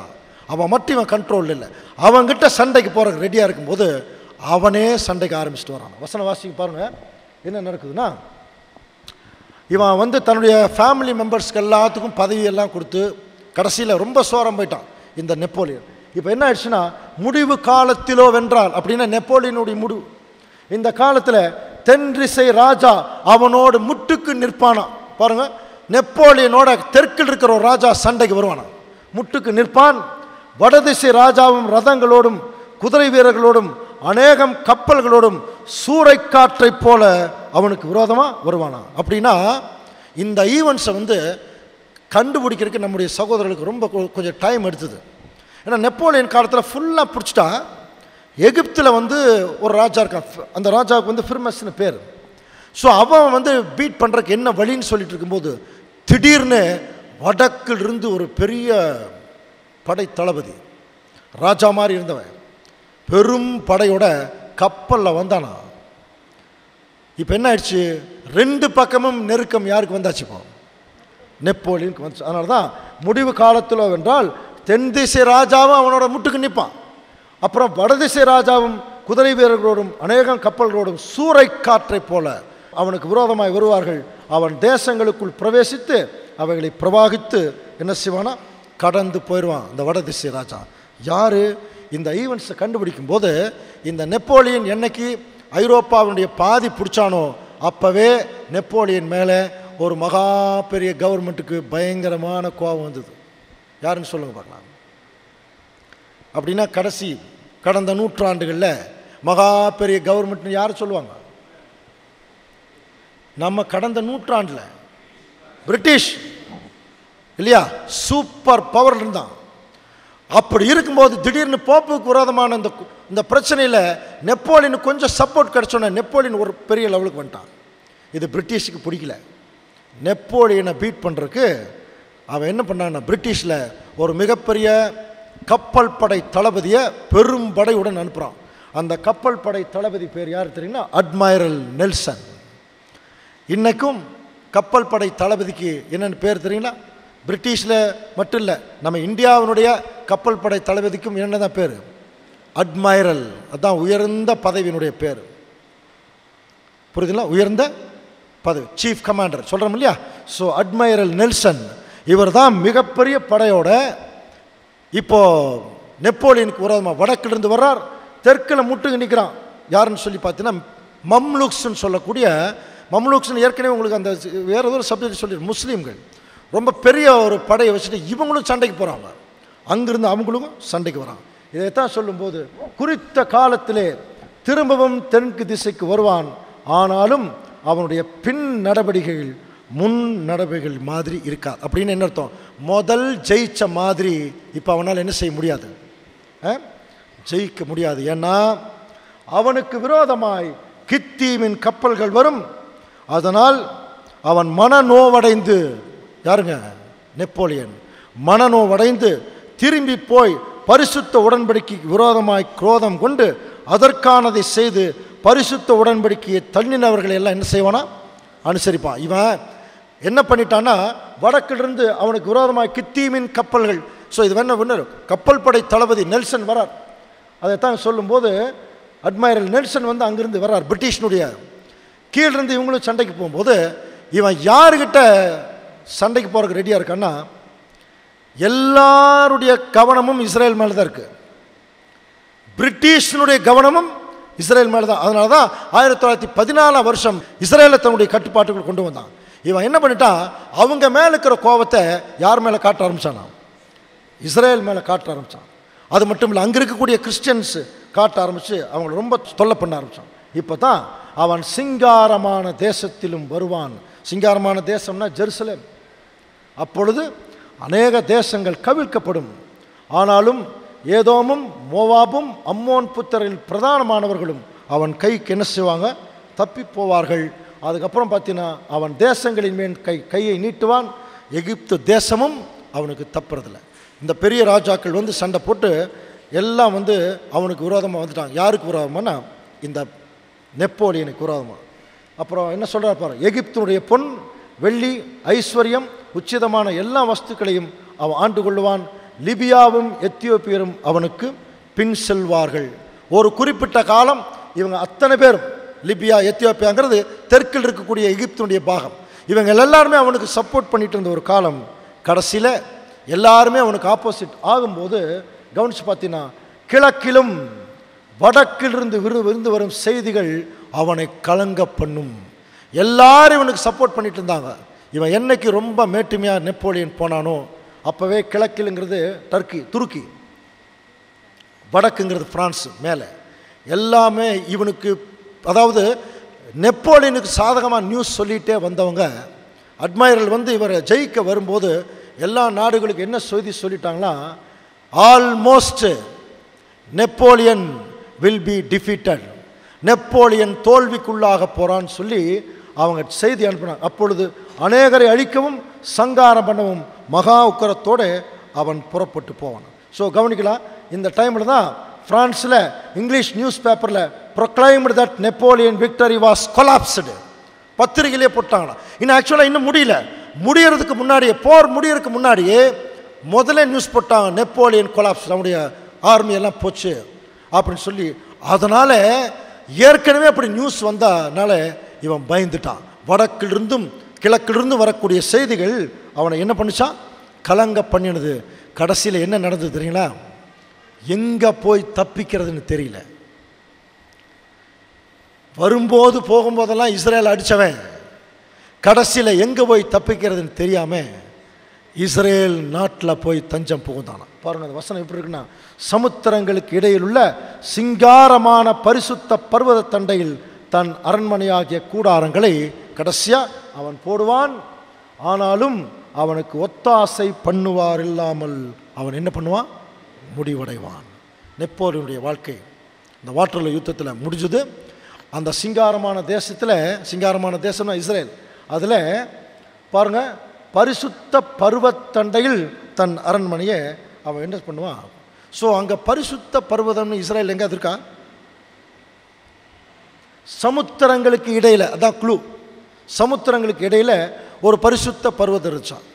அவன் மட்டும் இவன் கண்ட்ரோல் இல்லை அவன்கிட்ட சண்டைக்கு போகிறதுக்கு ரெடியாக இருக்கும்போது அவனே சண்டைக்கு ஆரம்பிச்சிட்டு வரான் வசன வாசிக்கு பாருங்க என்ன நடக்குதுன்னா இவன் வந்து தன்னுடைய ஃபேமிலி மெம்பர்ஸ்க்கு எல்லாத்துக்கும் பதவி எல்லாம் கொடுத்து கடைசியில் ரொம்ப சோரம் போயிட்டான் இந்த நெப்போலியன் இப்போ என்ன ஆயிடுச்சுன்னா முடிவு காலத்திலோ வென்றால் அப்படின்னா நெப்போலியனுடைய முடிவு இந்த காலத்தில் தென்றிசை ராஜா அவனோடு முட்டுக்கு நிற்பானா பாருங்க நெப்போலியனோட தெற்கில் இருக்கிற ஒரு ராஜா சண்டைக்கு வருவானா முட்டுக்கு நிற்பான் வடதிசை ராஜாவும் ரதங்களோடும் குதிரை வீரர்களோடும் அநேகம் கப்பல்களோடும் சூறைக்காற்றைப் போல அவனுக்கு விரோதமாக வருவானா அப்படின்னா இந்த ஈவெண்ட்ஸை வந்து கண்டுபிடிக்கிறதுக்கு நம்முடைய சகோதரர்களுக்கு ரொம்ப கொ- கொஞ்சம் டைம் எடுத்தது ஏன்னா நெப்போலியன் காலத்தில் ஃபுல்லாக பிடிச்சிட்டா எகிப்தில் வந்து ஒரு ராஜா இருக்கான் ஃப- அந்த ராஜாவுக்கு வந்து ஃபிர்மஸ்னு பேர் ஸோ அவன் வந்து பீட் பண்ணுறதுக்கு என்ன வழின்னு சொல்லிட்டு இருக்கும்போது திடீர்னு வடக்கில் இருந்து ஒரு பெரிய படை தளபதி ராஜா மாதிரி இருந்தவன் பெரும் படையோட கப்பலில் வந்தானா இப்போ என்ன ஆயிடுச்சு ரெண்டு பக்கமும் நெருக்கம் யாருக்கு வந்தாச்சு இப்போ நெப்போலியனுக்கு வந்துச்சு அதனால தான் முடிவு காலத்தில் வென்றால் தென் திசை ராஜாவும் அவனோட முட்டுக்கு நிற்பான் அப்புறம் வடதிசை ராஜாவும் குதிரை வீரர்களோடும் அநேகம் கப்பல்களோடும் சூறை காற்றைப் போல அவனுக்கு விரோதமாய் வருவார்கள் அவன் தேசங்களுக்குள் பிரவேசித்து அவைகளை பிரவாகித்து என்ன செய்வானா கடந்து போயிடுவான் இந்த வடதிசை ராஜா யார் இந்த ஈவெண்ட்ஸை கண்டுபிடிக்கும் போது இந்த நெப்போலியன் என்னைக்கு ஐரோப்பாவினுடைய பாதி பிடிச்சானோ அப்போவே நெப்போலியன் மேலே ஒரு மகா பெரிய கவர்மெண்ட்டுக்கு பயங்கரமான கோபம் வந்தது யாருன்னு சொல்லுங்க பார்க்கலாம் அப்படின்னா கடைசி கடந்த நூற்றாண்டுகளில் மகா பெரிய கவர்மெண்ட்னு யார் சொல்லுவாங்க நம்ம கடந்த நூற்றாண்டில் பிரிட்டிஷ் இல்லையா சூப்பர் பவர் இருந்தான் அப்படி இருக்கும்போது திடீர்னு போப்புக்கு விரோதமான இந்த கு- இந்த பிரச்சனையில் நெப்போலியனுக்கு கொஞ்சம் சப்போர்ட் கிடைச்சோன்னே நெப்போலியன் ஒரு பெரிய லெவலுக்கு வந்துட்டான் இது பிரிட்டிஷுக்கு பிடிக்கல நெப்போலியனை பீட் பண்ணுறதுக்கு அவன் என்ன பண்ணான்னா பிரிட்டிஷில் ஒரு மிகப்பெரிய கப்பல் படை தளபதியை பெரும் படையுடன் அனுப்புகிறான் அந்த கப்பல் படை தளபதி பேர் யார் தெரியுங்கன்னா அட்மைரல் நெல்சன் இன்னைக்கும் கப்பல் படை தளபதிக்கு என்னென்னு பேர் தெரியுங்களா பிரிட்டிஷில் மட்டும் இல்லை நம்ம இந்தியாவினுடைய கப்பல் படை தளபதிக்கும் என்ன தான் பேர் அட்மைரல் அதான் உயர்ந்த பதவியினுடைய பேர் புரியுதுங்களா உயர்ந்த பதவி சீஃப் கமாண்டர் சொல்கிறோம் இல்லையா ஸோ அட்மைரல் நெல்சன் இவர் தான் மிகப்பெரிய படையோட இப்போ நெப்போலியனுக்கு விரோதமாக வடக்கிலிருந்து வர்றார் தெற்கில் முட்டுக்கு நிற்கிறான் யாருன்னு சொல்லி பார்த்தீங்கன்னா மம்லுக்ஸ்னு சொல்லக்கூடிய மம்லுக்ஸ்னு ஏற்கனவே உங்களுக்கு அந்த வேற ஏதோ ஒரு சப்ஜெக்ட் சொல்லி முஸ்லீம்கள் ரொம்ப பெரிய ஒரு படையை வச்சுட்டு இவங்களும் சண்டைக்கு போகிறாங்க அங்கிருந்து அவங்களுக்கும் சண்டைக்கு வராங்க இதைத்தான் சொல்லும்போது குறித்த காலத்திலே திரும்பவும் தெற்கு திசைக்கு வருவான் ஆனாலும் அவனுடைய பின் நடவடிக்கைகள் முன் நடவடிக்கைகள் மாதிரி இருக்காது அப்படின்னு என்ன அர்த்தம் முதல் ஜெயிச்ச மாதிரி இப்போ அவனால் என்ன செய்ய முடியாது ஆ? ஜெயிக்க முடியாது ஏன்னா அவனுக்கு விரோதமாய் கித்தீமின் கப்பல்கள் வரும் அதனால் அவன் மனநோவடைந்து யாருங்க நெப்போலியன் மனநோவடைந்து திரும்பி போய் பரிசுத்த உடன்படிக்கைக்கு விரோதமாய் குரோதம் கொண்டு அதற்கானதை செய்து பரிசுத்த உடன்படிக்கையை தள்ளினவர்களை எல்லாம் என்ன செய்வானா அனுசரிப்பான் இவன் என்ன பண்ணிட்டான்னா வடக்கிலிருந்து அவனுக்கு விரோதமாய் கித்தீமின் கப்பல்கள் ஸோ இது என்ன பண்ண கப்பல் படை தளபதி நெல்சன் வரார் அதைத்தான் சொல்லும்போது அட்மைரல் நெல்சன் வந்து அங்கிருந்து வர்றார் பிரிட்டிஷ்னுடைய கீழிருந்து இவங்களும் சண்டைக்கு போகும்போது இவன் யாருக்கிட்ட சண்டைக்கு போகிறதுக்கு ரெடியாக இருக்கான்னா எல்லாருடைய கவனமும் இஸ்ரேல் மேலே தான் இருக்குது பிரிட்டிஷினுடைய கவனமும் இஸ்ரேல் மேலே தான் அதனால தான் ஆயிரத்தி தொள்ளாயிரத்தி பதினாலாம் வருஷம் இஸ்ரேலை தன்னுடைய கட்டுப்பாட்டுக்குள் கொண்டு வந்தான் இவன் என்ன பண்ணிட்டான் அவங்க மேலே இருக்கிற கோபத்தை யார் மேலே காட்ட ஆரம்பிச்சானா இஸ்ரேல் மேலே காட்ட ஆரம்பித்தான் அது மட்டும் இல்லை அங்கே இருக்கக்கூடிய கிறிஸ்டியன்ஸ் காட்ட ஆரம்பித்து அவங்கள ரொம்ப தொல்லை பண்ண ஆரம்பித்தான் இப்போ தான் அவன் சிங்காரமான தேசத்திலும் வருவான் சிங்காரமான தேசம்னா ஜெருசலேம் அப்பொழுது அநேக தேசங்கள் கவிழ்க்கப்படும் ஆனாலும் ஏதோமும் மோவாபும் அம்மோன் புத்தரில் பிரதானமானவர்களும் அவன் கைக்கு என்ன செய்வாங்க தப்பி போவார்கள் அதுக்கப்புறம் பார்த்தீங்கன்னா அவன் தேசங்களின் மேல் கை கையை நீட்டுவான் எகிப்து தேசமும் அவனுக்கு தப்புறதில்ல இந்த பெரிய ராஜாக்கள் வந்து சண்டை போட்டு எல்லாம் வந்து அவனுக்கு விரோதமாக வந்துட்டாங்க யாருக்கு விரோதமானா இந்த நெப்போலியனுக்கு விரோதமாக அப்புறம் என்ன சொல்கிறார் பாரு எகிப்தினுடைய பொன் வெள்ளி ஐஸ்வர்யம் உச்சிதமான எல்லா வஸ்துக்களையும் அவன் ஆண்டு கொள்ளுவான் லிபியாவும் எத்தியோப்பியரும் அவனுக்கு பின் செல்வார்கள் ஒரு குறிப்பிட்ட காலம் இவங்க அத்தனை பேரும் லிபியா எத்தியோப்பியாங்கிறது தெற்கில் இருக்கக்கூடிய எகிப்தினுடைய பாகம் இவங்க எல்லாருமே அவனுக்கு சப்போர்ட் பண்ணிட்டு இருந்த ஒரு காலம் கடைசியில் எல்லாருமே அவனுக்கு ஆப்போசிட் ஆகும்போது கவனிச்சு பார்த்தீங்கன்னா கிழக்கிலும் வடக்கிலிருந்து விரு விருந்து வரும் செய்திகள் அவனை கலங்க பண்ணும் எல்லாரும் இவனுக்கு சப்போர்ட் பண்ணிட்டு இருந்தாங்க இவன் என்னைக்கு ரொம்ப மேட்டுமையாக நெப்போலியன் போனானோ அப்போவே கிழக்கிலுங்கிறது டர்க்கி துருக்கி வடக்குங்கிறது பிரான்ஸ் மேலே எல்லாமே இவனுக்கு அதாவது நெப்போலியனுக்கு சாதகமாக நியூஸ் சொல்லிகிட்டே வந்தவங்க அட்மைரல் வந்து இவரை ஜெயிக்க வரும்போது எல்லா நாடுகளுக்கு என்ன செய்தி சொல்லிட்டாங்களா almost Napoleon will be defeated Napoleon தோல்விக்குள்ளாக போகிறான்னு சொல்லி அவங்க செய்தி அனுப்பினாங்க அப்பொழுது அநேகரை அழிக்கவும் சங்காரம் பண்ணவும் மகா உக்கரத்தோடு அவன் புறப்பட்டு போவான் ஸோ கவனிக்கலாம் இந்த டைமில் தான் ஃப்ரான்ஸில் இங்கிலீஷ் நியூஸ் பேப்பரில் proclaimed that Napoleon victory was collapsed பத்திரிகையிலே போட்டாங்களாம் இன்னும் ஆக்சுவலாக இன்னும் முடியல முடியறதுக்கு முன்னாடியே போர் முடியறதுக்கு முன்னாடியே முதல்ல நியூஸ் போட்டாங்க நெப்போலியன் கொலாப்ஸ் நம்முடைய ஆர்மி எல்லாம் போச்சு அப்படின்னு சொல்லி அதனால் ஏற்கனவே அப்படி நியூஸ் வந்தனால இவன் பயந்துட்டான் வடக்கிலிருந்தும் கிழக்கிலிருந்தும் வரக்கூடிய செய்திகள் அவனை என்ன பண்ணுச்சான் கலங்க பண்ணினது கடைசியில் என்ன நடந்தது தெரியுங்களா எங்கே போய் தப்பிக்கிறதுன்னு தெரியல வரும்போது போகும்போதெல்லாம் இஸ்ரேல் அடித்தவன் கடைசியில் எங்கே போய் தப்பிக்கிறதுன்னு தெரியாமல் இஸ்ரேல் நாட்டில் போய் தஞ்சம் புகுந்தானான் பாருங்க அந்த வசனம் எப்படி இருக்குன்னா சமுத்திரங்களுக்கு இடையில் உள்ள சிங்காரமான பரிசுத்த பர்வத தண்டையில் தன் அரண்மனையாகிய கூடாரங்களை கடைசியாக அவன் போடுவான் ஆனாலும் அவனுக்கு ஒத்தாசை பண்ணுவார் இல்லாமல் அவன் என்ன பண்ணுவான் முடிவடைவான் நெப்போலியனுடைய வாழ்க்கை இந்த வாட்டர்ல யுத்தத்தில் முடிஞ்சது அந்த சிங்காரமான தேசத்தில் சிங்காரமான தேசம்னா இஸ்ரேல் அதில் பாருங்க பரிசுத்த பருவத்தண்டையில் தன் அரண்மனையை அவன் என்ன பண்ணுவான் ஸோ அங்கே பரிசுத்த பர்வதம்னு இஸ்ரேல் எங்கே அது இருக்கா சமுத்திரங்களுக்கு இடையில் அதான் குழு சமுத்திரங்களுக்கு இடையில் ஒரு பரிசுத்த பர்வதம் இருந்துச்சான்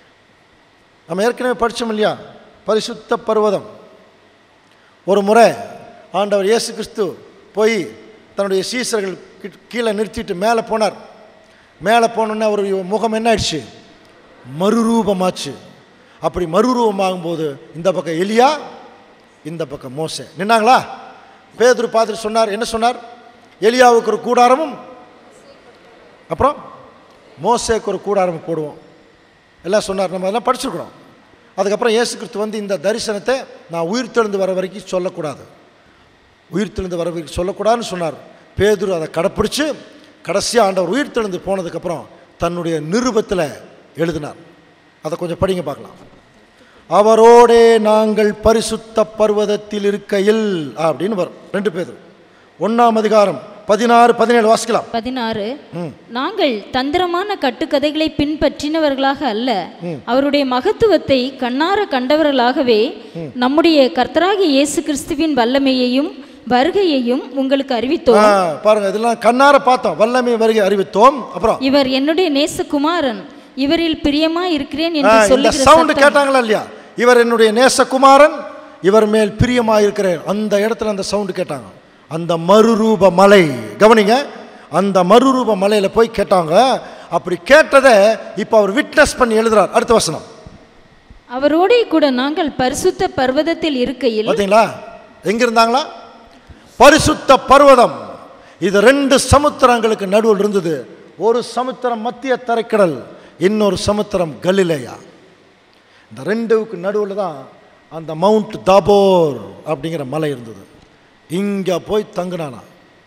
நம்ம ஏற்கனவே படித்தோம் இல்லையா பரிசுத்த பர்வதம் ஒரு முறை ஆண்டவர் இயேசு கிறிஸ்து போய் தன்னுடைய சீசர்கள் கிட்ட- கீழே நிறுத்திட்டு மேலே போனார் மேலே போனோன்னே அவர் முகம் என்ன ஆயிடுச்சு மறுரூபமாச்சு அப்படி மறுரூபமாகும்போது இந்த பக்கம் எலியா இந்த பக்கம் மோசே நின்னாங்களா பேதுரு பார்த்துட்டு சொன்னார் என்ன சொன்னார் எலியாவுக்கு ஒரு கூடாரமும் அப்புறம் மோசேக்கு ஒரு கூடாரம் போடுவோம் எல்லாம் சொன்னார் நம்ம அதெல்லாம் படிச்சிருக்கிறோம் அதுக்கப்புறம் இயேசு கிறிஸ்து வந்து இந்த தரிசனத்தை நான் உயிர் தெழுந்து வர வரைக்கும் சொல்லக்கூடாது உயிர் தெழுந்து வர வரைக்கும் சொல்லக்கூடாதுன்னு சொன்னார் பேதுரு அதை கடைப்பிடிச்சு கடைசியாக ஆண்டவர் உயிர் தெழுந்து போனதுக்கப்புறம் தன்னுடைய நிருபத்தில் எழுதினார் அதை கொஞ்சம் படிங்க பார்க்கலாம் அவரோடே நாங்கள் பரிசுத்த பர்வதத்தில் இருக்கையில் அப்படின்னு வரும் ரெண்டு பேர் ஒன்றாம் அதிகாரம் பதினாறு பதினேழு வாசிக்கலாம் பதினாறு நாங்கள் தந்திரமான கட்டுக்கதைகளை பின்பற்றினவர்களாக அல்ல அவருடைய மகத்துவத்தை கண்ணார கண்டவர்களாகவே நம்முடைய கர்த்தராகிய இயேசு கிறிஸ்துவின் வல்லமையையும் வருகையையும் உங்களுக்கு அறிவித்தோம் ஆ, பாருங்க இதெல்லாம் கண்ணார பார்த்தோம் வல்லமை வருகை அறிவித்தோம் அப்புறம் இவர் என்னுடைய நேசகுமாரன் இவரில் பிரியமா இருக்கிறேன் ஆ, என்று இந்த சொல்லுகிற சவுண்ட் சத்தம் கேட்டாங்களா இல்லையா இவர் என்னுடைய நேசகுமாரன் இவர் மேல் பிரியமாக இருக்கிறேன் அந்த இடத்துல அந்த சவுண்டு கேட்டாங்க அந்த மறுரூப மலை கவனிங்க அந்த மறுரூப மலையில் போய் கேட்டாங்க அப்படி கேட்டதை இப்போ அவர் விட்னஸ் பண்ணி எழுதுறார் அடுத்த வசனம் அவரோடே கூட நாங்கள் பரிசுத்த பர்வதத்தில் இருக்கையில் பார்த்தீங்களா எங்க இருந்தாங்களா பரிசுத்த பர்வதம் இது ரெண்டு சமுத்திரங்களுக்கு நடுவில் இருந்தது ஒரு சமுத்திரம் மத்திய தரைக்கடல் இன்னொரு சமுத்திரம் கலிலேயா இந்த ரெண்டுக்கு நடுவில் தான் அந்த மவுண்ட் தாபோர் அப்படிங்கிற மலை இருந்தது இங்கே போய் தங்குனானா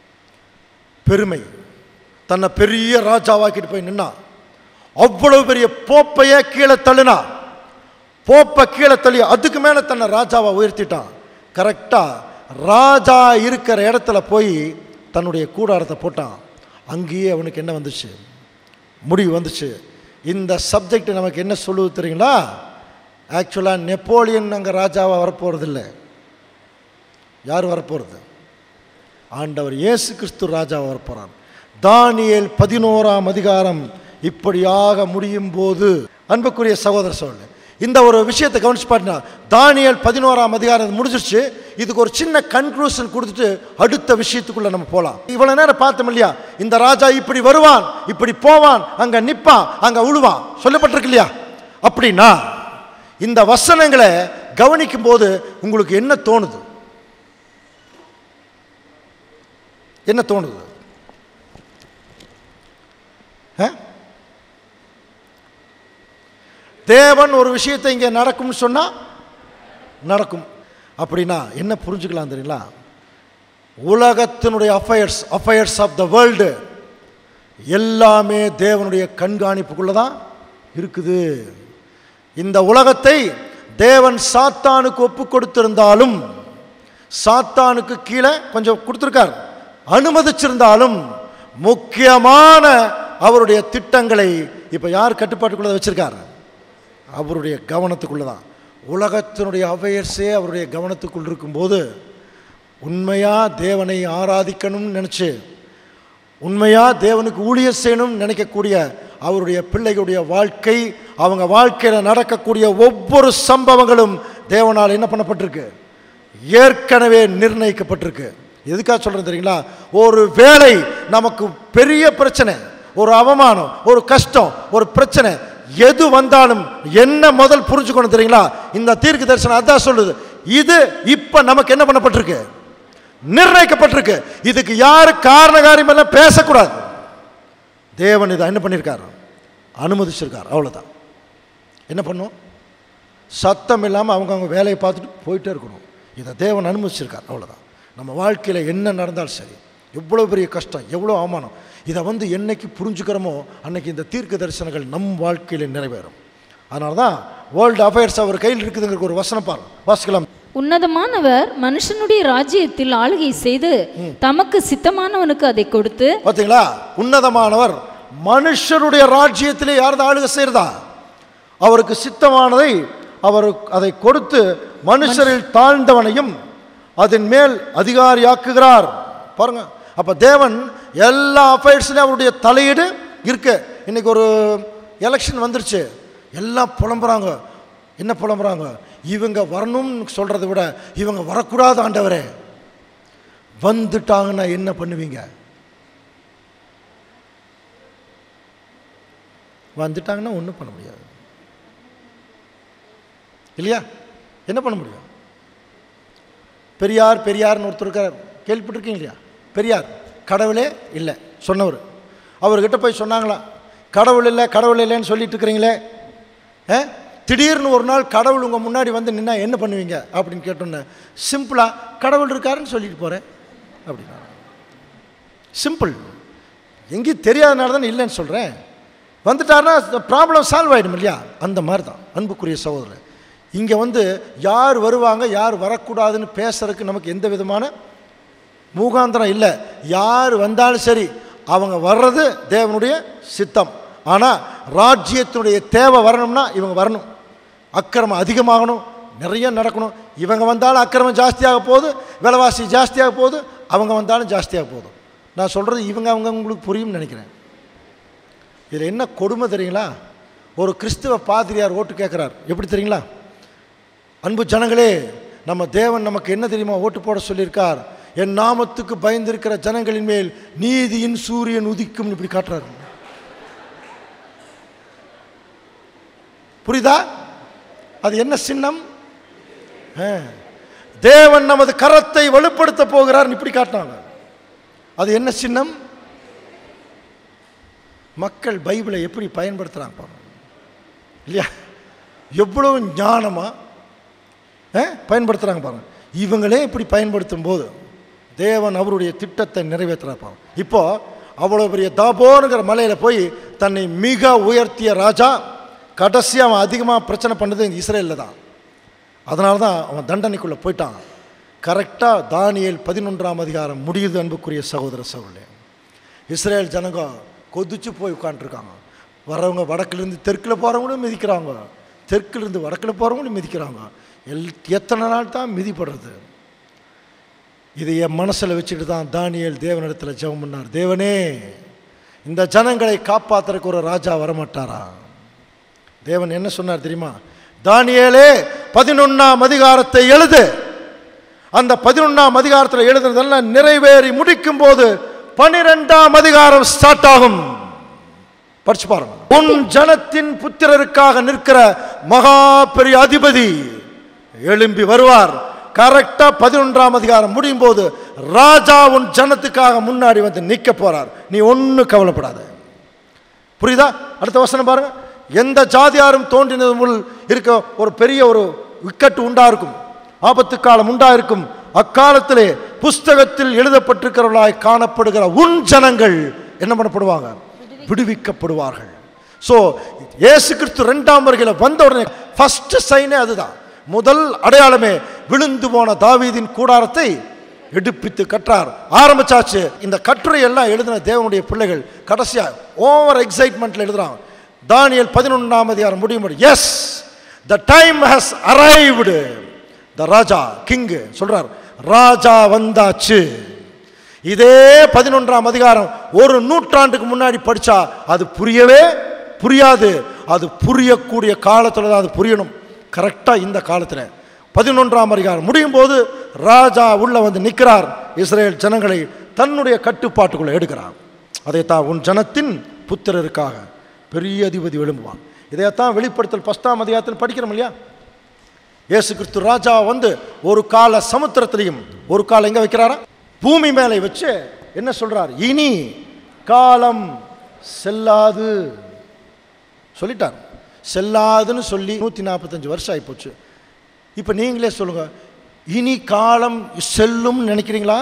பெருமை தன்னை பெரிய ராஜாவாக்கிட்டு போய் நின்னா அவ்வளவு பெரிய போப்பையே கீழே தள்ளினா போப்பை கீழே தள்ளி அதுக்கு மேலே தன்னை ராஜாவை உயர்த்திட்டான் கரெக்டாக ராஜா இருக்கிற இடத்துல போய் தன்னுடைய கூடாரத்தை போட்டான் அங்கேயே அவனுக்கு என்ன வந்துச்சு முடிவு வந்துச்சு இந்த சப்ஜெக்ட் நமக்கு என்ன சொல்லுது தெரியுங்களா ஆக்சுவலாக நெப்போலியன் அங்கே ராஜாவாக வரப்போகிறதில்ல யார் வரப்போகிறது ஆண்டவர் இயேசு கிறிஸ்து ராஜாவாக வரப்போகிறான் தானியேல் பதினோராம் அதிகாரம் இப்படியாக முடியும் போது அன்புக்குரிய சகோதர சோழ இந்த ஒரு விஷயத்தை கவனிச்சு பாருங்க தானியல் பதினோராம் அதிகாரம் முடிஞ்சிருச்சு இதுக்கு ஒரு சின்ன கன்க்ளூஷன் கொடுத்துட்டு அடுத்த விஷயத்துக்குள்ள நம்ம போகலாம் இவ்வளவு நேரம் பார்த்தோம் இல்லையா இந்த ராஜா இப்படி வருவான் இப்படி போவான் அங்க நிப்பான் அங்க உழுவான் சொல்லப்பட்டிருக்கு இல்லையா அப்படின்னா இந்த வசனங்களை கவனிக்கும் போது உங்களுக்கு என்ன தோணுது என்ன தோணுது ஆ? தேவன் ஒரு விஷயத்தை இங்கே நடக்கும்னு சொன்னா நடக்கும் அப்படின்னா என்ன புரிஞ்சுக்கலாம் தெரியுங்களா உலகத்தினுடைய affairs affairs of the world எல்லாமே தேவனுடைய கண்காணிப்புக்குள்ள தான் இருக்குது இந்த உலகத்தை தேவன் சாத்தானுக்கு ஒப்பு கொடுத்திருந்தாலும் சாத்தானுக்கு கீழே கொஞ்சம் கொடுத்துருக்கார் அனுமதிச்சிருந்தாலும் முக்கியமான அவருடைய திட்டங்களை இப்போ யார் கட்டுப்பாட்டுக்குள்ள வச்சிருக்கார் அவருடைய கவனத்துக்குள்ள தான் உலகத்தினுடைய அவையர்ஸே அவருடைய கவனத்துக்குள் இருக்கும்போது உண்மையாக தேவனை ஆராதிக்கணும்னு நினச்சி உண்மையாக தேவனுக்கு ஊழியர் செய்யணும்னு நினைக்கக்கூடிய அவருடைய பிள்ளைகளுடைய வாழ்க்கை அவங்க வாழ்க்கையில் நடக்கக்கூடிய ஒவ்வொரு சம்பவங்களும் தேவனால் என்ன பண்ணப்பட்டிருக்கு ஏற்கனவே நிர்ணயிக்கப்பட்டிருக்கு எதுக்காக சொல்கிறேன் தெரியுங்களா ஒரு வேலை நமக்கு பெரிய பிரச்சனை ஒரு அவமானம் ஒரு கஷ்டம் ஒரு பிரச்சனை எது வந்தாலும் என்ன முதல் புரிஞ்சுக்கணும் தெரியுங்களா இந்த தீர்க்க தரிசனம் அதான் சொல்லுது இது இப்போ நமக்கு என்ன பண்ணப்பட்டிருக்கு நிர்ணயிக்கப்பட்டிருக்கு இதுக்கு யாரு காரணகாரியம் எல்லாம் பேசக்கூடாது தேவன் இதை என்ன பண்ணியிருக்காரு அனுமதிச்சிருக்கார் அவ்வளோதான் என்ன பண்ணும் சத்தம் இல்லாமல் அவங்க அவங்க வேலையை பார்த்துட்டு போயிட்டே இருக்கணும் இதை தேவன் அனுமதிச்சிருக்கார் அவ்வளோதான் நம்ம வாழ்க்கையில் என்ன நடந்தாலும் சரி எவ்வளோ பெரிய கஷ்டம் எவ்வளோ அவமானம் இதை வந்து என்னைக்கு புரிஞ்சுக்கிறோமோ அன்னைக்கு இந்த தீர்க்க தரிசனங்கள் நம் வாழ்க்கையில் நிறைவேறும் அதனால தான் வேர்ல்டு அஃபேர்ஸ் அவர் கையில் இருக்குதுங்கிற ஒரு வசனம் பாரு வாசிக்கலாம் உன்னதமானவர் மனுஷனுடைய ராஜ்யத்தில் ஆளுகை செய்து தமக்கு சித்தமானவனுக்கு அதை கொடுத்து பார்த்தீங்களா உன்னதமானவர் மனுஷருடைய ராஜ்யத்திலே யாரது ஆளுகை செய்கிறதா அவருக்கு சித்தமானதை அவர் அதை கொடுத்து மனுஷரில் தாழ்ந்தவனையும் அதன் மேல் அதிகாரியாக்குகிறார் பாருங்க அப்ப தேவன் எல்லா அஃபேர்ஸ்லையும் அவருடைய தலையீடு இருக்கு இன்னைக்கு ஒரு எலெக்ஷன் வந்துருச்சு எல்லாம் புலம்புறாங்க என்ன புலம்புறாங்க இவங்க வரணும்னு சொல்றதை விட இவங்க வரக்கூடாது ஆண்டவரே வந்துட்டாங்கன்னா என்ன பண்ணுவீங்க வந்துட்டாங்கன்னா ஒன்றும் பண்ண முடியாது இல்லையா என்ன பண்ண முடியும் பெரியார் பெரியார்னு ஒருத்தர் இருக்கார் கேள்விப்பட்டிருக்கீங்க இல்லையா பெரியார் கடவுளே இல்லை சொன்னவர் அவர்கிட்ட போய் சொன்னாங்களாம் கடவுள் இல்லை கடவுள் இல்லைன்னு சொல்லிட்டு இருக்கிறீங்களே ஆ திடீர்னு ஒரு நாள் கடவுள் உங்கள் முன்னாடி வந்து நின்னா என்ன பண்ணுவீங்க அப்படின்னு கேட்டோன்னே சிம்பிளாக கடவுள் இருக்காருன்னு சொல்லிட்டு போகிறேன் அப்படின்னா சிம்பிள் எங்கேயும் தெரியாதனால தான் இல்லைன்னு சொல்கிறேன் வந்துட்டாருன்னா ப்ராப்ளம் சால்வ் ஆகிடும் இல்லையா அந்த மாதிரி தான் அன்புக்குரிய சகோதரர் இங்கே வந்து யார் வருவாங்க யார் வரக்கூடாதுன்னு பேசுறதுக்கு நமக்கு எந்த விதமான மூகாந்திரம் இல்லை யார் வந்தாலும் சரி அவங்க வர்றது தேவனுடைய சித்தம் ஆனால் ராஜ்யத்தினுடைய தேவை வரணும்னா இவங்க வரணும் அக்கிரமம் அதிகமாகணும் நிறைய நடக்கணும் இவங்க வந்தாலும் அக்கிரமம் ஜாஸ்தியாக போகுது விலைவாசி ஜாஸ்தியாக போகுது அவங்க வந்தாலும் ஜாஸ்தியாக போகுது நான் சொல்கிறது இவங்க அவங்க உங்களுக்கு புரியும்னு நினைக்கிறேன் இதில் என்ன கொடுமை தெரியுங்களா ஒரு கிறிஸ்துவ பாதிரியார் ஓட்டு கேட்குறார் எப்படி தெரியுங்களா அன்பு ஜனங்களே நம்ம தேவன் நமக்கு என்ன தெரியுமா ஓட்டு போட சொல்லியிருக்கார் என் நாமத்துக்கு பயந்திருக்கிற ஜனங்களின் மேல் நீதியின் சூரியன் உதிக்கும் இப்படி காட்டுறாரு புரியுதா அது என்ன சின்னம் ஆ. தேவன் நமது கரத்தை வலுப்படுத்த போகிறார் இப்படி காட்டினாங்க அது என்ன சின்னம் மக்கள் பைபிளை எப்படி பயன்படுத்துகிறாங்க பாருங்க இல்லையா எவ்வளவு ஞானமாக பயன்படுத்துகிறாங்க பாருங்க இவங்களே இப்படி பயன்படுத்தும் போது தேவன் அவருடைய திட்டத்தை நிறைவேற்றுறார் பாருங்க இப்போ அவ்வளோ பெரிய தாபோனுங்கிற மலையில் போய் தன்னை மிக உயர்த்திய ராஜா கடைசியாக அவன் அதிகமாக பிரச்சனை பண்ணது இந்த இஸ்ரேலில் தான் அதனால தான் அவன் தண்டனைக்குள்ளே போயிட்டான் கரெக்டாக தானியேல் பதினொன்றாம் அதிகாரம் முடியுது அன்புக்குரிய சகோதர சகோதரே இஸ்ரேல் ஜனங்க கொதிச்சு போய் உட்காந்துருக்காங்க வரவங்க வடக்குலேருந்து தெற்கில் போகிறவங்களும் மிதிக்கிறாங்க தெற்குலேருந்து வடக்கில் போகிறவங்களும் மிதிக்கிறாங்க எல் எத்தனை நாள் தான் மிதிப்படுறது இதை என் மனசில் வச்சுட்டு தான் தானியேல் தேவனிடத்தில் ஜெபம் பண்ணார் தேவனே இந்த ஜனங்களை காப்பாத்துறதுக்கு ஒரு ராஜா வரமாட்டாரா தேவன் என்ன சொன்னார் தெரியுமா தானியேலே பதினொன்னாம் அதிகாரத்தை எழுது அந்த பதினொன்னாம் அதிகாரத்தில் எழுதுனதெல்லாம் நிறைவேறி முடிக்கும் போது பனிரெண்டாம் அதிகாரம் ஸ்டார்ட் ஆகும் படிச்சு பாருங்க உன் ஜனத்தின் புத்திரருக்காக நிற்கிற மகா பெரிய அதிபதி எழும்பி வருவார் கரெக்டா பதினொன்றாம் அதிகாரம் முடியும் போது ராஜா உன் ஜனத்துக்காக முன்னாடி வந்து நிக்க போறார் நீ ஒன்றும் கவலைப்படாத புரியுதா அடுத்த வசனம் பாருங்க எந்த ஜாதியாரும் தோன்றினது முள் இருக்க ஒரு பெரிய ஒரு இக்கட்டு உண்டா இருக்கும் ஆபத்து காலம் உண்டா இருக்கும் அக்காலத்திலே புஸ்தகத்தில் எழுதப்பட்டிருக்கிறவர்களாய் காணப்படுகிற உன் ஜனங்கள் என்ன பண்ணப்படுவாங்க விடுவிக்கப்படுவார்கள் ஸோ இயேசு கிறிஸ்து ரெண்டாம் வருகையில் வந்த உடனே ஃபர்ஸ்ட் சைனே அதுதான் முதல் அடையாளமே விழுந்து போன தாவீதின் கூடாரத்தை எடுப்பித்து கற்றார் ஆரம்பிச்சாச்சு இந்த கட்டுரை எல்லாம் எழுதின தேவனுடைய பிள்ளைகள் கடைசியா ஓவர் எக்ஸைட்மெண்ட்ல எழுதுறாங்க தானியல் பதினொன்றாம் அதிகாரம் முடியும் as the time has arrived the ராஜா கிங் சொல்றார் ராஜா வந்தாச்சு இதே பதினொன்றாம் அதிகாரம் ஒரு நூற்றாண்டுக்கு முன்னாடி படிச்சா அது புரியவே புரியாது அது புரியக்கூடிய காலத்துல தான் அது புரியணும் கரெக்டா இந்த காலத்துல பதினொன்றாம் அதிகாரம் முடியும் போது ராஜா உள்ள வந்து நிற்கிறார் இஸ்ரேல் ஜனங்களை தன்னுடைய கட்டுப்பாட்டுக்குள்ள எடுக்கிறார் அதைத்தான் உன் ஜனத்தின் புத்திரருக்காக பெரிய அதிபதி எழும்புவான் இதைத்தான் வெளிப்படுத்தல் பஸ்தாம் அதிகாரத்தில் படிக்கிறோம் இல்லையா இயேசு கிறிஸ்து ராஜா வந்து ஒரு கால சமுத்திரத்திலையும் ஒரு காலம் எங்க வைக்கிறாரா பூமி மேலே வச்சு என்ன சொல்றார் இனி காலம் செல்லாது சொல்லிட்டார் செல்லாதுன்னு சொல்லி நூற்றி நாற்பத்தஞ்சு வருஷம் ஆகிப்போச்சு இப்போ நீங்களே சொல்லுங்க இனி காலம் செல்லும் நினைக்கிறீங்களா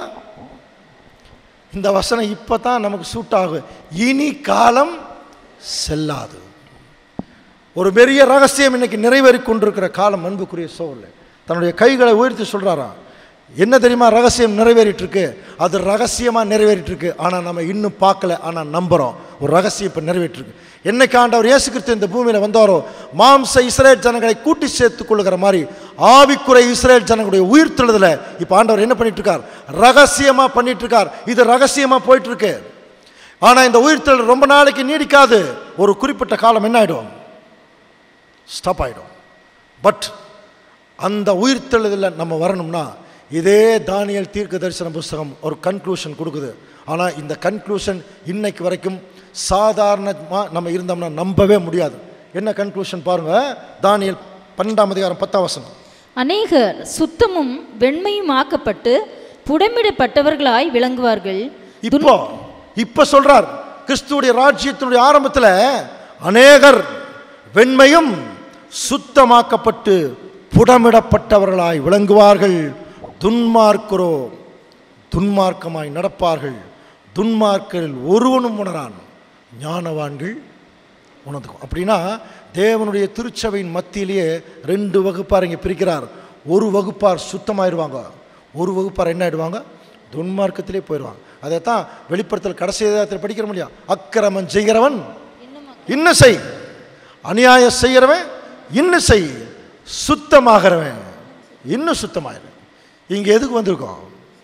இந்த வசனம் இப்போ தான் நமக்கு சூட் ஆகும் இனி காலம் செல்லாது ஒரு பெரிய ரகசியம் இன்னைக்கு நிறைவேறி கொண்டிருக்கிற காலம் அன்புக்குரிய சோழல் தன்னுடைய கைகளை உயர்த்தி சொல்றாராம் என்ன தெரியுமா ரகசியம் நிறைவேறிட்டு இருக்கு அது ரகசியமா நிறைவேறிட்டு இருக்கு ஆனா நம்ம இன்னும் பார்க்கல ஆனா நம்புறோம் ஒரு ரகசியம் இப்ப நிறைவேற்றி இருக்கு என்னைக்கு ஆண்டவர் இயேசு கிறிஸ்து இந்த பூமியில வந்தாரோ மாம்ச இஸ்ரேல் ஜனங்களை கூட்டி சேர்த்துக் கொள்ளுகிற மாதிரி ஆவிக்குறை இஸ்ரேல் ஜனங்களுடைய உயிர்த்தெழுதல இப்ப ஆண்டவர் என்ன பண்ணிட்டு இருக்கார் ரகசியமா பண்ணிட்டு இருக்கார் இது ரகசியமா போயிட்டு இருக்கு ஆனா இந்த உயிர்த்தெழுதல் ரொம்ப நாளைக்கு நீடிக்காது ஒரு குறிப்பிட்ட காலம் என்ன ஆயிடும் ஸ்டாப் ஆகிடும் பட் அந்த உயிர்த்தெழுதலில் நம்ம வரணும்னா இதே தானியல் தீர்க்க தரிசன புஸ்தகம் ஒரு கன்க்ளூஷன் கொடுக்குது ஆனால் இந்த கன்க்ளூஷன் இன்னைக்கு வரைக்கும் சாதாரணமாக நம்ம இருந்தோம்னா நம்பவே முடியாது என்ன கன்க்ளூஷன் பாருங்க தானியல் பன்னெண்டாம் அதிகாரம் பத்தாம் வசனம் அநேகர் சுத்தமும் வெண்மையும் ஆக்கப்பட்டு புடமிடப்பட்டவர்களாய் விளங்குவார்கள் இப்போ இப்போ சொல்றார் கிறிஸ்துவுடைய ராஜ்யத்தினுடைய ஆரம்பத்தில் அநேகர் வெண்மையும் சுத்தமாக்கப்பட்டு புடமிடப்பட்டவர்களாய் விளங்குவார்கள் துன்மார்க்கரோ துன்மார்க்கமாய் நடப்பார்கள் துன்மார்க்கரில் ஒருவனும் உணரான் ஞானவான்கள் உணர்ந்துக்கும் அப்படின்னா தேவனுடைய திருச்சபையின் மத்தியிலேயே ரெண்டு வகுப்பார் இங்கே பிரிக்கிறார் ஒரு வகுப்பார் சுத்தமாயிருவாங்க ஒரு வகுப்பார் என்ன ஆயிடுவாங்க துன்மார்க்கத்திலே போயிடுவாங்க அதைத்தான் வெளிப்படுத்தல் கடைசி அதிகாரத்தில் படிக்கிற முடியும் அக்கிரமம் செய்கிறவன் இன்னும் செய் அநியாயம் செய்கிறவன் இன்னும் செய் சுத்தமாகிறவன் இன்னும் சுத்தமாகிறவன் இங்கே எதுக்கு வந்திருக்கோம்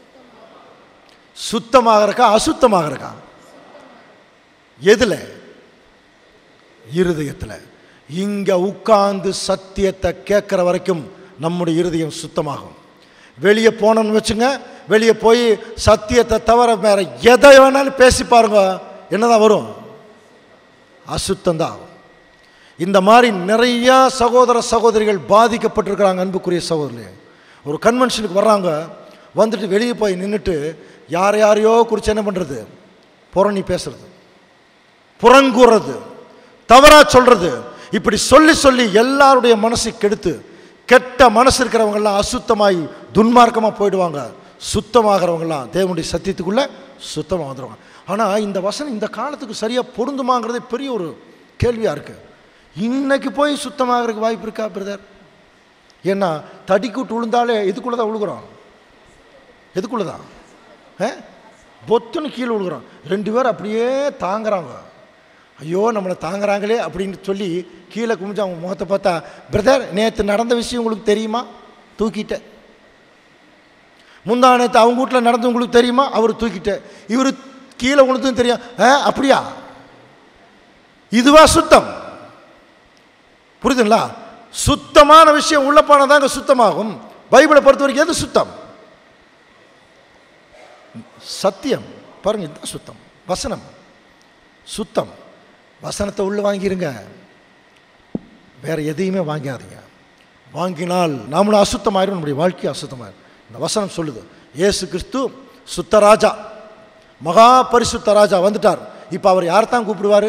சுத்தமாகறக்கா அசுத்தமாகறக்கா எதில் இருதயத்தில் இங்கே உட்கார்ந்து சத்தியத்தை கேட்குற வரைக்கும் நம்முடைய இருதயம் சுத்தமாகும் வெளியே போனோம்னு வச்சுங்க வெளியே போய் சத்தியத்தை தவிர வேற எதை வேணாலும் பேசி பாருங்க என்னதான் வரும் அசுத்தம் தான் ஆகும் இந்த மாதிரி நிறைய சகோதர சகோதரிகள் பாதிக்கப்பட்டிருக்கிறாங்க அன்புக்குரிய சகோதரி ஒரு கன்வென்ஷனுக்கு வர்றாங்க வந்துட்டு வெளியே போய் நின்றுட்டு யார் யாரையோ குறித்து என்ன பண்ணுறது புறணி பேசுறது புறங்கூறது தவறா சொல்றது இப்படி சொல்லி சொல்லி எல்லாருடைய மனசை கெடுத்து கெட்ட மனசு இருக்கிறவங்கெல்லாம் அசுத்தமாகி துன்மார்க்கமாக போயிடுவாங்க சுத்தமாகிறவங்கெல்லாம் தேவனுடைய சத்தியத்துக்குள்ள சுத்தமாக வந்துடுவாங்க ஆனால் இந்த வசனம் இந்த காலத்துக்கு சரியாக பொருந்துமாங்கிறதே பெரிய ஒரு கேள்வியாக இருக்குது இன்னைக்கு போய் சுத்தமாகறதுக்கு வாய்ப்பு இருக்கா பிரதர் ஏன்னா தடிக்கூட்டு விழுந்தாலே எதுக்குள்ளே தான் விழுகுறோம் எதுக்குள்ளே தான் ஆ பொத்துன்னு கீழே விழுகுறோம் ரெண்டு பேரும் அப்படியே தாங்குறாங்க ஐயோ நம்மளை தாங்குறாங்களே அப்படின்னு சொல்லி கீழே குமிஞ்சு அவங்க முகத்தை பார்த்தா பிரதர் நேற்று நடந்த விஷயம் உங்களுக்கு தெரியுமா தூக்கிட்டேன் முந்தா நேற்று அவங்க வீட்டில் நடந்து உங்களுக்கு தெரியுமா அவர் தூக்கிட்டேன் இவர் கீழே உனதும் தெரியும் ஆ அப்படியா இதுவா சுத்தம் புரியுதுங்களா சுத்தமான விஷயம் உள்ள போனதாங்க சுத்தமாகும் பைபிளை பொறுத்த வரைக்கும் எது சுத்தம் சத்தியம் பாருங்க இதுதான் சுத்தம் வசனம் சுத்தம் வசனத்தை உள்ள வாங்கிருங்க வேற எதையுமே வாங்காதீங்க வாங்கினால் நாமளும் அசுத்தமாயிரும் நம்முடைய வாழ்க்கை அசுத்தமாயிரும் இந்த வசனம் சொல்லுது இயேசு கிறிஸ்து சுத்த ராஜா மகா பரிசுத்த ராஜா வந்துட்டார் இப்போ அவர் யார் தான் கூப்பிடுவார்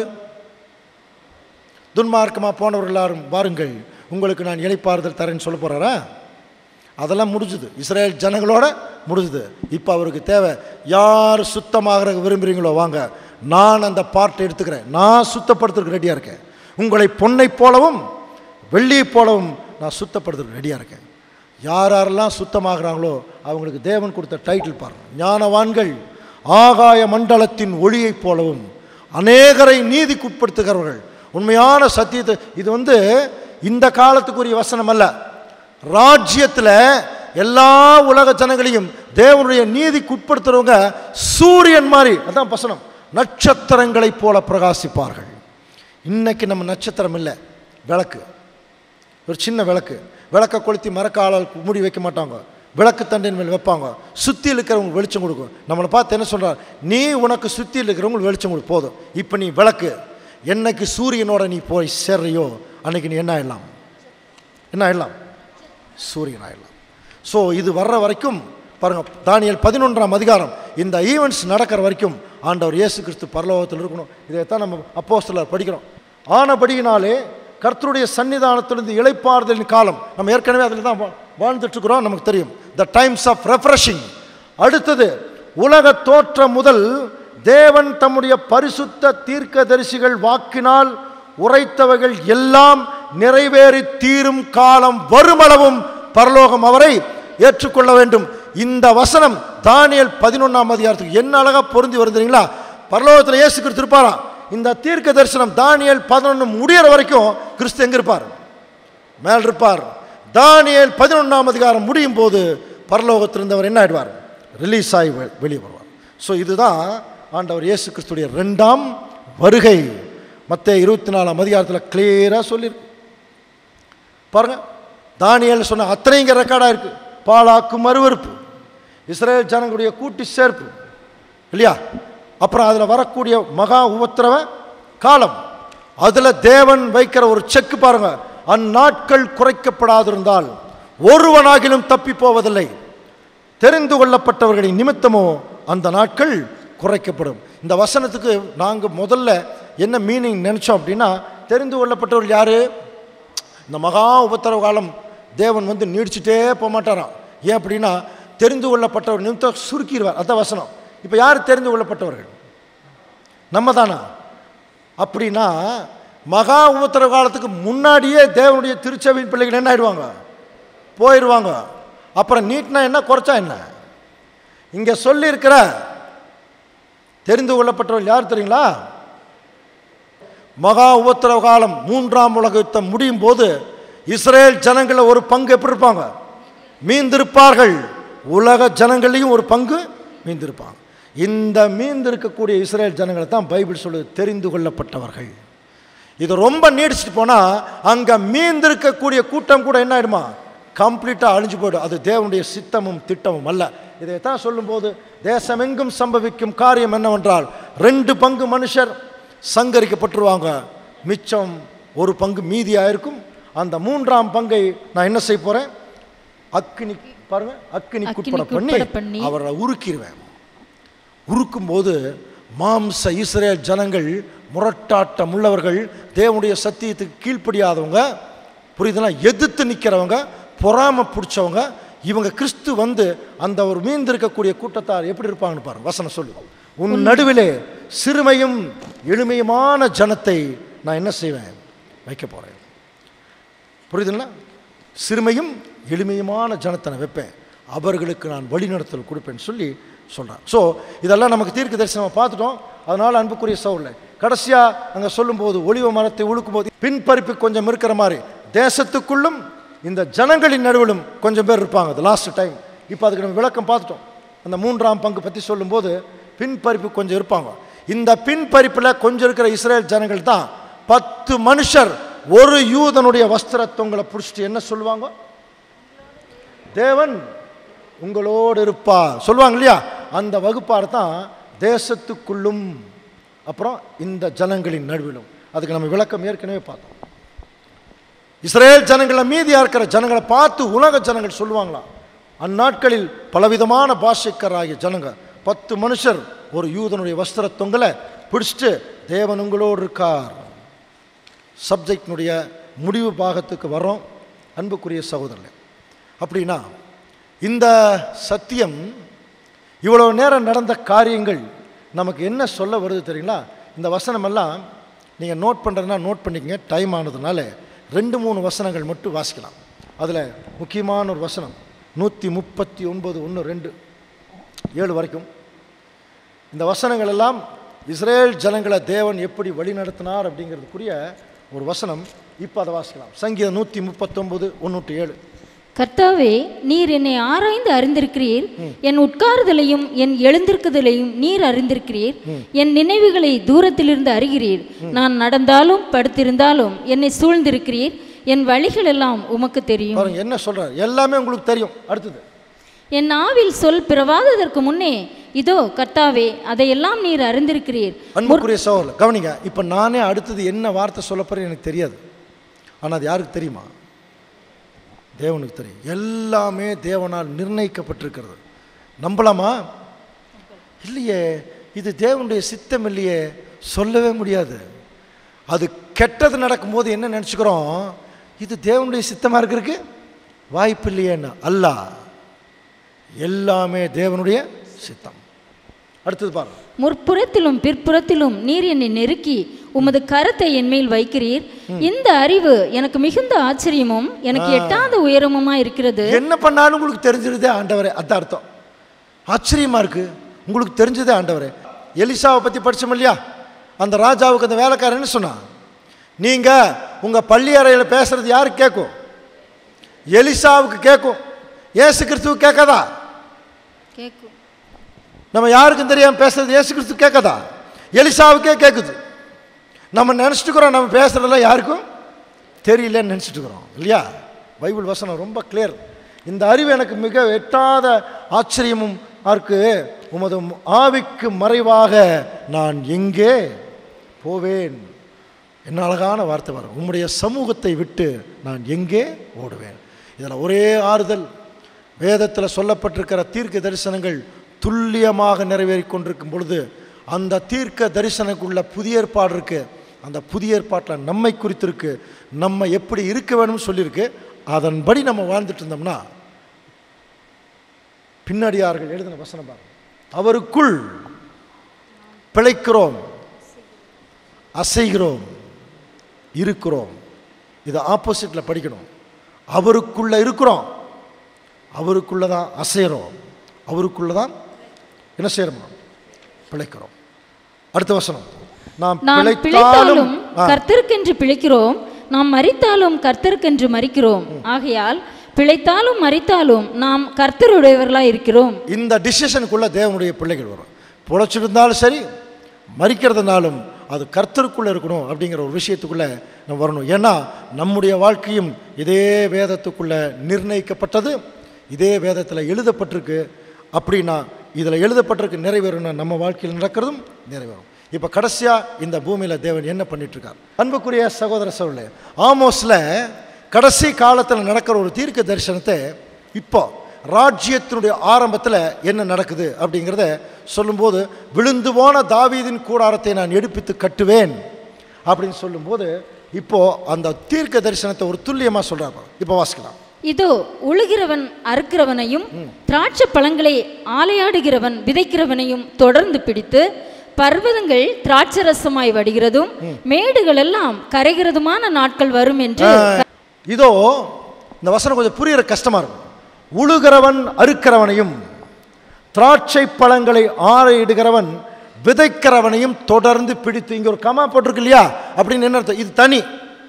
துன்மார்க்கமாக போனவர்கள் எல்லாரும் வாருங்கள் உங்களுக்கு நான் இளைப்பாறுதல் தரேன்னு சொல்ல போகிறாரா அதெல்லாம் முடிஞ்சுது இஸ்ரேல் ஜனங்களோட முடிஞ்சுது இப்போ அவருக்கு தேவை யார் சுத்தமாக விரும்புகிறீங்களோ வாங்க நான் அந்த பார்ட்டை எடுத்துக்கிறேன் நான் சுத்தப்படுத்துறதுக்கு ரெடியாக இருக்கேன் உங்களை பொன்னை போலவும் வெள்ளியை போலவும் நான் சுத்தப்படுத்துறதுக்கு ரெடியாக இருக்கேன் யார் யாரெல்லாம் சுத்தமாகறாங்களோ அவங்களுக்கு தேவன் கொடுத்த டைட்டில் பாருங்க ஞானவான்கள் ஆகாய மண்டலத்தின் ஒளியைப் போலவும் அநேகரை நீதிக்குட்படுத்துகிறவர்கள் உண்மையான சத்தியத்தை இது வந்து இந்த காலத்துக்குரிய வசனம் அல்ல ராஜ்யத்தில் எல்லா உலக ஜனங்களையும் தேவனுடைய நீதிக்கு உட்படுத்துறவங்க சூரியன் மாதிரி அதான் வசனம் நட்சத்திரங்களைப் போல பிரகாசிப்பார்கள் இன்னைக்கு நம்ம நட்சத்திரம் இல்லை விளக்கு ஒரு சின்ன விளக்கு விளக்கை கொளுத்தி மரக்காலால் மூடி வைக்க மாட்டாங்க விளக்கு தண்டின் மேல் வைப்பாங்க சுற்றியில் இருக்கிறவங்களுக்கு வெளிச்சம் கொடுக்கும் நம்மளை பார்த்து என்ன சொல்கிறார் நீ உனக்கு சுற்றியில் இருக்கிறவங்களுக்கு வெளிச்சம் கொடு போதும் இப்போ நீ விளக்கு என்னைக்கு சூரியனோட நீ போய் சேர்றியோ அன்னைக்கு நீ என்ன ஆயிடலாம் என்ன ஆயிடலாம் சூரியன் ஆயிடலாம் ஸோ இது வர்ற வரைக்கும் பாருங்க தானியல் பதினொன்றாம் அதிகாரம் இந்த ஈவெண்ட்ஸ் நடக்கிற வரைக்கும் ஆண்டவர் இயேசு கிறிஸ்து பரலோகத்தில் இருக்கணும் இதைத்தான் நம்ம அப்போஸ்தலர் படிக்கிறோம் ஆனபடியினாலே கர்த்தருடைய சன்னிதானத்திலிருந்து இளைப்பாறுதலின் காலம் நம்ம ஏற்கனவே அதில் தான் வா- வாழ்ந்துட்டு இருக்கிறோம் நமக்கு தெரியும் த டைம்ஸ் ஆஃப் ரெஃப்ரெஷிங் அடுத்தது உலக தோற்றம் முதல் தேவன் தம்முடைய பரிசுத்த தீர்க்கதரிசிகள் வாக்கினால் உரைத்தவைகள் எல்லாம் நிறைவேறி தீரும் காலம் வருமளவும் பரலோகம் அவரை ஏற்றுக்கொள்ள வேண்டும் இந்த வசனம் தானியல் பதினொன்றாம் அதிகாரத்துக்கு என்ன அழகா பொருந்தி வருதுங்களா பரலோகத்தில் இயேசு கிறிஸ்து இருப்பாரா இந்த தீர்க்க தரிசனம் தானியல் பதினொன்று முடியிற வரைக்கும் கிறிஸ்து எங்க இருப்பார் மேல் இருப்பார் தானியேல் பதினொன்றாம் அதிகாரம் முடியும் போது பரலோகத்திலிருந்தவர் என்ன ஆயிடுவார் ரிலீஸ் ஆகி வெ- வெளியே வருவார் ஸோ இதுதான் ஆண்டவர் இயேசு கிறிஸ்துடைய ரெண்டாம் வருகை மற்ற இருபத்தி நாலாம் அதிகாரத்தில் கிளியராக சொல்லியிருக்கு பாருங்க தானியேல் சொன்ன அத்தனைங்க ரெக்கார்டாக இருக்கு பாலாக்கு மறுவறுப்பு இஸ்ரேல் ஜனங்களுடைய கூட்டி சேர்ப்பு இல்லையா அப்புறம் அதில் வரக்கூடிய மகா உபத்திரவ காலம் அதில் தேவன் வைக்கிற ஒரு செக் பாருங்க அந்நாட்கள் குறைக்கப்படாதிருந்தால் ஒருவனாகிலும் தப்பி போவதில்லை தெரிந்து கொள்ளப்பட்டவர்களின் நிமித்தமோ அந்த நாட்கள் குறைக்கப்படும் இந்த வசனத்துக்கு நாங்கள் முதல்ல என்ன மீனிங் நினச்சோம் அப்படின்னா தெரிந்து கொள்ளப்பட்டவர்கள் யாரு இந்த மகா உபத்திரவ காலம் தேவன் வந்து நீடிச்சுட்டே போக மாட்டாராம் ஏன் அப்படின்னா தெரிந்து கொள்ளப்பட்டவர் நிமித்தம் சுருக்கிடுவார் அதான் வசனம் இப்போ யார் தெரிந்து கொள்ளப்பட்டவர்கள் நம்ம தானா அப்படின்னா மகா உபத்திரவ காலத்துக்கு முன்னாடியே தேவனுடைய திருச்சபையின் பிள்ளைகள் என்ன ஆயிடுவாங்க போயிடுவாங்க அப்புறம் நீட்னா என்ன குறைச்சா என்ன இங்கே சொல்லியிருக்கிற தெரிந்து கொள்ளப்பட்டவர்கள் யார் தெரியுங்களா மகா உபத்திரவ காலம் மூன்றாம் உலக யுத்தம் முடியும் போது இஸ்ரேல் ஜனங்களில் ஒரு பங்கு எப்படி இருப்பாங்க மீந்திருப்பார்கள் உலக ஜனங்களையும் ஒரு பங்கு மீந்திருப்பாங்க இந்த மீந்திருக்கக்கூடிய இஸ்ரேல் ஜனங்களை தான் பைபிள் சொல்லுது தெரிந்து கொள்ளப்பட்டவர்கள் இது ரொம்ப நீடிச்சிட்டு போனால் அங்கே மீந்திருக்கக்கூடிய கூட்டம் கூட என்ன ஆயிடுமா கம்ப்ளீட்டாக அழிஞ்சு போயிடும் அது தேவனுடைய சித்தமும் திட்டமும் அல்ல இதைத்தான் சொல்லும்போது தேசமெங்கும் சம்பவிக்கும் காரியம் என்னவென்றால் ரெண்டு பங்கு மனுஷர் சங்கரிக்கப்பட்டுருவாங்க மிச்சம் ஒரு பங்கு மீதியாக இருக்கும் அந்த மூன்றாம் பங்கை நான் என்ன செய்ய போகிறேன் அக்கினி பாருங்க அக்கினிக்கு அக்கினிக்கு உட்பட பண்ணி உட்பட பண்ணி அவரை உருக்கிடுவேன் உருக்கும்போது மாம்ச இஸ்ரேல் ஜனங்கள் முரட்டாட்டம் உள்ளவர்கள் தேவனுடைய சத்தியத்துக்கு கீழ்ப்படியாதவங்க புரியுதுனா எதிர்த்து நிற்கிறவங்க பொறாமை பிடிச்சவங்க இவங்க கிறிஸ்து வந்து அந்த ஒரு மீந்திருக்கக்கூடிய கூட்டத்தார் எப்படி இருப்பாங்கன்னு பாருங்க வசனம் சொல்லு உன் நடுவிலே சிறுமையும் எளிமையுமான ஜனத்தை நான் என்ன செய்வேன் வைக்க போகிறேன் புரியுதுங்களா சிறுமையும் எளிமையுமான ஜனத்தை நான் வைப்பேன் அவர்களுக்கு நான் வழிநடத்தல் கொடுப்பேன்னு சொல்லி சொல்கிறான் ஸோ இதெல்லாம் நமக்கு தீர்க்க தரிசனமாக பார்த்துட்டோம் அதனால் அன்புக்குரிய சவுல கடைசியாக அங்கே சொல்லும்போது ஒளிவ மரத்தை உழுக்கும்போது பின்பறிப்பு கொஞ்சம் இருக்கிற மாதிரி தேசத்துக்குள்ளும் இந்த ஜனங்களின் நடுவிலும் கொஞ்சம் பேர் இருப்பாங்க அது லாஸ்ட் டைம் இப்போ அதுக்கு நம்ம விளக்கம் பார்த்துட்டோம் அந்த மூன்றாம் பங்கு பற்றி சொல்லும்போது பின்பறிப்பு கொஞ்சம் இருப்பாங்க இந்த பின்பறிப்பில் கொஞ்சம் இருக்கிற இஸ்ரேல் ஜனங்கள் தான் பத்து மனுஷர் ஒரு யூதனுடைய வஸ்திரத்தொங்களை பிடிச்சிட்டு என்ன சொல்லுவாங்க தேவன் உங்களோடு இருப்பா சொல்லுவாங்க இல்லையா அந்த வகுப்பார் தான் தேசத்துக்குள்ளும் அப்புறம் இந்த ஜனங்களின் நடுவிலும் அதுக்கு நம்ம விளக்கம் ஏற்கனவே பார்த்தோம் இஸ்ரேல் ஜனங்களை மீதியா இருக்கிற ஜனங்களை பார்த்து உலக ஜனங்கள் சொல்லுவாங்களாம் அந்நாட்களில் பலவிதமான பாஷைக்கராகிய ஜனங்க பத்து மனுஷர் ஒரு யூதனுடைய வஸ்திர தொங்கலை பிடிச்சிட்டு தேவன் உங்களோடு இருக்கார் சப்ஜெக்டினுடைய முடிவு பாகத்துக்கு வரோம் அன்புக்குரிய சகோதரர்களே அப்படின்னா இந்த சத்தியம் இவ்வளோ நேரம் நடந்த காரியங்கள் நமக்கு என்ன சொல்ல வருது தெரியுங்களா இந்த வசனமெல்லாம் நீங்கள் நோட் பண்ணுறதுனா நோட் பண்ணிக்கங்க டைம் ஆனதுனால ரெண்டு மூணு வசனங்கள் மட்டும் வாசிக்கலாம் அதில் முக்கியமான ஒரு வசனம் நூற்றி முப்பத்தி ஒன்பது ஒன்று ரெண்டு ஏழு வரைக்கும் இந்த வசனங்கள் எல்லாம் இஸ்ரேல் ஜனங்களை தேவன் எப்படி வழி நடத்தினார் அப்படிங்கிறதுக்குரிய ஒரு வசனம் இப்போ அதை வாசிக்கலாம் சங்கீதம் நூற்றி முப்பத்தொம்பது ஒன்று ஏழு கர்த்தாவே நீர் என்னை ஆராய்ந்து அறிந்திருக்கிறீர் என் உட்காருதலையும் என் எழுந்திருக்குதலையும் நீர் அறிந்திருக்கிறீர் என் நினைவுகளை தூரத்திலிருந்து அறிகிறீர் நான் நடந்தாலும் படுத்திருந்தாலும் என்னை சூழ்ந்திருக்கிறீர் என் வழிகள் எல்லாம் உமக்கு தெரியும் பாருங்க என்ன சொல்றார் எல்லாமே உங்களுக்கு தெரியும் அடுத்தது என் நாவில் சொல் பிறவாததற்கு முன்னே இதோ கர்த்தாவே அதையெல்லாம் நீர் அறிந்திருக்கிறீர் அன்புக்குரிய சோழர் கவனிங்க இப்போ நானே அடுத்தது என்ன வார்த்தை சொல்ல போறேன் எனக்கு தெரியாது ஆனால் அது யாருக்கு தெரியுமா தேவனுக்கு தெரியும் எல்லாமே தேவனால் நிர்ணயிக்கப்பட்டிருக்கிறது நம்பலாமா இல்லையே இது தேவனுடைய சித்தம் இல்லையே சொல்லவே முடியாது அது கெட்டது நடக்கும்போது என்ன நினச்சிக்கிறோம் இது தேவனுடைய சித்தமாக இருக்கிறதுக்கு வாய்ப்பு இல்லையேன்னு அல்ல எல்லாமே தேவனுடைய சித்தம் அடுத்தது பாருங்க முற்புறத்திலும் பிற்புறத்திலும் நீர் என்னை நெருக்கி உமது கரத்தை என் மேல் வைக்கிறீர் இந்த அறிவு எனக்கு மிகுந்த ஆச்சரியமும் எனக்கு எட்டாத உயரமுமா இருக்கிறது என்ன பண்ணாலும் உங்களுக்கு தெரிஞ்சிருதே ஆண்டவரே அதான் அர்த்தம் ஆச்சரியமா இருக்கு உங்களுக்கு தெரிஞ்சதே ஆண்டவரே எலிசாவை பற்றி படிச்சோம் இல்லையா அந்த ராஜாவுக்கு அந்த வேலைக்காரன் என்ன சொன்னான் நீங்க உங்க பள்ளி அறையில் பேசுறது யாருக்கு கேட்கும் எலிசாவுக்கு கேட்கும் ஏசு கிறிஸ்துவுக்கு கேட்காதா கேட்கும் நம்ம யாருக்கும் தெரியாம பேசுறது இயேசு கிறிஸ்து கேட்காதா எலிசாவுக்கே கேட்குது நம்ம நினச்சிட்டுக்கிறோம் நம்ம பேசுறதெல்லாம் யாருக்கும் தெரியலன்னு நினச்சிட்டுக்கிறோம் இல்லையா பைபிள் வசனம் ரொம்ப கிளியர் இந்த அறிவு எனக்கு மிக எட்டாத ஆச்சரியமும் இருக்கு உமது ஆவிக்கு மறைவாக நான் எங்கே போவேன் என்ன அழகான வார்த்தை வரும் உம்முடைய சமூகத்தை விட்டு நான் எங்கே ஓடுவேன் இதில் ஒரே ஆறுதல் வேதத்தில் சொல்லப்பட்டிருக்கிற தீர்க்க தரிசனங்கள் துல்லியமாக நிறைவேறிக் கொண்டிருக்கும் பொழுது அந்த தீர்க்க தரிசனக்குள்ள புதிய ஏற்பாடு இருக்கு அந்த புதிய ஏற்பாட்டில் நம்மை குறித்திருக்கு நம்ம எப்படி இருக்க வேணும்னு சொல்லியிருக்கு அதன்படி நம்ம வாழ்ந்துட்டு இருந்தோம்னா பின்னடியார்கள் எழுதின வசனம் பாருங்க அவருக்குள் பிழைக்கிறோம் அசைகிறோம் இருக்கிறோம் இதை ஆப்போசிட்டில் படிக்கணும் அவருக்குள்ள இருக்கிறோம் அவருக்குள்ள தான் அசைகிறோம் அவருக்குள்ள தான் என்ன செய்யறோம் பிழைக்கிறோம் அடுத்த வசனம் நாம் நாம் பிழைத்தாலும் பிழைத்தாலும் ஆ, கர்த்தருக்கென்று பிழைக்கிறோம் நாம் மரித்தாலும் கர்த்தருக்கென்று மரிக்கிறோம் ஆகையால் பிழைத்தாலும் மரித்தாலும் நாம் கர்த்தருடையவர்களாய் இருக்கிறோம் இந்த டிசிஷனுக்குள்ள தேவனுடைய பிள்ளைகள் வரும் பிழைச்சிருந்தாலும் சரி மறிக்கிறதுனாலும் அது கர்த்தருக்குள்ளே இருக்கணும் அப்படிங்கிற ஒரு விஷயத்துக்குள்ளே நம்ம வரணும் ஏன்னா நம்முடைய வாழ்க்கையும் இதே வேதத்துக்குள்ளே நிர்ணயிக்கப்பட்டது இதே வேதத்தில் எழுதப்பட்டிருக்கு அப்படின்னா இதில் எழுதப்பட்டிருக்கு நிறைவேறும்னா நம்ம வாழ்க்கையில் நடக்கிறதும் நிறைவேறும் இப்போ கடைசியாக இந்த பூமியில் தேவன் என்ன பண்ணிட்டு இருக்கார் அன்புக்குரிய சகோதர சகோதரே ஆமோஸில் கடைசி காலத்தில் நடக்கிற ஒரு தீர்க்க தரிசனத்தை இப்போ ராஜ்யத்தினுடைய ஆரம்பத்தில் என்ன நடக்குது அப்படிங்கிறத சொல்லும்போது விழுந்து போன தாவீதின் கூடாரத்தை நான் எடுப்பித்து கட்டுவேன் அப்படின்னு சொல்லும்போது இப்போ அந்த தீர்க்க தரிசனத்தை ஒரு துல்லியமாக சொல்கிறாங்க இப்போ வாசிக்கலாம் இதோ உழுகிறவன் அறுக்கிறவனையும் திராட்சை பழங்களை ஆலையாடுகிறவன் விதைக்கிறவனையும் தொடர்ந்து பிடித்து பர்வதங்கள் திராட்சரசமாய் வடிகிறதும் மேடுகள் எல்லாம் கரைகிறதுமான நாட்கள் வரும் என்று இதோ இந்த வசனம் கொஞ்சம் புரியுற கஷ்டமா இருக்கும் உழுகிறவன் அறுக்கிறவனையும் திராட்சை பழங்களை ஆறையிடுகிறவன் விதைக்கிறவனையும் தொடர்ந்து பிடித்து இங்க ஒரு கமா போட்டிருக்கு இல்லையா அப்படின்னு என்ன அர்த்தம் இது தனி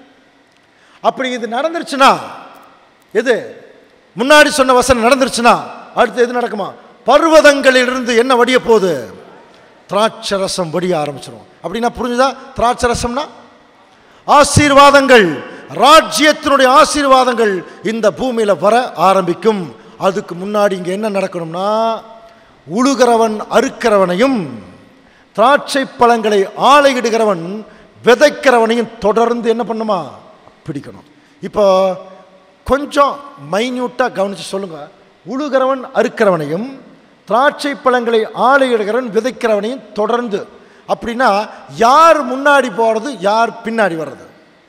அப்படி இது நடந்துருச்சுன்னா எது முன்னாடி சொன்ன வசனம் நடந்துருச்சுன்னா அடுத்து எது நடக்குமா பர்வதங்களிலிருந்து என்ன வடிய போகுது திராட்சை ரசம் வடிய ஆரம்பிச்சிடும் அப்படின்னா புரிஞ்சுதா திராட்சை ரசம்னா ஆசீர்வாதங்கள் ராஜ்யத்தினுடைய ஆசீர்வாதங்கள் இந்த பூமியில வர ஆரம்பிக்கும் அதுக்கு முன்னாடி இங்க என்ன நடக்கணும்னா உழுகிறவன் அறுக்கிறவனையும் திராட்சை பழங்களை ஆலையிடுகிறவன் விதைக்கிறவனையும் தொடர்ந்து என்ன பண்ணுமா பிடிக்கணும் இப்போ கொஞ்சம் மைன்யூட்டாக கவனிச்சு சொல்லுங்க உழுகிறவன் அறுக்கிறவனையும் திராட்சை பழங்களை ஆலையிடுகிறவன் விதைக்கிறவனையும் தொடர்ந்து அப்படின்னா யார் முன்னாடி போகிறது யார் பின்னாடி வர்றது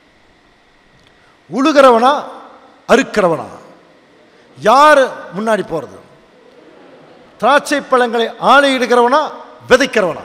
உழுகிறவனா அறுக்கிறவனா யார் முன்னாடி போகிறது திராட்சை பழங்களை ஆலையிடுகிறவனா விதைக்கிறவனா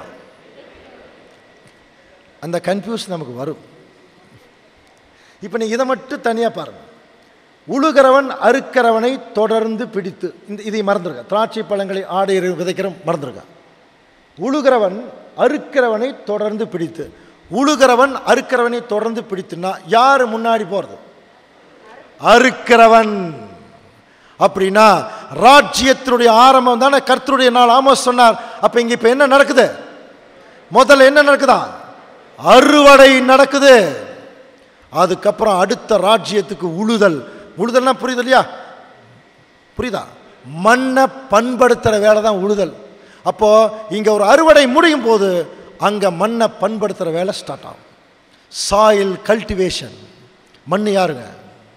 அந்த கன்ஃபியூஸ் நமக்கு வரும் இப்போ நீ இதை மட்டும் தனியாக பாருங்க உழுகிறவன் அறுக்கிறவனை தொடர்ந்து பிடித்து இந்த இதை மறந்துருக்க திராட்சை பழங்களை ஆடை விதைக்கிற மறந்துருக்க உழுகிறவன் அறுக்கிறவனை தொடர்ந்து பிடித்து உழுகிறவன் அறுக்கிறவனை தொடர்ந்து பிடித்துன்னா யார் முன்னாடி போகிறது அறுக்கிறவன் அப்படின்னா ராஜ்யத்தினுடைய ஆரம்பம் தானே கர்த்தருடைய நாள் ஆமோஸ் சொன்னார் அப்ப இங்க இப்ப என்ன நடக்குது முதல்ல என்ன நடக்குதா அறுவடை நடக்குது அதுக்கப்புறம் அடுத்த ராஜ்யத்துக்கு உழுதல் உழுதல்னா புரியுது இல்லையா புரியுதா மண்ணை பண்படுத்துகிற வேலை தான் உழுதல் அப்போ இங்க ஒரு அறுவடை முடியும் போது அங்க மண்ணை பண்படுத்துகிற வேலை ஸ்டார்ட் ஆகும் சாயில் கல்டிவேஷன் மண் யாருங்க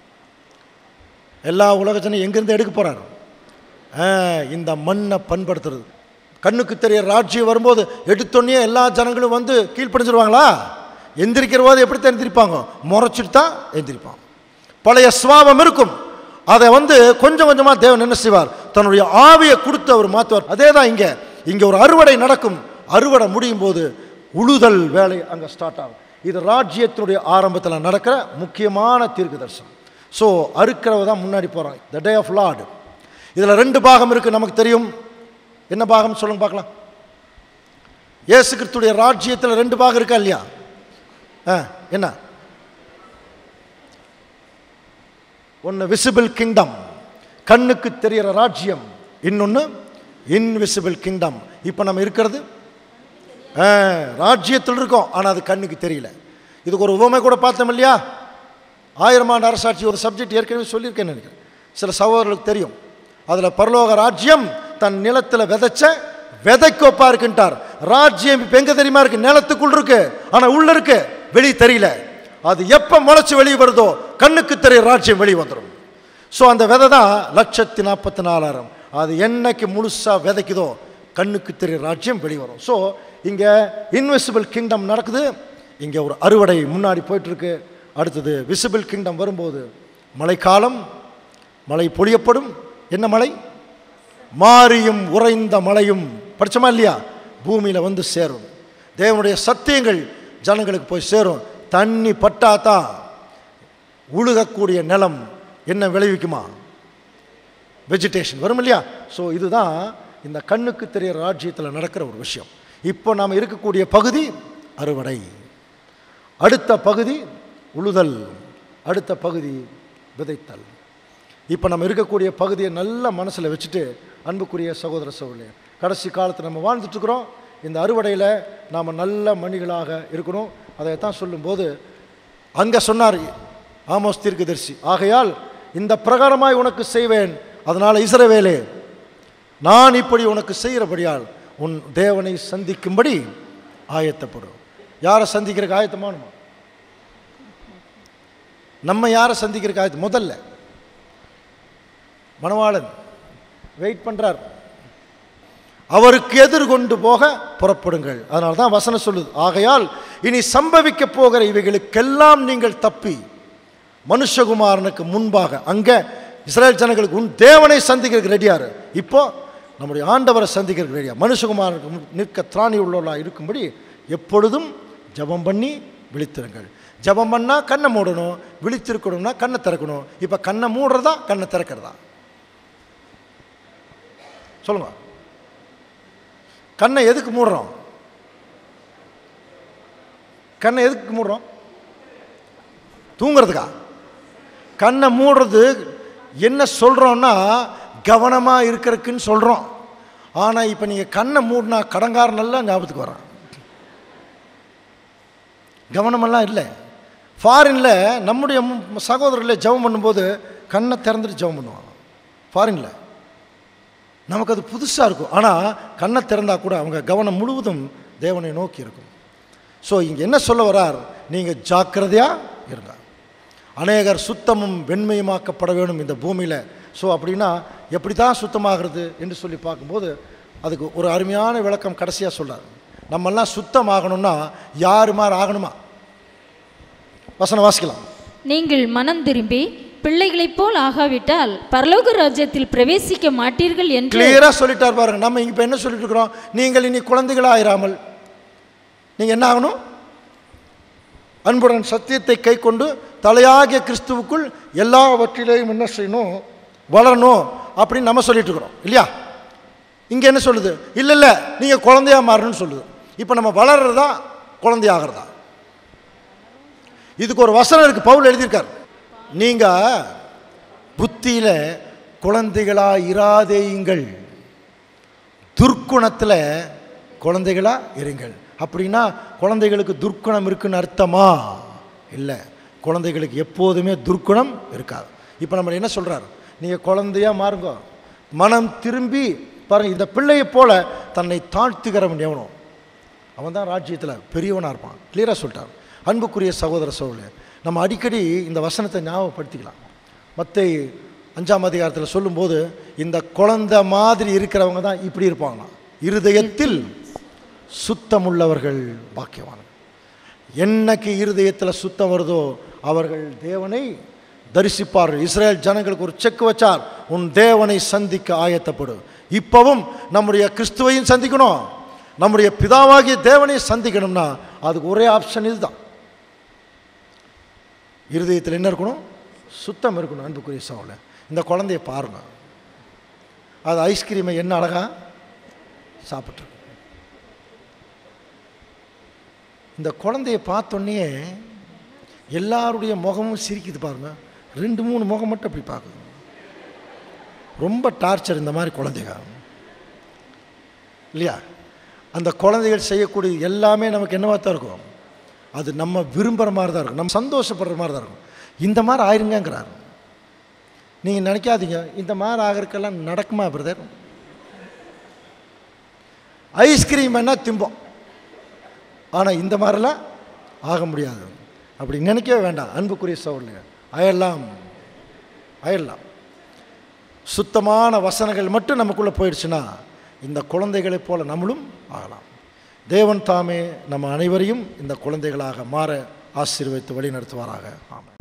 எல்லா உலக ஜனம் எங்கேருந்து எடுக்க போறாரு ஆ, இந்த மண்ணை பண்படுத்துறது கண்ணுக்கு தெரிய ராஜ்யம் வரும்போது எடுத்தோடனே எல்லா ஜனங்களும் வந்து கீழ்ப்படிஞ்சிருவாங்களா எந்திரிக்கிற போது எப்படி தான் எந்திரிப்பாங்க முறைச்சிட்டு தான் எந்திரிப்பாங்க பழைய சுவாபம் இருக்கும் அதை வந்து கொஞ்சம் கொஞ்சமாக தேவன் என்ன செய்வார் தன்னுடைய ஆவியை கொடுத்து அவர் மாற்றுவார் அதே தான் இங்கே இங்கே ஒரு அறுவடை நடக்கும் அறுவடை முடியும் போது உழுதல் வேலை அங்கே ஸ்டார்ட் ஆகும் இது ராஜ்யத்தினுடைய ஆரம்பத்தில் நடக்கிற முக்கியமான தீர்க்க தரிசனம் ஸோ அறுக்கிறவ தான் முன்னாடி போகிறாங்க த டே ஆஃப் லார்டு இதில் ரெண்டு பாகம் இருக்குது நமக்கு தெரியும் என்ன பாகம் சொல்லுங்க பார்க்கலாம் இயேசு கிறிஸ்துடைய ராஜ்யத்தில் ரெண்டு பாகம் இருக்கா இல்லையா ஆ என்ன ஒன்று விசிபிள் கிங்டம் கண்ணுக்கு தெரிகிற ராஜ்யம் இன்னொன்று இன்விசிபிள் கிங்டம் இப்போ நம்ம இருக்கிறது ஆ, ராஜ்யத்தில் இருக்கோம் ஆனால் அது கண்ணுக்கு தெரியல இதுக்கு ஒரு உவமை கூட பார்த்தோம் இல்லையா ஆயிரம் ஆண்டு அரசாட்சி ஒரு சப்ஜெக்ட் ஏற்கனவே சொல்லியிருக்கேன்னு நினைக்கிறேன் சில சகோதரர்களுக்கு தெரியும் அதில் பரலோக ராஜ்யம் தன் நிலத்தில் விதைச்ச விதைக்கு ஒப்பா இருக்குன்ட்டார் ராஜ்யம் இப்போ எங்கே தெரியுமா இருக்கு நிலத்துக்குள் இருக்கு ஆனால் உள்ள இருக்கு வெளியே தெரியல அது எப்போ முளைச்சு வெளியே வருதோ கண்ணுக்கு தெரிய ராஜ்யம் வெளியே வந்துடும் ஸோ அந்த விதை தான் லட்சத்தி நாற்பத்தி நாலாயிரம் அது என்னைக்கு முழுசாக விதைக்குதோ கண்ணுக்கு தெரிய ராஜ்யம் வெளியே வரும் ஸோ இங்கே இன்விசிபிள் கிங்டம் நடக்குது இங்கே ஒரு அறுவடை முன்னாடி போயிட்டுருக்கு அடுத்தது விசிபிள் கிங்டம் வரும்போது மழைக்காலம் மழை பொழியப்படும் என்ன மழை மாரியும் உறைந்த மழையும் படிச்சோமா இல்லையா பூமியில் வந்து சேரும் தேவனுடைய சத்தியங்கள் ஜனங்களுக்கு போய் சேரும் தண்ணி பட்டாதான் உழுகக்கூடிய நிலம் என்ன விளைவிக்குமா வெஜிடேஷன் வரும் இல்லையா ஸோ இதுதான் இந்த கண்ணுக்கு தெரிய ராஜ்யத்தில் நடக்கிற ஒரு விஷயம் இப்போ நாம் இருக்கக்கூடிய பகுதி அறுவடை அடுத்த பகுதி உழுதல் அடுத்த பகுதி விதைத்தல் இப்போ நம்ம இருக்கக்கூடிய பகுதியை நல்ல மனசில் வச்சுட்டு அன்புக்குரிய சகோதர சகோதரி கடைசி காலத்தில் நம்ம வாழ்ந்துட்டுருக்குறோம் இந்த அறுவடையில் நாம் நல்ல மணிகளாக இருக்கணும் அதைத்தான் சொல்லும்போது அங்கே சொன்னார் ஆமோஸ் தீர்க்கதரிசி ஆகையால் இந்த பிரகாரமாய் உனக்கு செய்வேன் அதனால் இஸ்ரவேலே நான் இப்படி உனக்கு செய்கிறபடியால் உன் தேவனை சந்திக்கும்படி ஆயத்தப்படும் யாரை சந்திக்கிறதுக்கு ஆயத்தமானுமா நம்ம யாரை சந்திக்கிறதுக்கு ஆயத்தம் முதல்ல மணவாளன் வெயிட் பண்றார் அவருக்கு எதிர்கொண்டு போக புறப்படுங்கள் அதனால தான் வசனம் சொல்லுது ஆகையால் இனி சம்பவிக்க போகிற இவைகளுக்கெல்லாம் நீங்கள் தப்பி மனுஷகுமாரனுக்கு முன்பாக அங்க இஸ்ரேல் ஜனங்களுக்கு உன் தேவனை சந்திக்கிறதுக்கு ரெடியாரு இப்போ நம்முடைய ஆண்டவரை சந்திக்கிறதுக்கு ரெடியா மனுஷகுமாரனுக்கு முன் நிற்க திராணி உள்ளவர்களா இருக்கும்படி எப்பொழுதும் ஜெபம் பண்ணி விழித்திருங்கள் ஜெபம் பண்ணா கண்ணை மூடணும் விழித்திருக்கணும்னா கண்ணை திறக்கணும் இப்போ கண்ணை மூடுறதா கண்ணை திறக்கிறதா சொல்லுங்க கண்ணை எதுக்கு மூடுறோம் கண்ணை எதுக்கு மூடுறோம் தூங்குறதுக்கா கண்ணை மூடுறது என்ன சொல்கிறோன்னா கவனமாக இருக்கிறதுக்குன்னு சொல்கிறோம் ஆனால் இப்போ நீங்கள் கண்ணை மூடினா கடங்காரனெல்லாம் ஞாபகத்துக்கு வரான் கவனமெல்லாம் இல்லை ஃபாரினில் நம்முடைய மு- சகோதரர்களை ஜெபம் பண்ணும்போது கண்ணை திறந்துட்டு ஜெபம் பண்ணுவாங்க ஃபாரினில் நமக்கு அது புதுசாக இருக்கும் ஆனால் கண்ணை திறந்தா கூட அவங்க கவனம் முழுவதும் தேவனை நோக்கி இருக்கும் ஸோ இங்கே என்ன சொல்ல வரார் நீங்கள் ஜாக்கிரதையாக இருங்க அநேகர் சுத்தமும் வெண்மையுமாக்கப்பட வேணும் இந்த பூமியில் ஸோ அப்படின்னா எப்படி தான் சுத்தமாகிறது என்று சொல்லி பார்க்கும்போது அதுக்கு ஒரு அருமையான விளக்கம் கடைசியாக சொல்றார் நம்மெல்லாம் சுத்தமாகணும்னா யார் மாதிரி ஆகணுமா வசனம் வாசிக்கலாம் நீங்கள் மனம் திரும்பி பிள்ளைகளைப் போல் ஆகாவிட்டால் பரலோக ராஜ்யத்தில் பிரவேசிக்க மாட்டீர்கள் என்று கிளியராக சொல்லிட்டார் பாருங்க நம்ம இப்போ என்ன சொல்லிட்டு இருக்கிறோம் நீங்கள் இனி குழந்தைகளாயிராமல் நீங்கள் என்ன ஆகணும் அன்புடன் சத்தியத்தை கை கொண்டு தலையாகிய கிறிஸ்துவுக்குள் எல்லாவற்றிலேயும் என்ன செய்யணும் வளரணும் அப்படின்னு நம்ம சொல்லிட்டு இருக்கிறோம் இல்லையா இங்கே என்ன சொல்லுது இல்லை இல்லை நீங்கள் குழந்தையா மாறணும்னு சொல்லுது இப்போ நம்ம வளர்றதா குழந்தையாகிறதா இதுக்கு ஒரு வசனம் இருக்கு பவுல் எழுதியிருக்கார் நீங்கள் புத்தியில் குழந்தைகளா இராதேயுங்கள் துர்க்குணத்தில் குழந்தைகளா இருங்கள் அப்படின்னா குழந்தைகளுக்கு துர்க்குணம் இருக்குன்னு அர்த்தமா இல்லை குழந்தைகளுக்கு எப்போதுமே துர்க்குணம் இருக்காது இப்போ நம்ம என்ன சொல்கிறார் நீங்கள் குழந்தையா மாறுங்க மனம் திரும்பி பாருங்க இந்த பிள்ளையைப் போல தன்னை தாழ்த்துகிறவன் எவனோ அவன் தான் ராஜ்யத்தில் பெரியவனாக இருப்பான் கிளியராக சொல்லிட்டார் அன்புக்குரிய சகோதர சகோதரே நம்ம அடிக்கடி இந்த வசனத்தை ஞாபகப்படுத்திக்கலாம் மற்ற அஞ்சாம் அதிகாரத்தில் சொல்லும்போது இந்த குழந்தை மாதிரி இருக்கிறவங்க தான் இப்படி இருப்பாங்களாம் இருதயத்தில் சுத்தமுள்ளவர்கள் பாக்கியவான்கள் என்னைக்கு இருதயத்தில் சுத்தம் வருதோ அவர்கள் தேவனை தரிசிப்பார்கள் இஸ்ரேல் ஜனங்களுக்கு ஒரு செக் வச்சார் உன் தேவனை சந்திக்க ஆயத்தப்படு இப்பவும் நம்முடைய கிறிஸ்துவையும் சந்திக்கணும் நம்முடைய பிதாவாகிய தேவனை சந்திக்கணும்னா அதுக்கு ஒரே ஆப்ஷன் இதுதான் இருதயத்தில் என்ன இருக்கணும் சுத்தம் இருக்கணும் அன்புக்குரிய சவுல இந்த குழந்தைய பாருங்க அது ஐஸ்கிரீமை என்ன அழகா சாப்பிட்ருக்கு இந்த குழந்தைய பார்த்தோன்னே எல்லாருடைய முகமும் சிரிக்குது பாருங்க ரெண்டு மூணு முகம் மட்டும் அப்படி பார்க்குது ரொம்ப டார்ச்சர் இந்த மாதிரி குழந்தைங்க இல்லையா அந்த குழந்தைகள் செய்யக்கூடிய எல்லாமே நமக்கு என்னவா தான் இருக்கும் அது நம்ம விரும்புகிற மாதிரி தான் இருக்கும் நம்ம சந்தோஷப்படுற மாதிரி தான் இருக்கும் இந்த மாதிரி ஆயிருங்கங்கிறாரு நீங்கள் நினைக்காதீங்க இந்த மாதிரி ஆகிறதுக்கெல்லாம் நடக்குமா பிரதர் ஐஸ்கிரீம் வேணால் திம்போம் ஆனால் இந்த மாதிரிலாம் ஆக முடியாது அப்படி நினைக்கவே வேண்டாம் அன்புக்குரிய சோழர்கள் அயலாம் அயலாம் சுத்தமான வசனங்கள் மட்டும் நமக்குள்ளே போயிடுச்சுன்னா இந்த குழந்தைகளைப் போல நம்மளும் ஆகலாம் தேவன் தாமே நம்ம அனைவரையும் இந்த குழந்தைகளாக மாற ஆசீர்வதித்து வழி நடத்துவாராக ஆமாம்